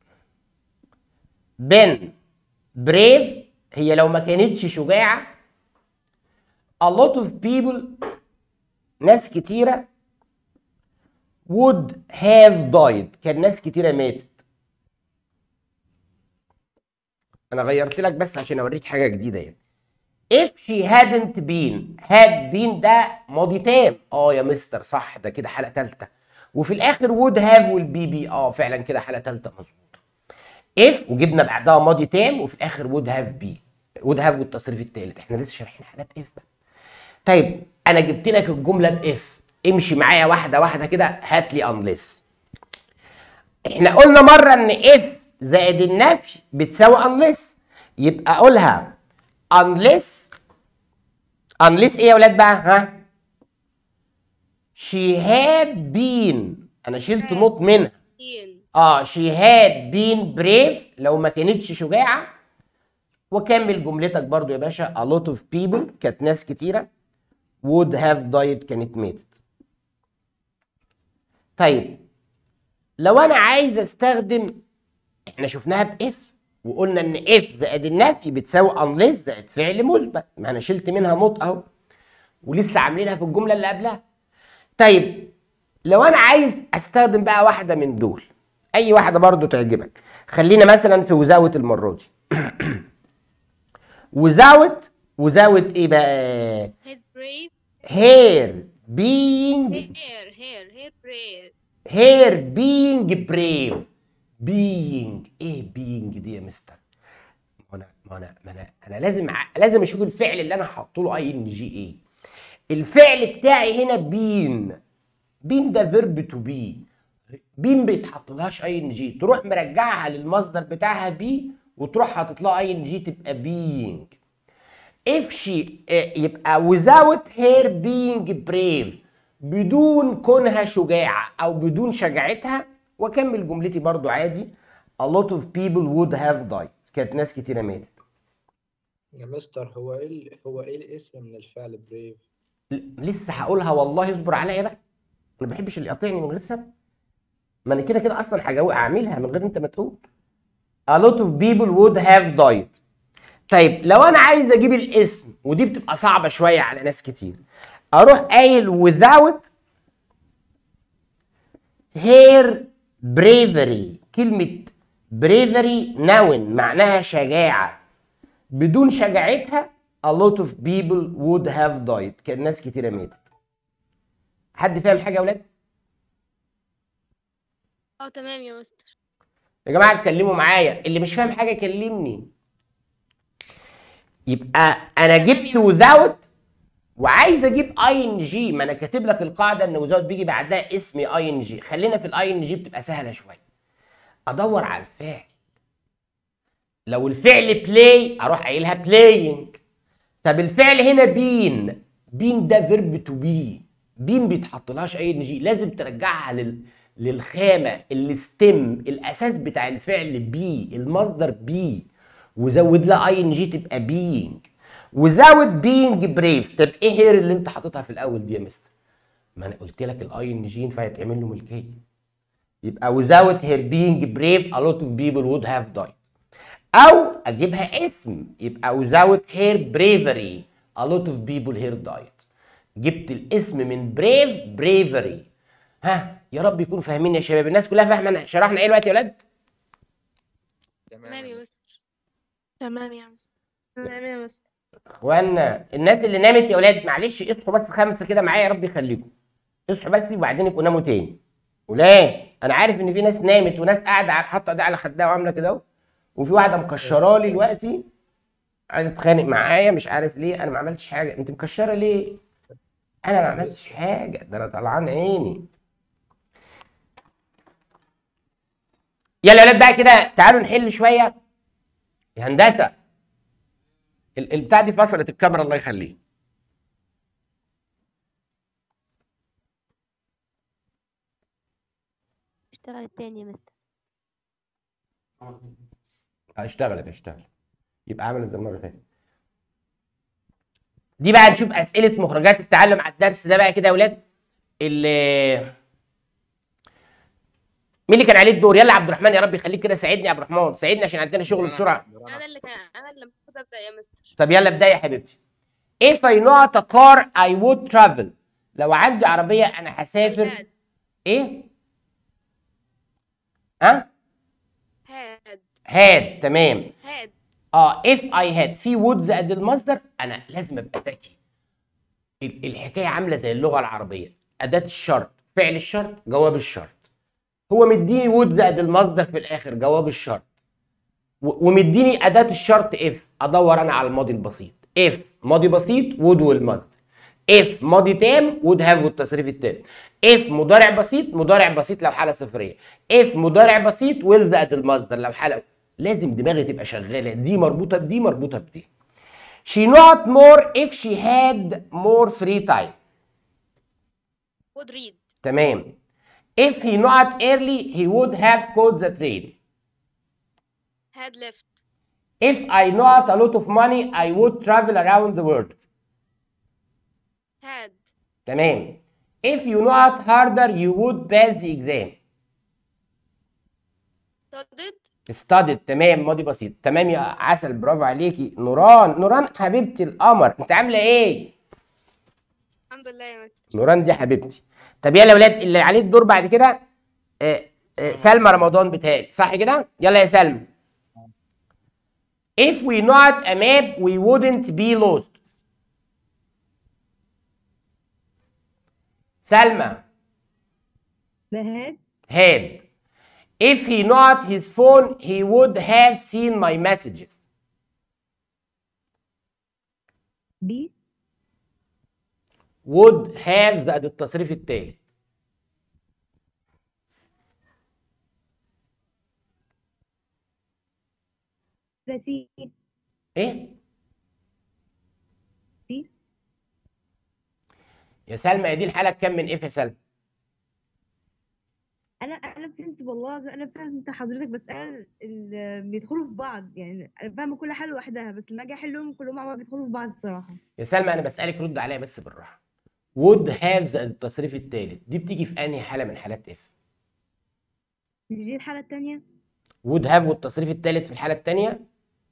been brave هي لو ما كانتش شجاعه a lot of people ناس كتيره would have died كان ناس كتيرة ماتت أنا غيرت لك بس عشان أوريك حاجة جديدة يعني if she hadn't been had been ده ماضي تام اه يا مستر صح ده كده حالة تالتة وفي الآخر would have will be be اه فعلا كده حالة تالتة مظبوط if وجبنا بعدها ماضي تام وفي الآخر would have be would have والتصريف التالت احنا لسه شارحين حالات if بقى طيب أنا جبت لك الجملة بإف امشي معايا واحده واحده كده هات لي unless احنا قلنا مره ان if زائد النفي بتساوي unless يبقى اقولها unless unless ايه يا ولاد بقى ها she had been انا شلت نوت منها اه she had been brave لو ما كانتش شجاعه وكمل جملتك برضو يا باشا a lot of people كانت ناس كتيره would have died كانت ماتت طيب لو انا عايز استخدم احنا شفناها باف وقلنا ان اف زائد النفي بتساوي unless زائد فعل مثبت ما انا شلت منها نوت اهو ولسه عاملينها في الجمله اللي قبلها طيب لو انا عايز استخدم بقى واحده من دول اي واحده برضو تعجبك خلينا مثلا في وزاوه المره دي وزاوه وزاوه ايه بقى He's brave. هير بينج Hair, hair, hair brave. هير بينج بريف بينج ايه بينج دي يا مستر ما انا ما انا ما انا انا لازم ع- لازم اشوف الفعل اللي انا حاطه له اي ان جي ايه الفعل بتاعي هنا بين بين ده فيرب تو بي بين بيتحط لهاش اي ان جي تروح مرجعها للمصدر بتاعها بي وتروح حاطط لها اي ان جي تبقى بينج if she آه، يبقى without her being brave بدون كونها شجاعة أو بدون شجاعتها وأكمل جملتي برضو عادي a lot of people would have died كانت ناس كتيرة ماتت يا مستر هو ايه ال- هو ايه الاسم من الفعل بريف ل- لسه هقولها والله اصبر عليا بقى أنا ما بحبش اللي يقاطعني من غير سبب ما أنا كده كده أصلا هجاوب أعملها من غير أنت ما تقول a lot of people would have died طيب لو انا عايز اجيب الاسم ودي بتبقى صعبه شويه على ناس كتير اروح قايل without her bravery كلمه bravery noun معناها شجاعه بدون شجاعتها a lot of people would have died كان ناس كتيره ماتت حد فاهم حاجه يا ولاد اه تمام يا مستر يا جماعه اتكلموا معايا اللي مش فاهم حاجه كلمني يبقى انا جبت without وعايز اجيب اي ان جي ما انا كاتب لك القاعده ان without بيجي بعدها اسم اي ان جي خلينا في الاي ان جي بتبقى سهله شويه ادور على الفعل لو الفعل بلاي اروح قايلها بلاينج طب الفعل هنا بين بين ده فيرب تو بي بين بيتحط لهاش اي ان جي لازم ترجعها لل للخامه الستم الاساس بتاع الفعل بي المصدر بي وزود لها اي ان جي تبقى بينج وزود بينج بريف طب ايه هير اللي انت حاططها في الاول دي يا مستر ما انا قلت لك الاي ان جي ينفع يتعمل له ملكيه يبقى without her being brave a lot of people would have died او اجيبها اسم يبقى without her bravery a lot of people here died جبت الاسم من بريف bravery ها يا رب يكونوا فاهمين يا شباب الناس كلها فاهمه أنا شرحنا ايه دلوقتي يا ولاد تمام يا مستر تمام يا مستر تمام يا مستر اخوانا الناس اللي نامت يا ولاد معلش اصحوا بس خمسه كده معايا يا رب يخليكم اصحوا بس وبعدين يبقوا ناموا تاني ولا انا عارف ان في ناس نامت وناس قاعده على- حاطه ايديها على خدها وعامله كده اهو وفي واحده مكشره لي دلوقتي عايزه تتخانق معايا مش عارف ليه انا ما عملتش حاجه انت مكشره ليه انا ما عملتش حاجه ده انا طلعان عيني يلا يا ولاد بقى كده تعالوا نحل شويه يا هندسه ال- البتاع دي فصلت الكاميرا الله يخليه اشتغل تاني يا مستر اه اشتغلت اشتغلت يبقى عملت زي المره اللي فاتت دي بقى نشوف اسئله مخرجات التعلم على الدرس ده بقى كده يا ولاد اللي مين اللي كان عليه الدور يلا يا عبد الرحمن يا رب يخليك كده ساعدني يا عبد الرحمن ساعدني عشان عندنا شغل بسرعه انا اللي كان انا اللي المفروض ابدا يا مستر طب يلا ابدأي يا حبيبتي if I not a car I would travel لو عندي عربيه انا هسافر ايه ها هاد had تمام هاد اه if I had في would زائد المصدر انا لازم ابقى ذكي ال- الحكايه عامله زي اللغه العربيه اداه الشرط فعل الشرط جواب الشرط هو مديني would زائد المصدر في الاخر جواب الشرط و- ومديني اداه الشرط if ادور انا على الماضي البسيط if ماضي بسيط would والمصدر if ماضي تام would have والتصريف التام if مضارع بسيط مضارع بسيط لو حاله صفريه if مضارع بسيط will زائد المصدر لو حاله لازم دماغي تبقى شغاله دي مربوطه بدي مربوطه بدي she not more if she had more free time would read تمام if he not early he would have caught the train had left if I not a lot of money I would travel around the world had تمام if you not harder you would pass the exam studied studied تمام ماضي بسيط تمام يا عسل برافو عليكي نوران نوران حبيبتي القمر انت عامله ايه لله يا مستر نوران دي حبيبتي طب يلا يا ولاد اللي عليه الدور بعد كده آه، آه، سلمى رمضان بتهيألي صح كده يلا يا سلمى if we not a map we wouldn't be lost سلمى The had if he not his phone he would have seen my messages B would have زائد التصريف التالت The C ايه C يا سلمى يا دي الحاله كام من اف يا سلمى انا انا فهمت والله العظيم انا فهمت حضرتك بس انا ال- بيدخلوا في بعض يعني انا فاهمه كل حاجه لوحدها بس لما اجي احلهم كلهم مع بعض بيدخلوا في بعض الصراحه يا سلمى انا بسالك رد عليا بس بالراحه would have زائد التصريف التالت دي بتيجي في انهي حاله من حالات اف دي دي الحاله الثانيه would have والتصريف التالت في الحاله الثانيه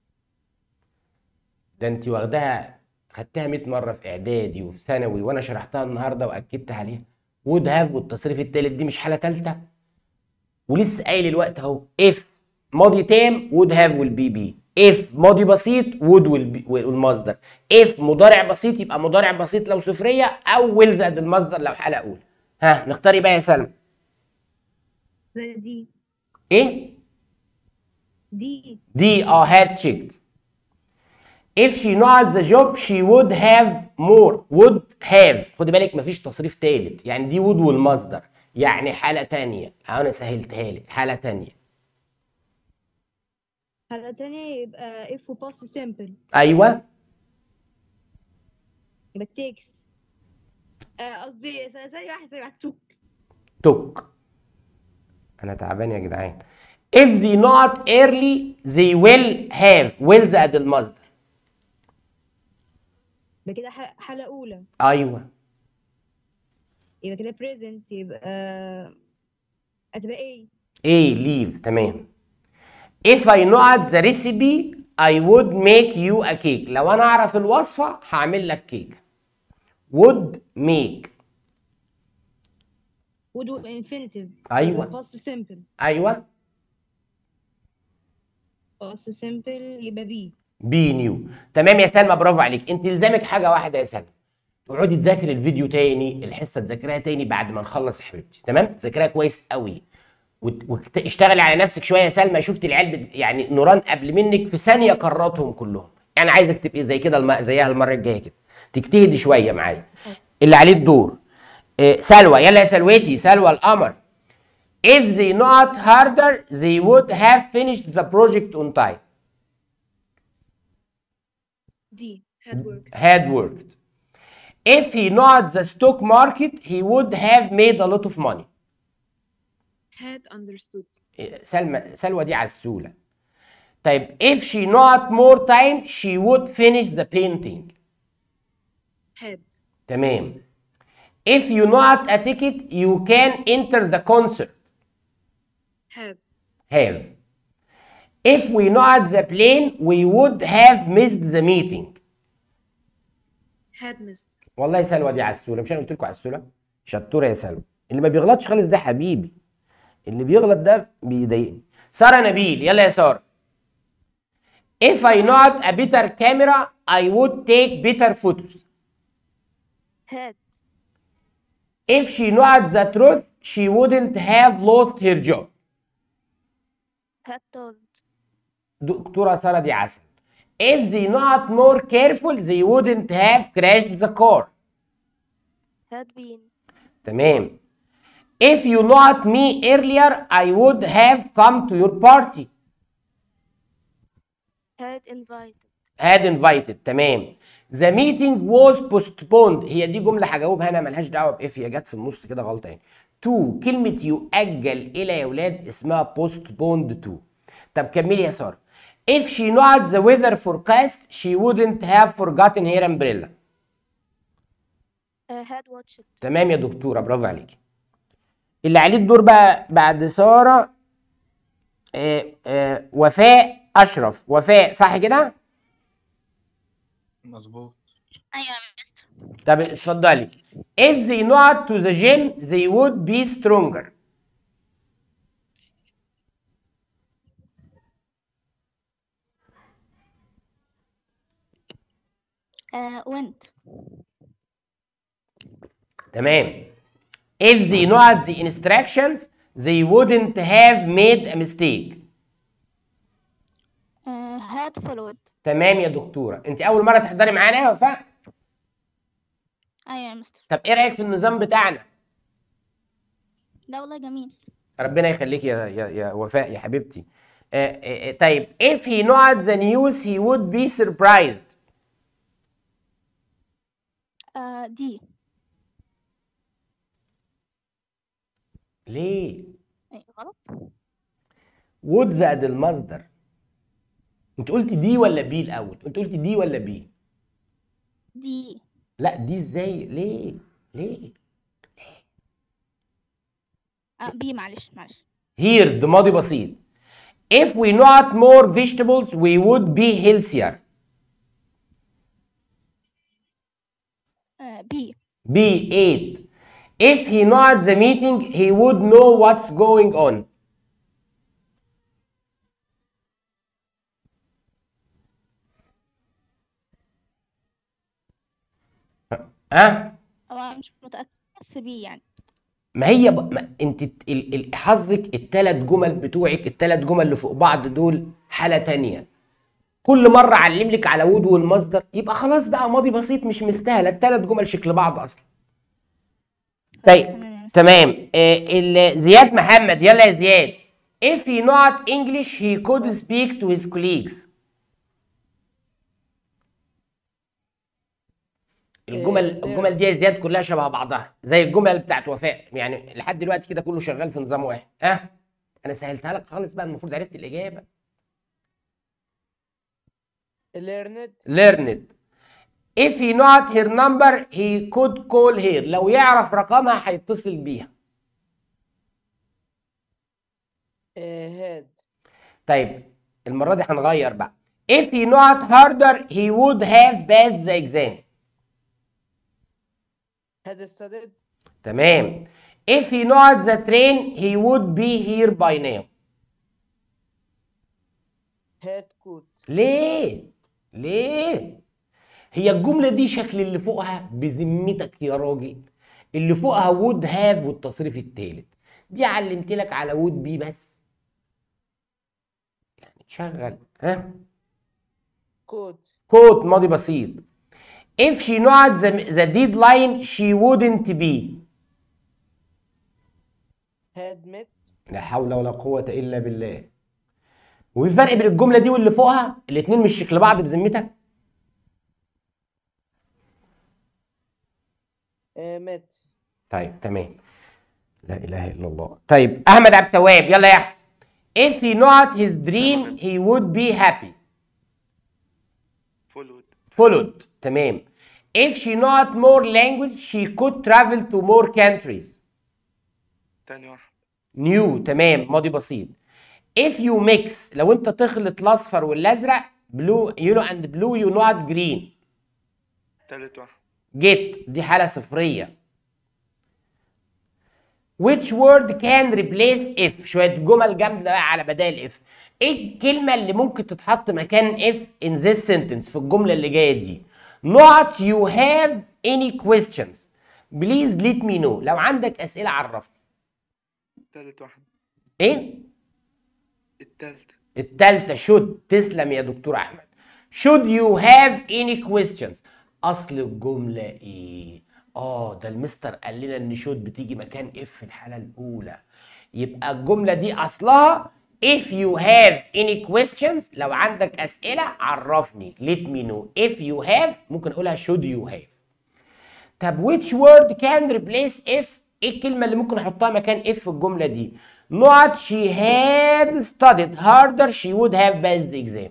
ده انت واخداها خدتها 100 مره في اعدادي وفي ثانوي وانا شرحتها النهارده واكدت عليها would have والتصريف التالت دي مش حاله ثالثه ولسه قايل الوقت اهو if ماضي تام would have والبي بي if ماضي بسيط would والبي- والمصدر if مضارع بسيط يبقى مضارع بسيط لو صفريه او will زائد المصدر لو حاله اولى ها نختار ايه بقى يا سلمى ده دي ايه دي دي اه had checked if she not the job she would have more would have خدي بالك مفيش تصريف تالت يعني دي would والمصدر يعني حالة تانية أهو انا سهلتها لك حالة تانية الحاله الثانيه يبقى اف وباست سيمبل ايوه يبقى تيكس قصدي ثانيه واحده ثانيه واحده توك took انا تعبان يا جدعان if they not early they will have will زائد المصدر يبقى كده ح- حاله اولى ايوه يبقى كده بريزنت يبقى هتبقى ايه ايه leave تمام if I know the recipe I would make you a cake لو انا اعرف الوصفة هعمل لك كيك would make would انفينيتيف أيوة. باست سيمبل ايوه باست سيمبل يبقى بي بي نيو تمام يا سلمى برافو عليك انت الزامك حاجه واحده يا سلمى تقعدي تذاكري الفيديو تاني الحصه تذاكريها تاني بعد ما نخلص يا حبيبتي تمام تذاكريها كويس قوي واشتغلي على نفسك شويه يا سلمى شفت العيال بت- يعني نوران قبل منك في ثانيه قررتهم كلهم يعني عايزك تبقي زي كده الم... زيها المره الجايه كده تجتهدي شويه معايا اللي عليه الدور آه، سلوى يلا يا سلوتي سلوى القمر if they not harder they would have finished the project on time D had worked had worked. If he not the stock market, he would have made a lot of money. had understood إيه، سلمى سلوى دي عسولة. طيب if she not more time, she would finish the painting. had تمام. If you not a ticket, you can enter the concert. have Have. If we not the plane, we would have missed the meeting. had missed والله سلوى دي عسوله مش انا قلت لكم عسوله شطوره يا سلوى اللي ما بيغلطش خالص ده حبيبي اللي بيغلط ده بيضايقني ساره نبيل يلا يا ساره if I not a better camera I would take better photos had if she not the truth she wouldn't have lost her job had told دكتوره ساره دي عسل if they not more careful they wouldn't have crashed the car had been تمام if you not me earlier I would have come to your party had invited had invited تمام the meeting was postponed هي دي جملة هجاوبها أنا ملهاش دعوة بإف هي جت في النص كده غلطة يعني to كلمة يؤجل إلى يا ولاد اسمها postponed to طب كملي يا سارة if she not the weather forecast she wouldn't have forgotten her umbrella uh, had watched تمام يا دكتورة برافو عليكي اللي عليه الدور بقى بعد سارة آه آه وفاء أشرف وفاء صح كده؟ مظبوط ايوه يا مستر طب اتفضلي if they not to the gym they would be stronger uh, went تمام if they not the instructions they wouldn't have made a mistake uh, had followed تمام يا دكتوره انت اول مره تحضري معانا يا وفاء ايوه يا مستر طب ايه رايك في النظام بتاعنا لا والله جميل ربنا يخليك يا يا, يا وفاء يا حبيبتي آه آه آه، طيب if he not the news he would be surprised uh, دي ليه أي غلط would زائد المصدر انت قلت دي ولا بي الاول انت قلت دي ولا بي دي لا دي ازاي ليه ليه آه بي معلش معلش here ده ماضي بسيط if we not more vegetables we would be healthier آه بي be eight if he not the meeting he would know what's going on ها هو أنا مش متأكد بس بي يعني ما هي ب... ما انت ال... ال... حظك الثلاث جمل بتوعك الثلاث جمل اللي فوق بعض دول حالة تانية كل مرة علم لك على وود والمصدر يبقى خلاص بقى ماضي بسيط مش مستاهلة الثلاث جمل شكل بعض أصلا طيب تمام آه ال... زياد محمد يلا يا زياد if he not English he could speak to his colleagues الجمل الجمل دي يا زياد كلها شبه بعضها زي الجمل بتاعت وفاء يعني لحد دلوقتي كده كله شغال في نظام واحد ها أه؟ انا سهلتها لك خالص بقى المفروض عرفت الاجابه learned learned if he not her number he could call her لو يعرف رقمها هيتصل بيها uh, had طيب المره دي هنغير بقى if he not harder he would have passed the exam had studied تمام if he not the train he would be here by now had could ليه ليه هي الجملة دي شكل اللي فوقها بذمتك يا راجل اللي فوقها would have والتصريف التالت دي علمت لك على would be بس يعني شغل ها could كوت ماضي بسيط if she not the, the deadline she wouldn't be had met لا حول ولا قوة إلا بالله وفي فرق بين الجملة دي واللي فوقها الاتنين مش شكل بعض بذمتك uh, met طيب تمام لا اله الا الله طيب احمد عبد التواب يلا يا احمد if he not his dream he would be happy followed followed تمام if she not more language she could travel to more countries تاني واحد new تمام ماضي بسيط if you mix لو انت تخلط الاصفر والازرق blue yellow and blue you not green تالت واحد get دي حالة صفرية which word can replace if شوية جمل جامدة بقى على بدائل if ايه الكلمة اللي ممكن تتحط مكان if in this sentence في الجملة اللي جاية دي not you have any questions please let me know لو عندك أسئلة عرفني تالت واحد ايه التالت التالتة should تسلم يا دكتور احمد should you have any questions اصل الجملة ايه اه ده المستر قال لنا ان should بتيجي مكان if في الحالة الاولى يبقى الجملة دي اصلها if you have any questions لو عندك اسئلة عرفني let me know if you have ممكن اقولها should you have طب which word can replace if ايه الكلمة اللي ممكن احطها مكان if في الجملة دي not she had studied harder she would have passed the exam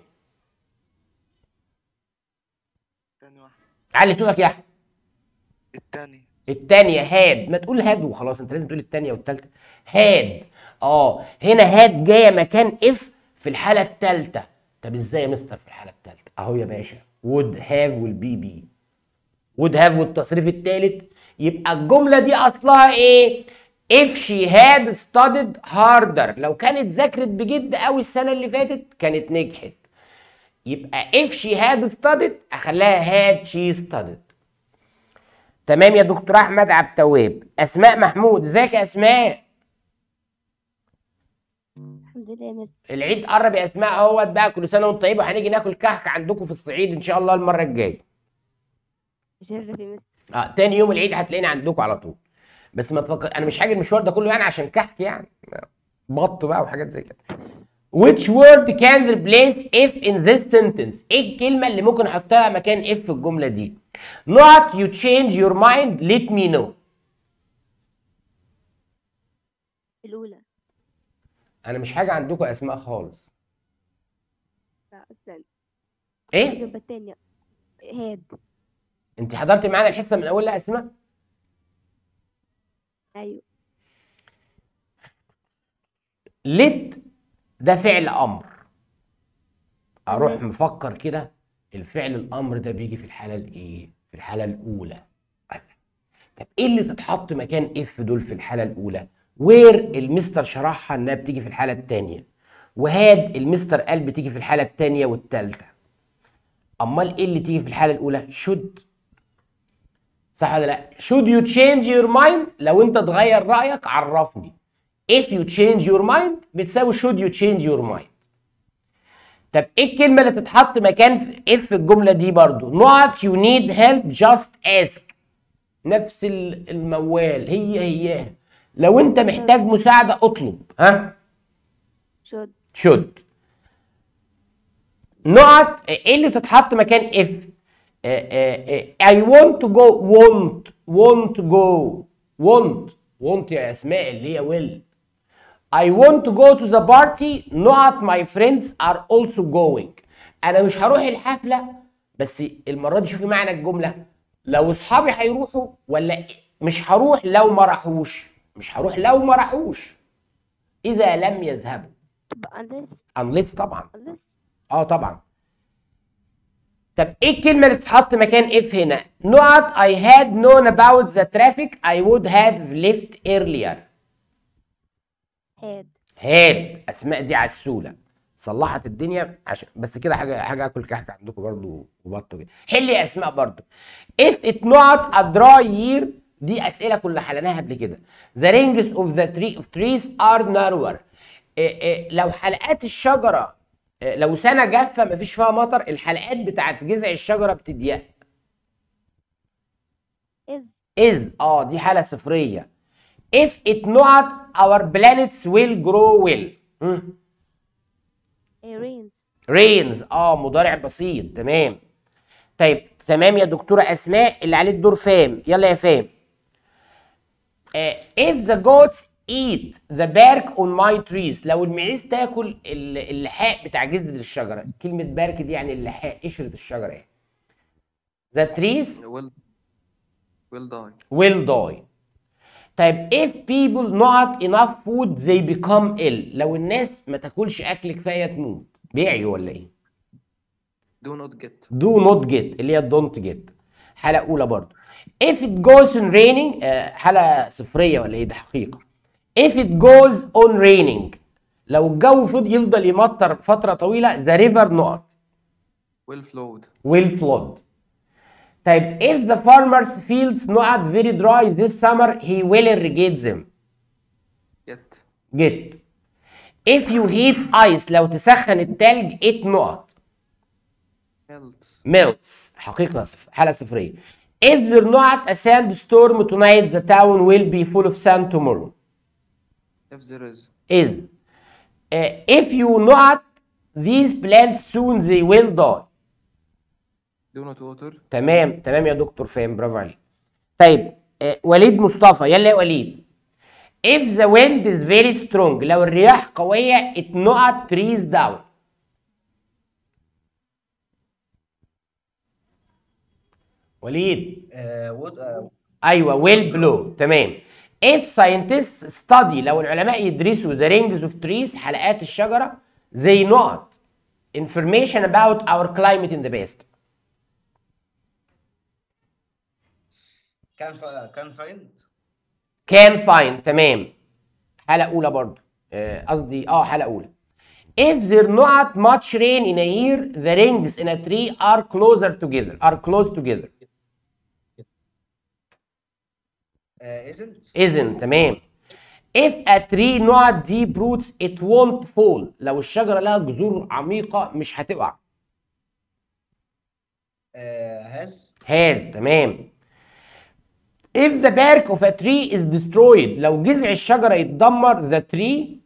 تاني واحد علي صوتك يا احمد التاني التانية هاد ما تقول هاد وخلاص انت لازم تقول التانية والتالتة هاد اه هنا هاد جاية مكان اف في الحالة التالتة طب ازاي يا مستر في الحالة التالتة اهو يا باشا would have will be be would have والتصريف الثالث يبقى الجمله دي اصلها ايه if she had studied harder لو كانت ذاكرت بجد قوي السنه اللي فاتت كانت نجحت يبقى if she had studied اخليها had she studied تمام يا دكتور احمد عبد التواب اسماء محمود ازيك يا اسماء الحمد لله يا مس العيد قرب يا اسماء اهوت بقى كل سنه وانت طيبه وهنيجي ناكل كحك عندكم في الصعيد ان شاء الله المره الجايه تشرف يا مس اه تاني يوم العيد هتلاقيني عندكم على طول بس ما تفكر انا مش هاجي المشوار ده كله يعني عشان كحك يعني بط بقى وحاجات زي كده which word can replace if in this sentence ايه الكلمه اللي ممكن احطها مكان if في الجمله دي not you change your mind let me know الأولى انا مش حاجه عندكم اسماء خالص لا استنى ايه يبقى التانية هاد انت حضرتي معانا الحصه من اولها اسماء أيوة let ده فعل امر اروح مفكر كده الفعل الامر ده بيجي في الحاله الايه في الحاله الاولى طب ايه اللي تتحط مكان اف دول في الحاله الاولى وير المستر شرحها انها بتيجي في الحاله الثانيه وهاد المستر قال بتيجي في الحاله الثانيه والثالثه امال ايه اللي تيجي في الحاله الاولى should صح ولا لا should you change your mind لو انت تغير رايك عرفني if you change your mind بتساوي should you change your mind طب ايه الكلمه اللي تتحط مكان في if في الجمله دي برضو not you need help just ask نفس ال- الموال هي هي لو انت محتاج مساعده اطلب ها شود should not ايه اللي تتحط مكان if آه، آه، آه، I want to go want want to go want want يا اسماء اللي هي will I want to go to the party not my friends are also going انا مش هروح الحفله بس المره دي شوفي معنى الجمله لو اصحابي هيروحوا ولا مش هروح لو ما راحوش مش هروح لو ما راحوش اذا لم يذهبوا تبقى unless unless طبعا unless اه طبعا طب ايه الكلمه اللي تتحط مكان if هنا not I had known about the traffic I would have left earlier had هاد اسماء دي عسوله صلحت الدنيا عشان بس كده حاجه حاجه اكل كحك عندكم برضو وبط كده حل يا اسماء برضو if it not a dry year دي اسئله كنا حلناها قبل كده the rings of the tree of trees are narrower إيه إيه لو حلقات الشجره إيه لو سنه جافه مفيش فيها مطر الحلقات بتاعت جذع الشجره بتضيق is is اه دي حاله صفريه if it not our planets will grow well مم. a rains رينز اه مضارع بسيط تمام طيب تمام يا دكتوره اسماء اللي عليه الدور فام يلا يا فام آه if the goats eat the bark on my trees لو المعيز تاكل ال- اللحاء بتاع جذر الشجره كلمه بارك دي يعني اللحاء قشره الشجره يعني the trees will will die will die طيب if people not enough food they become ill لو الناس ما تاكلش اكل كفايه تموت بيعيوا ولا ايه do not get do not get اللي هي don't get حالة أولى برضو if it goes on raining آه، حالة صفرية ولا إيه ده حقيقة if it goes on raining لو الجو فضل يفضل يمطر فترة طويلة the river not will flowed will flood طيب if the farmer's fields not very dry this summer he will irrigate them get get if you heat ice لو تسخن التلج it not melts melts حقيقة صف- حالة صفرية if there not a sandstorm tonight the town will be full of sand tomorrow if there is is uh, if you not these plants soon they will die do not water تمام تمام يا دكتور فاهم برافو عليك طيب آه، وليد مصطفى يلا يا وليد if the wind is very strong لو الرياح قوية it not trees down وليد would uh, ايوه will blow تمام if scientists study لو العلماء يدرسوا the rings of trees حلقات الشجرة they not information about our climate in the past كان فا... كان فايند كان فاين تمام حلقه اولى برضو آه، قصدي اه حلقه اولى if there not much rain in a year the rings in a tree are closer together are close together isn't isn't تمام if a tree not deep roots it won't fall لو الشجره لها جذور عميقه مش هتقع هاز has تمام if the bark of a tree is destroyed لو جذع الشجره يتدمر the tree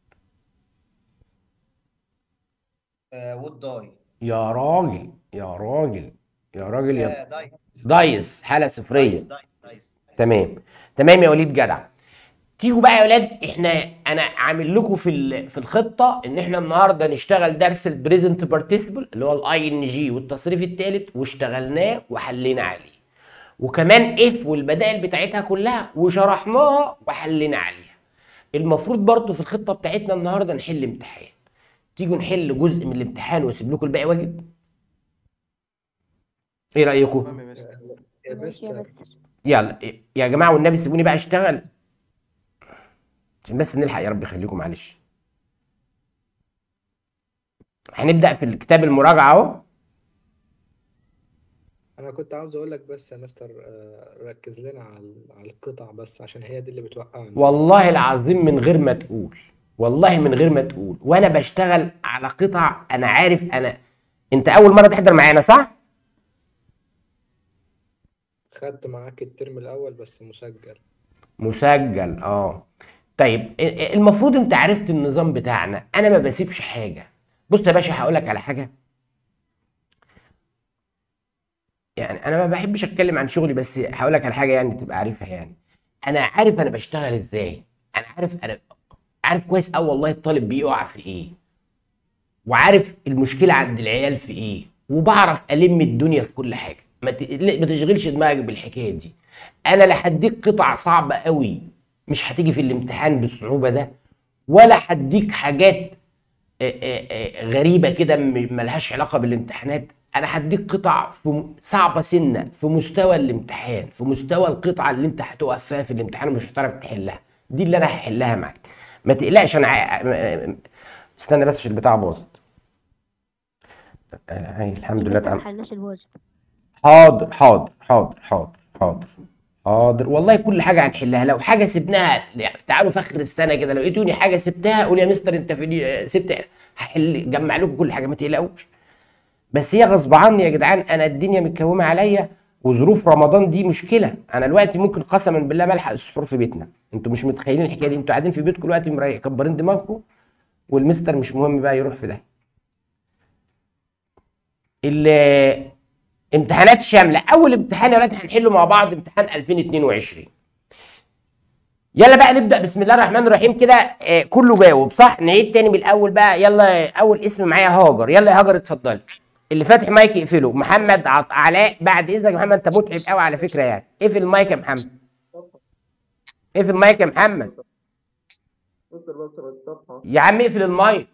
وود داي يا راجل يا راجل يا راجل يا داي دايس حاله صفريه دايس تمام تمام يا وليد جدع تيجوا بقى يا ولاد احنا انا عامل لكم في ال- في الخطه ان احنا النهارده نشتغل درس البريزنت بارتيسيبل اللي هو الاي ان جي والتصريف الثالث واشتغلناه وحلينا عليه وكمان اف والبدائل بتاعتها كلها وشرحناها وحلينا عليها المفروض برضو في الخطه بتاعتنا النهارده نحل امتحان تيجوا نحل جزء من الامتحان واسيب لكم الباقي واجب ايه رايكم يا مستر يلا يا جماعه والنبي سيبوني بقى اشتغل عشان بس نلحق يا رب يخليكم معلش هنبدا في الكتاب المراجعه اهو انا كنت عاوز اقول لك بس يا مستر آه، ركز لنا على على القطع بس عشان هي دي اللي بتوقعنا والله العظيم من غير ما تقول والله من غير ما تقول وانا بشتغل على قطع انا عارف انا انت اول مره تحضر معانا صح خدت معاك الترم الاول بس مسجل مسجل اه طيب ا- ا- المفروض انت عرفت النظام بتاعنا انا ما بسيبش حاجه بص يا باشا هقول لك على حاجه يعني انا ما بحبش اتكلم عن شغلي بس هقول لك على حاجه يعني تبقى عارفها يعني انا عارف انا بشتغل ازاي انا عارف انا عارف كويس قوي والله الطالب بيقع في ايه وعارف المشكله عند العيال في ايه وبعرف الم الدنيا في كل حاجه ما ت- لا- ما تشغلش دماغك بالحكايه دي انا لا هديك قطع صعبه قوي مش هتيجي في الامتحان بالصعوبه ده ولا هديك حاجات آه، آه، آه، غريبه كده م- ملهاش علاقه بالامتحانات انا هديك قطع في م- صعبه سنه في مستوى الامتحان في مستوى القطعه اللي انت هتقف فيها في الامتحان ومش هتعرف تحلها دي اللي انا هحلها معاك ما تقلقش انا ع- م- م- استنى بس عشان البتاعه باظت آه، هاي الحمد لله ما تعالى حلناش الواجب حاضر حاضر حاضر حاضر حاضر حاضر والله كل حاجه هنحلها لو حاجه سبناها يعني تعالوا في اخر السنه كده لو لقيتوني حاجه سبتها قول يا مستر انت في دي سبت هحل جمع لكم كل حاجه ما تقلقوش بس هي غصب عني يا جدعان انا الدنيا متكومه عليا وظروف رمضان دي مشكله انا دلوقتي ممكن قسما بالله ملحق السحور في بيتنا انتوا مش متخيلين الحكايه دي انتوا قاعدين في بيتكم دلوقتي مريح كبرين دماغكم والمستر مش مهم بقى يروح في ده ال- امتحانات شامله اول امتحان يا ولاد هنحله مع بعض امتحان 2022 يلا بقى نبدا بسم الله الرحمن الرحيم كده آه، كله جاوب صح نعيد تاني من الاول بقى يلا اول اسم معايا هاجر يلا يا هاجر اتفضلي اللي فاتح مايك يقفله محمد عط... علاء بعد اذنك يا محمد انت متعب قوي على فكره يعني اقفل المايك يا محمد اقفل المايك يا محمد بص بص الصفحة يا عم اقفل المايك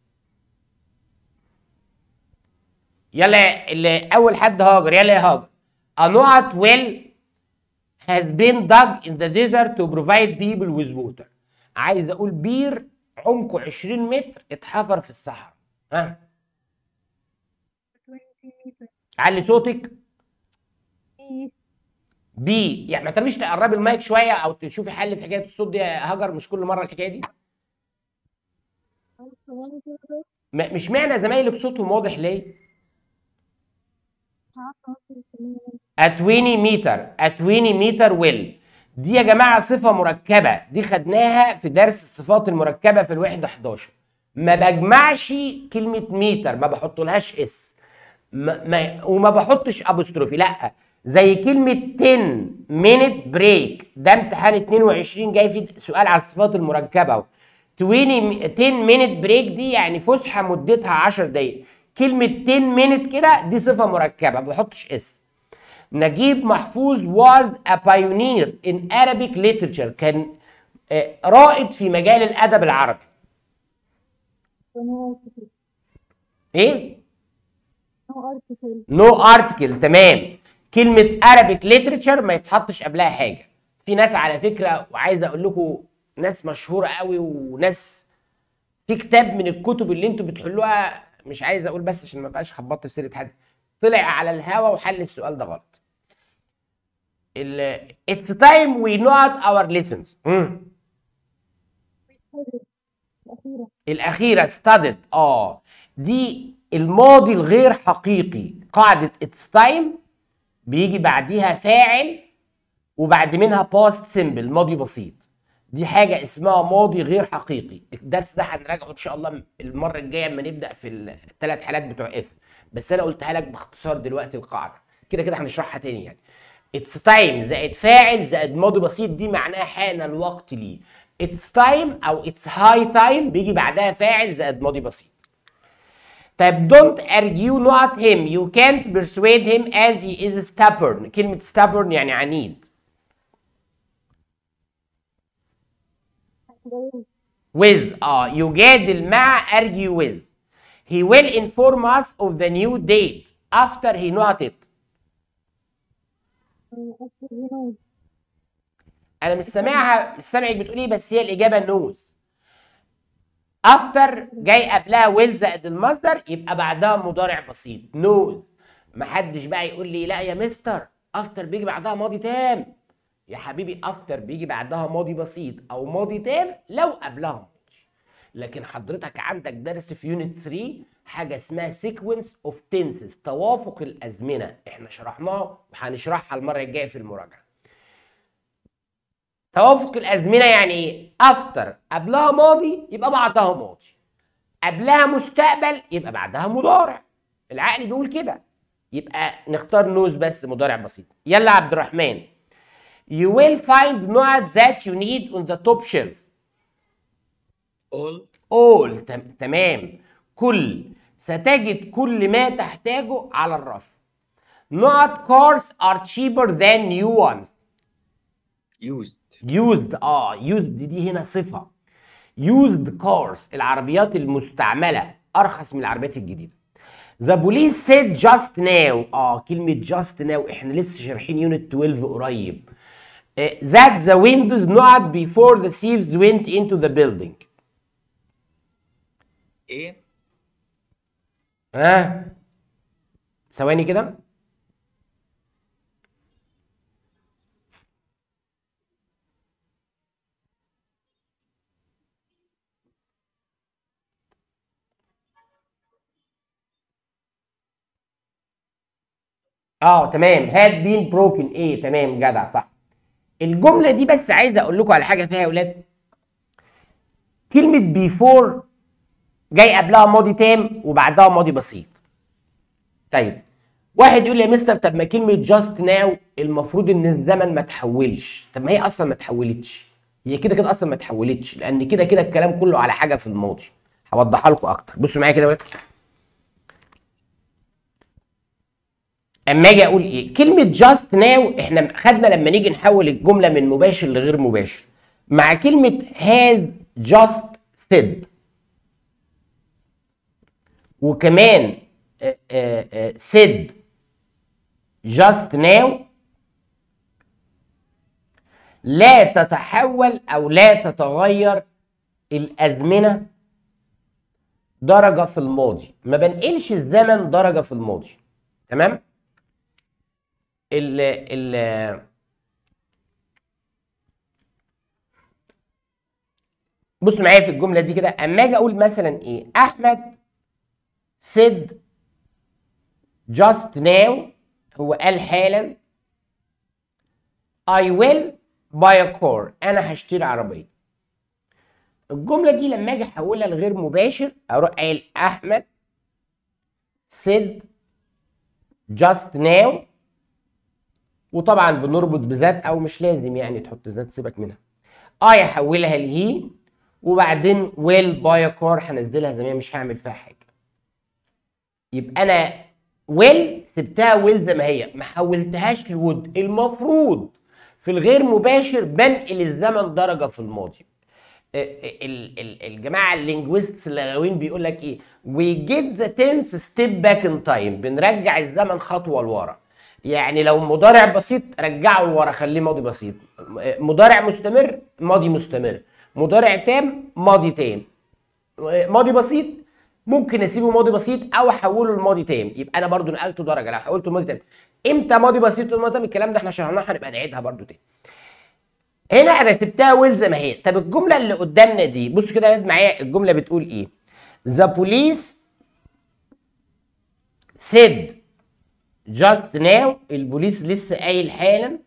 يلا اللي اول حد هاجر يلا يا هاجر A not well has been dug in the desert to provide people with water عايز اقول بير عمقه 20 متر اتحفر في الصحراء ها علي صوتك بي يعني ما تعرفيش تقربي المايك شويه او تشوفي حل في حكايه الصوت دي يا هاجر مش كل مره الحكايه دي م- مش معنى زمايلك صوتهم واضح ليه؟ at 20 متر at 20 متر ويل دي يا جماعه صفه مركبه دي خدناها في درس الصفات المركبه في الوحده 11 ما بجمعش كلمه متر ما بحطلهاش اس ما ما وما بحطش ابوستروفي لا زي كلمه 10 مينت بريك ده امتحان 22 جاي فيه سؤال على الصفات المركبه اهو 20 10 مينت بريك دي يعني فسحه مدتها 10 دقائق كلمه 10 مينت كده دي صفه مركبه ما بحطش اس نجيب محفوظ was a pioneer in Arabic literature كان آه، رائد في مجال الادب العربي ايه نو ارتكل تمام كلمه Arabic literature ما يتحطش قبلها حاجه في ناس على فكره وعايز اقول لكم ناس مشهوره قوي وناس في كتاب من الكتب اللي انتوا بتحلوها مش عايز اقول بس عشان ما بقاش خبطت في سيره حد طلع على الهوا وحل السؤال ده غلط ال- It's time we not our lessons مم. الأخيرة studied اه دي الماضي الغير حقيقي قاعدة it's time بيجي بعديها فاعل وبعد منها past simple ماضي بسيط دي حاجة اسمها ماضي غير حقيقي الدرس ده هنراجعه ان شاء الله المرة الجاية اما نبدأ في الثلاث حالات بتوع اف بس انا قلتها لك باختصار دلوقتي القاعدة كده كده هنشرحها تاني يعني اتس تايم زائد فاعل زائد ماضي بسيط دي معناها حان الوقت ليه اتس تايم او اتس هاي تايم بيجي بعدها فاعل زائد ماضي بسيط طيب don't argue not him you can't persuade him as he is stubborn كلمة stubborn يعني عنيد with اه يجادل مع argue with he will inform us of the new date after he not it انا مش سامعها مش سامعك بتقولي بس هي الاجابه نوز افتر جاي قبلها ويل زائد المصدر يبقى بعدها مضارع بسيط نوز محدش بقى يقول لي لا يا مستر افتر بيجي بعدها ماضي تام يا حبيبي افتر بيجي بعدها ماضي بسيط او ماضي تام لو قبلها ماضي لكن حضرتك عندك درس في يونت 3 حاجه اسمها سيكونس اوف تنسز توافق الازمنه احنا شرحناها وهنشرحها المره الجايه في المراجعه توافق الازمنه يعني ايه افتر قبلها ماضي يبقى بعدها ماضي قبلها مستقبل يبقى بعدها مضارع العقل بيقول كده يبقى نختار نوز بس مضارع بسيط يلا عبد الرحمن you will find not that you need on the top shelf all all تم- تمام كل ستجد كل ما تحتاجه على الرف not cars are cheaper than new ones used used اه used دي هنا صفة used cars العربيات المستعملة أرخص من العربيات الجديدة The police said just now اه كلمة just now احنا لسه شارحين يونت 12 قريب آه، that the windows not before the thieves went into the building ايه ها ثواني كده اه تمام had been broken ايه تمام جدع صح الجمله دي بس عايز اقول لكم على حاجه فيها يا اولاد كلمه before جاي قبلها ماضي تام وبعدها ماضي بسيط طيب واحد يقول لي يا مستر طب ما كلمه جاست ناو المفروض ان الزمن ما تحولش طب ما هي اصلا ما تحولتش هي كده كده اصلا ما تحولتش لان كده كده الكلام كله على حاجه في الماضي هوضحها لكم اكتر بصوا معايا كده يا ولاد اما اجي اقول ايه كلمه جاست ناو احنا خدنا لما نيجي نحول الجمله من مباشر لغير مباشر مع كلمه هاز جاست said وكمان آه، آه، آه، said just now لا تتحول او لا تتغير الازمنه درجه في الماضي ما بنقلش الزمن درجه في الماضي تمام ال ال بص معايا في الجمله دي كده اما اجي اقول مثلا ايه احمد said just now هو قال حالا I will buy a car انا هشتري عربيه الجمله دي لما اجي احولها لغير مباشر اروح قايل احمد said just now وطبعا بنربط بذات او مش لازم يعني تحط ذات سيبك منها اي احولها لهي وبعدين ويل باي كار هنزلها زي ما هي مش هعمل فيها حاجه يبقى انا ويل سبتها ويل زي ما هي ما حولتهاش لود المفروض في الغير مباشر بنقل الزمن درجه في الماضي ال- ال- الجماعه اللينجويستس اللغويين بيقول لك ايه we get the tense step back in time بنرجع الزمن خطوه لورا يعني لو مضارع بسيط رجعه لورا خليه ماضي بسيط مضارع مستمر ماضي مستمر مضارع تام ماضي تام ماضي بسيط ممكن اسيبه ماضي بسيط او احوله لماضي تام يبقى انا برضو نقلته درجه لو حولته لماضي تام امتى ماضي بسيط وماضي تام الكلام ده احنا شرحناه هنبقى نعيدها برضو تاني هنا انا سبتها ويل زي ما هي طب الجمله اللي قدامنا دي بصوا كده يا ولاد معايا الجمله بتقول ايه ذا بوليس said just now البوليس لسه قايل حالا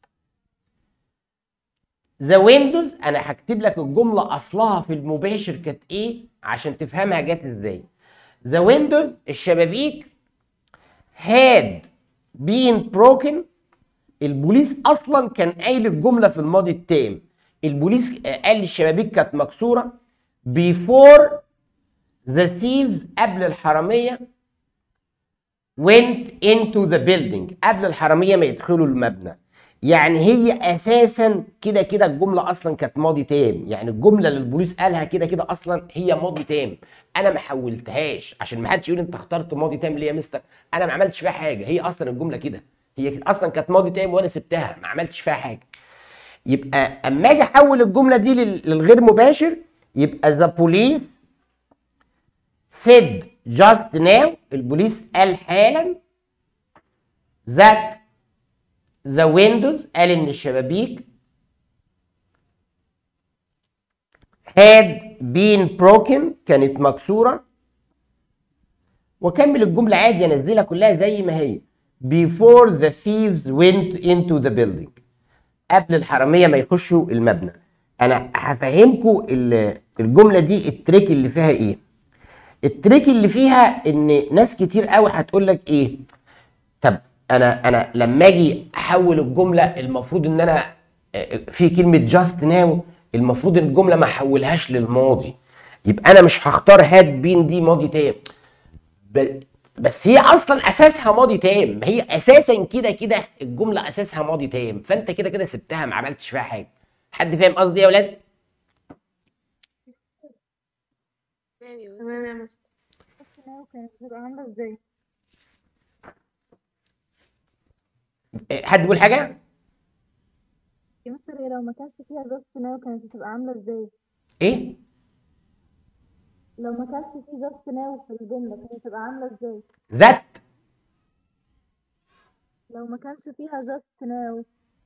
ذا ويندوز انا هكتب لك الجمله اصلها في المباشر كانت ايه عشان تفهمها جت ازاي ذا ويندوز الشبابيك had been broken البوليس اصلا كان قايل الجمله في الماضي التام البوليس قال الشبابيك كانت مكسوره before the thieves قبل الحراميه went into the building قبل الحراميه ما يدخلوا المبنى يعني هي اساسا كده كده الجمله اصلا كانت ماضي تام يعني الجمله اللي البوليس قالها كده كده اصلا هي ماضي تام انا ما حولتهاش عشان ما حدش يقول انت اخترت ماضي تام ليه يا مستر انا ما عملتش فيها حاجه هي اصلا الجمله كده هي اصلا كانت ماضي تام وانا سبتها ما عملتش فيها حاجه يبقى اما اجي احول الجمله دي لل- للغير مباشر يبقى the police said just now البوليس قال حالا that the windows قال ان الشبابيك had been broken كانت مكسوره واكمل الجمله عادي انزلها كلها زي ما هي before the thieves went into the building قبل الحراميه ما يخشوا المبنى انا هفهمكم ال- الجمله دي التريك اللي فيها ايه التريك اللي فيها ان ناس كتير قوي هتقول لك ايه طب انا انا لما اجي احول الجمله المفروض ان انا آه، في كلمه جاست ناو المفروض الجمله ما احولهاش للماضي يبقى انا مش هختار هاد بين دي ماضي تام ب- بس هي اصلا اساسها ماضي تام هي اساسا كده كده الجمله اساسها ماضي تام فانت كده كده سبتها ما عملتش فيها حاجه حد فاهم قصدي يا ولاد تمام يا مستر كانت بتبقى عاملة ازاي؟ آه، حد يقول حاجه يا مستر هي لو ما كانش فيها جاست ناو كانت بتبقى عاملة ازاي؟ ايه لو ما كانش فيه جاست ناو في الجملة كانت بتبقى عاملة ازاي؟ ذات لو ما كانش فيها جاست ناو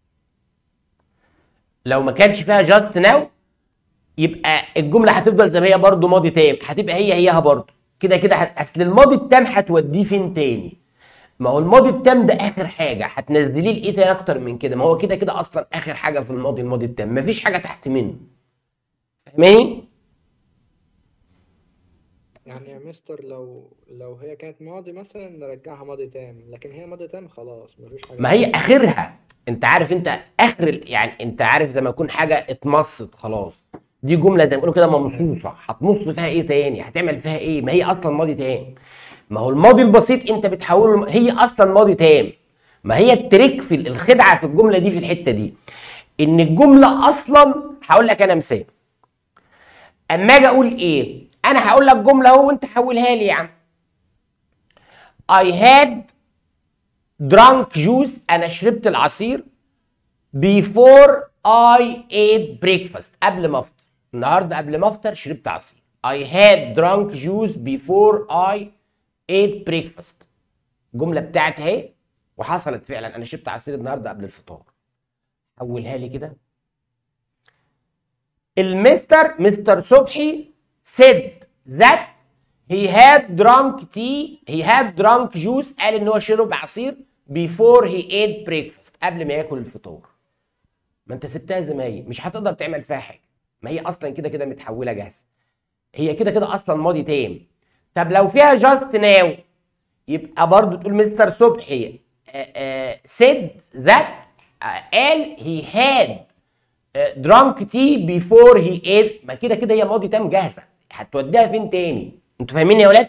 لو ما كانش فيها جاست ناو يبقى الجمله هتفضل زي ما هي برضه ماضي تام هتبقى هي هيها برضه كده كده هت- اصل الماضي التام هتوديه فين تاني ما هو الماضي التام ده اخر حاجه هتنزليه لايه تاني اكتر من كده ما هو كده كده اصلا اخر حاجه في الماضي الماضي التام مفيش حاجه تحت منه فاهماني يعني يا مستر لو لو هي كانت ماضي مثلا نرجعها ماضي تام لكن هي ماضي تام خلاص مفيش حاجة ما هي اخرها انت عارف انت اخر ال- يعني انت عارف زي ما يكون حاجه اتمصت خلاص دي جمله زي ما بيقولوا كده ممصوصه هتمص فيها ايه تاني هتعمل فيها ايه ما هي اصلا ماضي تام ما هو الماضي البسيط انت بتحوله لم- هي اصلا ماضي تام ما هي التريك في ال- الخدعه في الجمله دي في الحته دي ان الجمله اصلا هقول لك انا مثال اما اجي اقول ايه انا هقول لك جمله اهو وانت حولها لي يا عم I had drunk juice انا شربت العصير before I ate breakfast قبل ما افطر النهارده قبل ما افطر شربت عصير I had drunk juice before I ate breakfast الجمله بتاعت اهي وحصلت فعلا انا شربت عصير النهارده قبل الفطار حولها لي كده المستر مستر صبحي said that he had drunk tea he had drunk juice قال ان هو شرب عصير before he ate breakfast قبل ما ياكل الفطار ما انت سبتها زي ما هي مش هتقدر تعمل فيها حاجه ما هي اصلا كده كده متحوله جاهزه هي كده كده اصلا ماضي تام طب لو فيها جاست ناو يبقى برضو تقول مستر صبحي said that آه، قال he had درانك تي بيفور هي ايه ما كده كده هي ماضي تام جاهزه هتوديها فين تاني انتوا فاهمين يا ولاد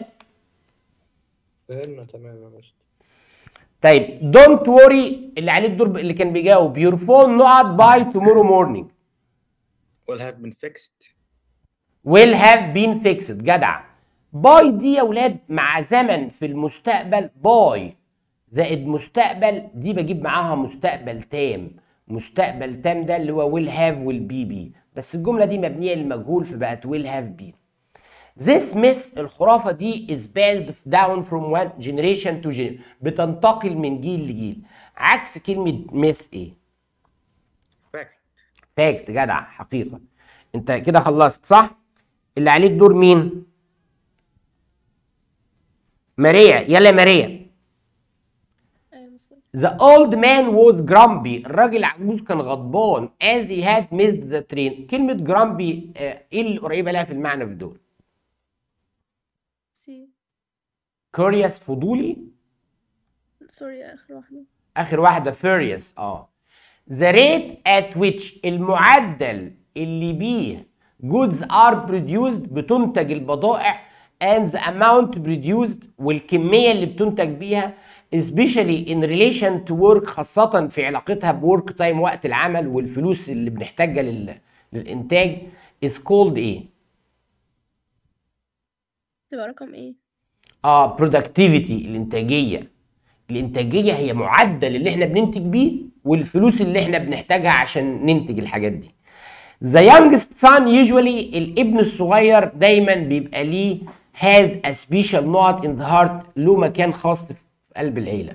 فهمنا تمام يا مستر طيب دونت وري اللي عليه الدور ب- اللي كان بيجاوب يور فون نقط باي تومورو مورنينج will have been fixed will have been fixed جدع باي دي يا ولاد مع زمن في المستقبل باي زائد مستقبل دي بجيب معاها مستقبل تام مستقبل تام ده اللي هو will have will be be بس الجمله دي مبنيه للمجهول فبقت will have been This myth الخرافة دي is passed down from one generation to generation بتنتقل من جيل لجيل عكس كلمة myth ايه؟ fact فاكت جدع حقيقة انت كده خلصت صح؟ اللي عليه الدور مين؟ ماريا يلا يا ماريا The old man was grumpy الراجل العجوز كان غضبان as he had missed the train كلمة grumpy آه، ايه اللي قريبة لها في المعنى في دول؟ سي curious فضولي سوري اخر واحدة اخر واحده furious اه the rate at which المعدل اللي بيه goods are produced بتنتج البضائع and the amount produced والكميه اللي بتنتج بيها especially in relation to work خاصة في علاقتها بورك تايم وقت العمل والفلوس اللي بنحتاجها لل... للإنتاج is called إيه؟ تبقى رقم ايه اه productivity الإنتاجية الإنتاجية هي معدل اللي احنا بننتج بيه والفلوس اللي احنا بنحتاجها عشان ننتج الحاجات دي. The youngest son usually الابن الصغير دايما بيبقى ليه has a special note in the heart له مكان خاص في قلب العيلة.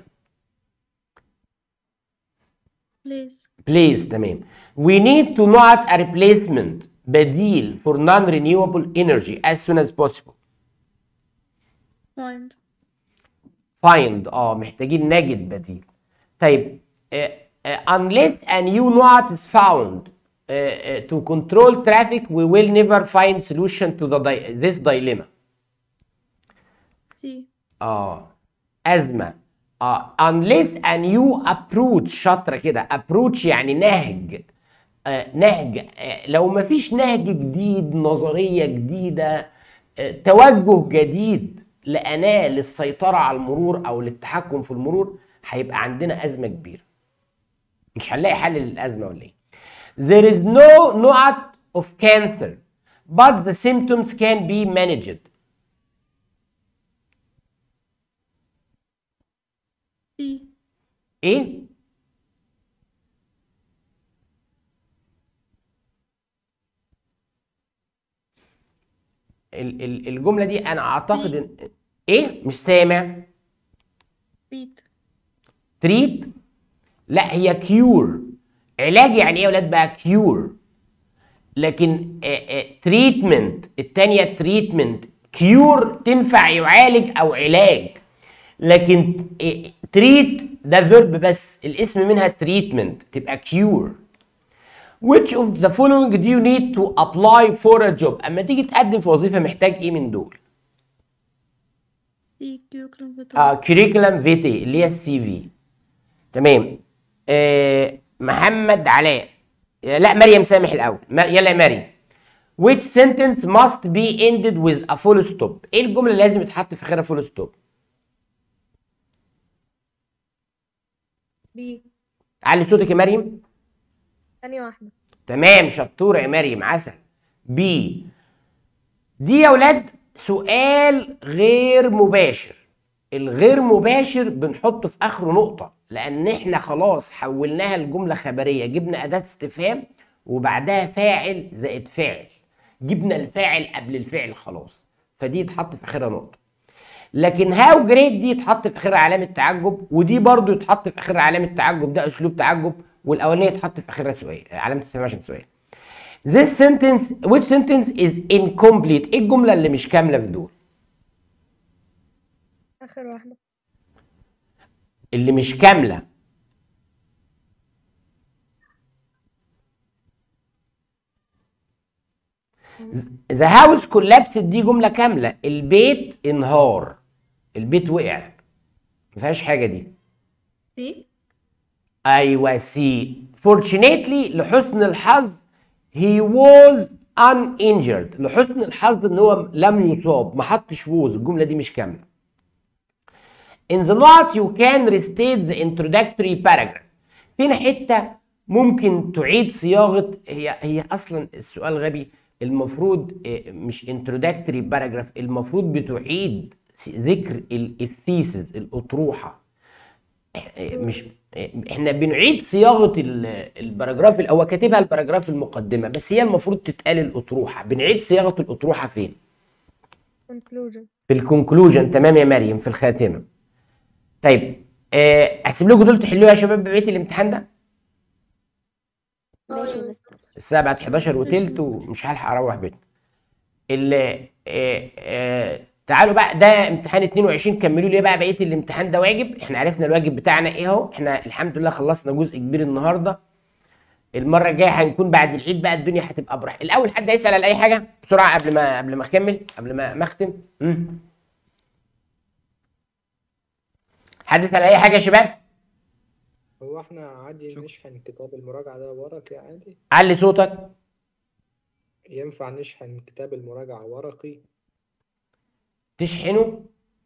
بليز Place تمام. We need to not a replacement بديل for non-renewable energy as soon as possible. فايند find اه محتاجين نجد بديل طيب uh, uh, unless a new knot is found uh, uh, to control traffic we will never find solution to the di this dilemma سي اه أزمة اه unless a new approach شاطرة كده approach يعني نهج آه نهج آه لو مفيش نهج جديد نظرية جديدة آه توجه جديد لقناة للسيطرة على المرور أو للتحكم في المرور هيبقى عندنا أزمة كبيرة مش هنلاقي حل للأزمة ولا إيه There is no not of cancer but the symptoms can be managed بي ايه ال- ال- الجمله دي انا اعتقد ان ايه مش سامع بيت تريت لا هي كيور علاج يعني ايه يا ولاد بقى كيور لكن تريتمنت التانية تريتمنت كيور تنفع يعالج او علاج لكن تريت ده فيرب بس الاسم منها تريتمنت تبقى كيور which of the following do you need to apply for a job اما تيجي تقدم في وظيفه محتاج ايه من دول سي كيوركلم اه كوريكولم فيتي اللي هي السي في تمام آه محمد علاء آه، لا مريم سامح الاول ما- يلا يا مريم which sentence must be ended with a full stop ايه الجمله اللي لازم يتحط في اخرها full stop بي علي صوتك يا مريم ثانية واحدة تمام شطوره يا مريم عسل بي دي يا ولاد سؤال غير مباشر الغير مباشر بنحطه في اخره نقطه لان احنا خلاص حولناها لجمله خبريه جبنا اداه استفهام وبعدها فاعل زائد فعل جبنا الفاعل قبل الفعل خلاص فدي يتحط في اخرها نقطه لكن هاو جريت دي يتحط في اخرها علامه تعجب ودي برضو يتحط في اخرها علامه تعجب ده اسلوب تعجب والاولانيه يتحط في اخرها سؤال علامه استفهام عشان سؤال This sentence which sentence is incomplete ايه الجمله اللي مش كامله في دول آخر واحدة اللي مش كامله The house collapsed دي جمله كامله البيت انهار البيت وقع ما فيهاش حاجه دي سي ايوه سي fortunately لحسن الحظ he was uninjured لحسن الحظ ان هو لم يصاب ما حطش was الجمله دي مش كامله in the note you can restate the introductory paragraph فين حته ممكن تعيد صياغه هي هي اصلا السؤال غبي المفروض آه، مش introductory paragraph المفروض بتعيد س- ذكر الثيسز الاطروحه مش احنا بنعيد صياغه ال- الباراجراف اللي هو كاتبها الباراجراف المقدمه بس هي المفروض تتقال الاطروحه بنعيد صياغه الاطروحه فين conclusion في الكونكلوجن تمام يا مريم في الخاتمه طيب آه، اسيب لكم دول تحلوها يا شباب بقيه الامتحان ده ماشي يا مستر الساعه بعد 11 وتلت ومش هلحق اروح بيتنا ال آه، آه، تعالوا بقى ده امتحان 22 كملوا لي بقى بقيه الامتحان ده واجب احنا عرفنا الواجب بتاعنا ايه اهو احنا الحمد لله خلصنا جزء كبير النهارده المره الجايه هنكون بعد العيد بقى الدنيا هتبقى براحه الاول حد هيسال على اي حاجه بسرعه قبل ما قبل ما اكمل قبل ما ما اختم مم. حد يسال على اي حاجه يا شباب هو احنا عادي نشحن كتاب المراجعة ده ورقي عادي علي صوتك ينفع نشحن كتاب المراجعة ورقي تشحنه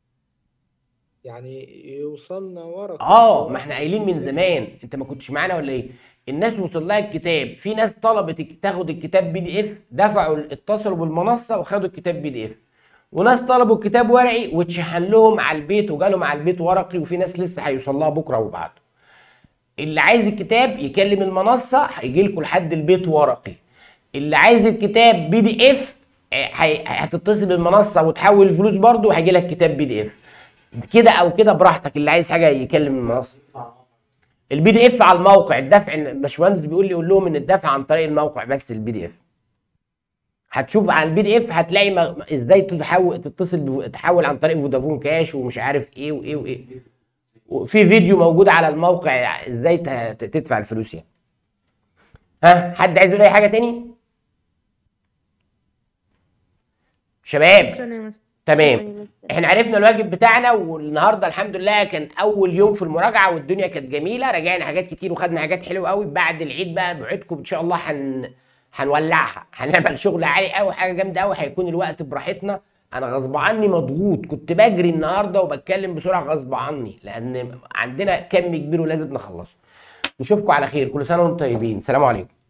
يعني يوصلنا ورقي اه ما احنا قايلين من زمان انت ما كنتش معانا ولا ايه الناس وصل لها الكتاب في ناس طلبت الك- تاخد الكتاب بي دي اف دفعوا اتصلوا بالمنصه وخدوا الكتاب بي دي اف وناس طلبوا الكتاب ورقي واتشحن لهم على البيت وجالهم على البيت ورقي وفي ناس لسه هيوصل لها بكره وبعده اللي عايز الكتاب يكلم المنصه هيجي لكم لحد البيت ورقي اللي عايز الكتاب بي دي اف هتتصل بالمنصه وتحول الفلوس برده وهيجي لك كتاب بي دي اف كده او كده براحتك اللي عايز حاجه يكلم المنصه البي دي اف على الموقع الدفع الباشمهندس بيقول لي قول لهم ان الدفع عن طريق الموقع بس البي دي اف هتشوف على البي دي اف هتلاقي م- ازاي تحول تتصل بفو- تحول عن طريق فودافون كاش ومش عارف ايه وايه وايه وفي فيديو موجود على الموقع ازاي ت- ت- تدفع الفلوس يعني ها حد عايز يقول اي حاجه تاني شباب شكرا يا مستر تمام احنا عرفنا الواجب بتاعنا والنهارده الحمد لله كان اول يوم في المراجعه والدنيا كانت جميله راجعنا حاجات كتير وخدنا حاجات حلوه قوي بعد العيد بقى بوعدكم ان شاء الله هن هنولعها هنعمل شغل عالي قوي حاجه جامده قوي هيكون الوقت براحتنا انا غصب عني مضغوط كنت بجري النهارده وبتكلم بسرعه غصب عني لان عندنا كم كبير ولازم نخلصه نشوفكم على خير كل سنه وانتم طيبين سلام عليكم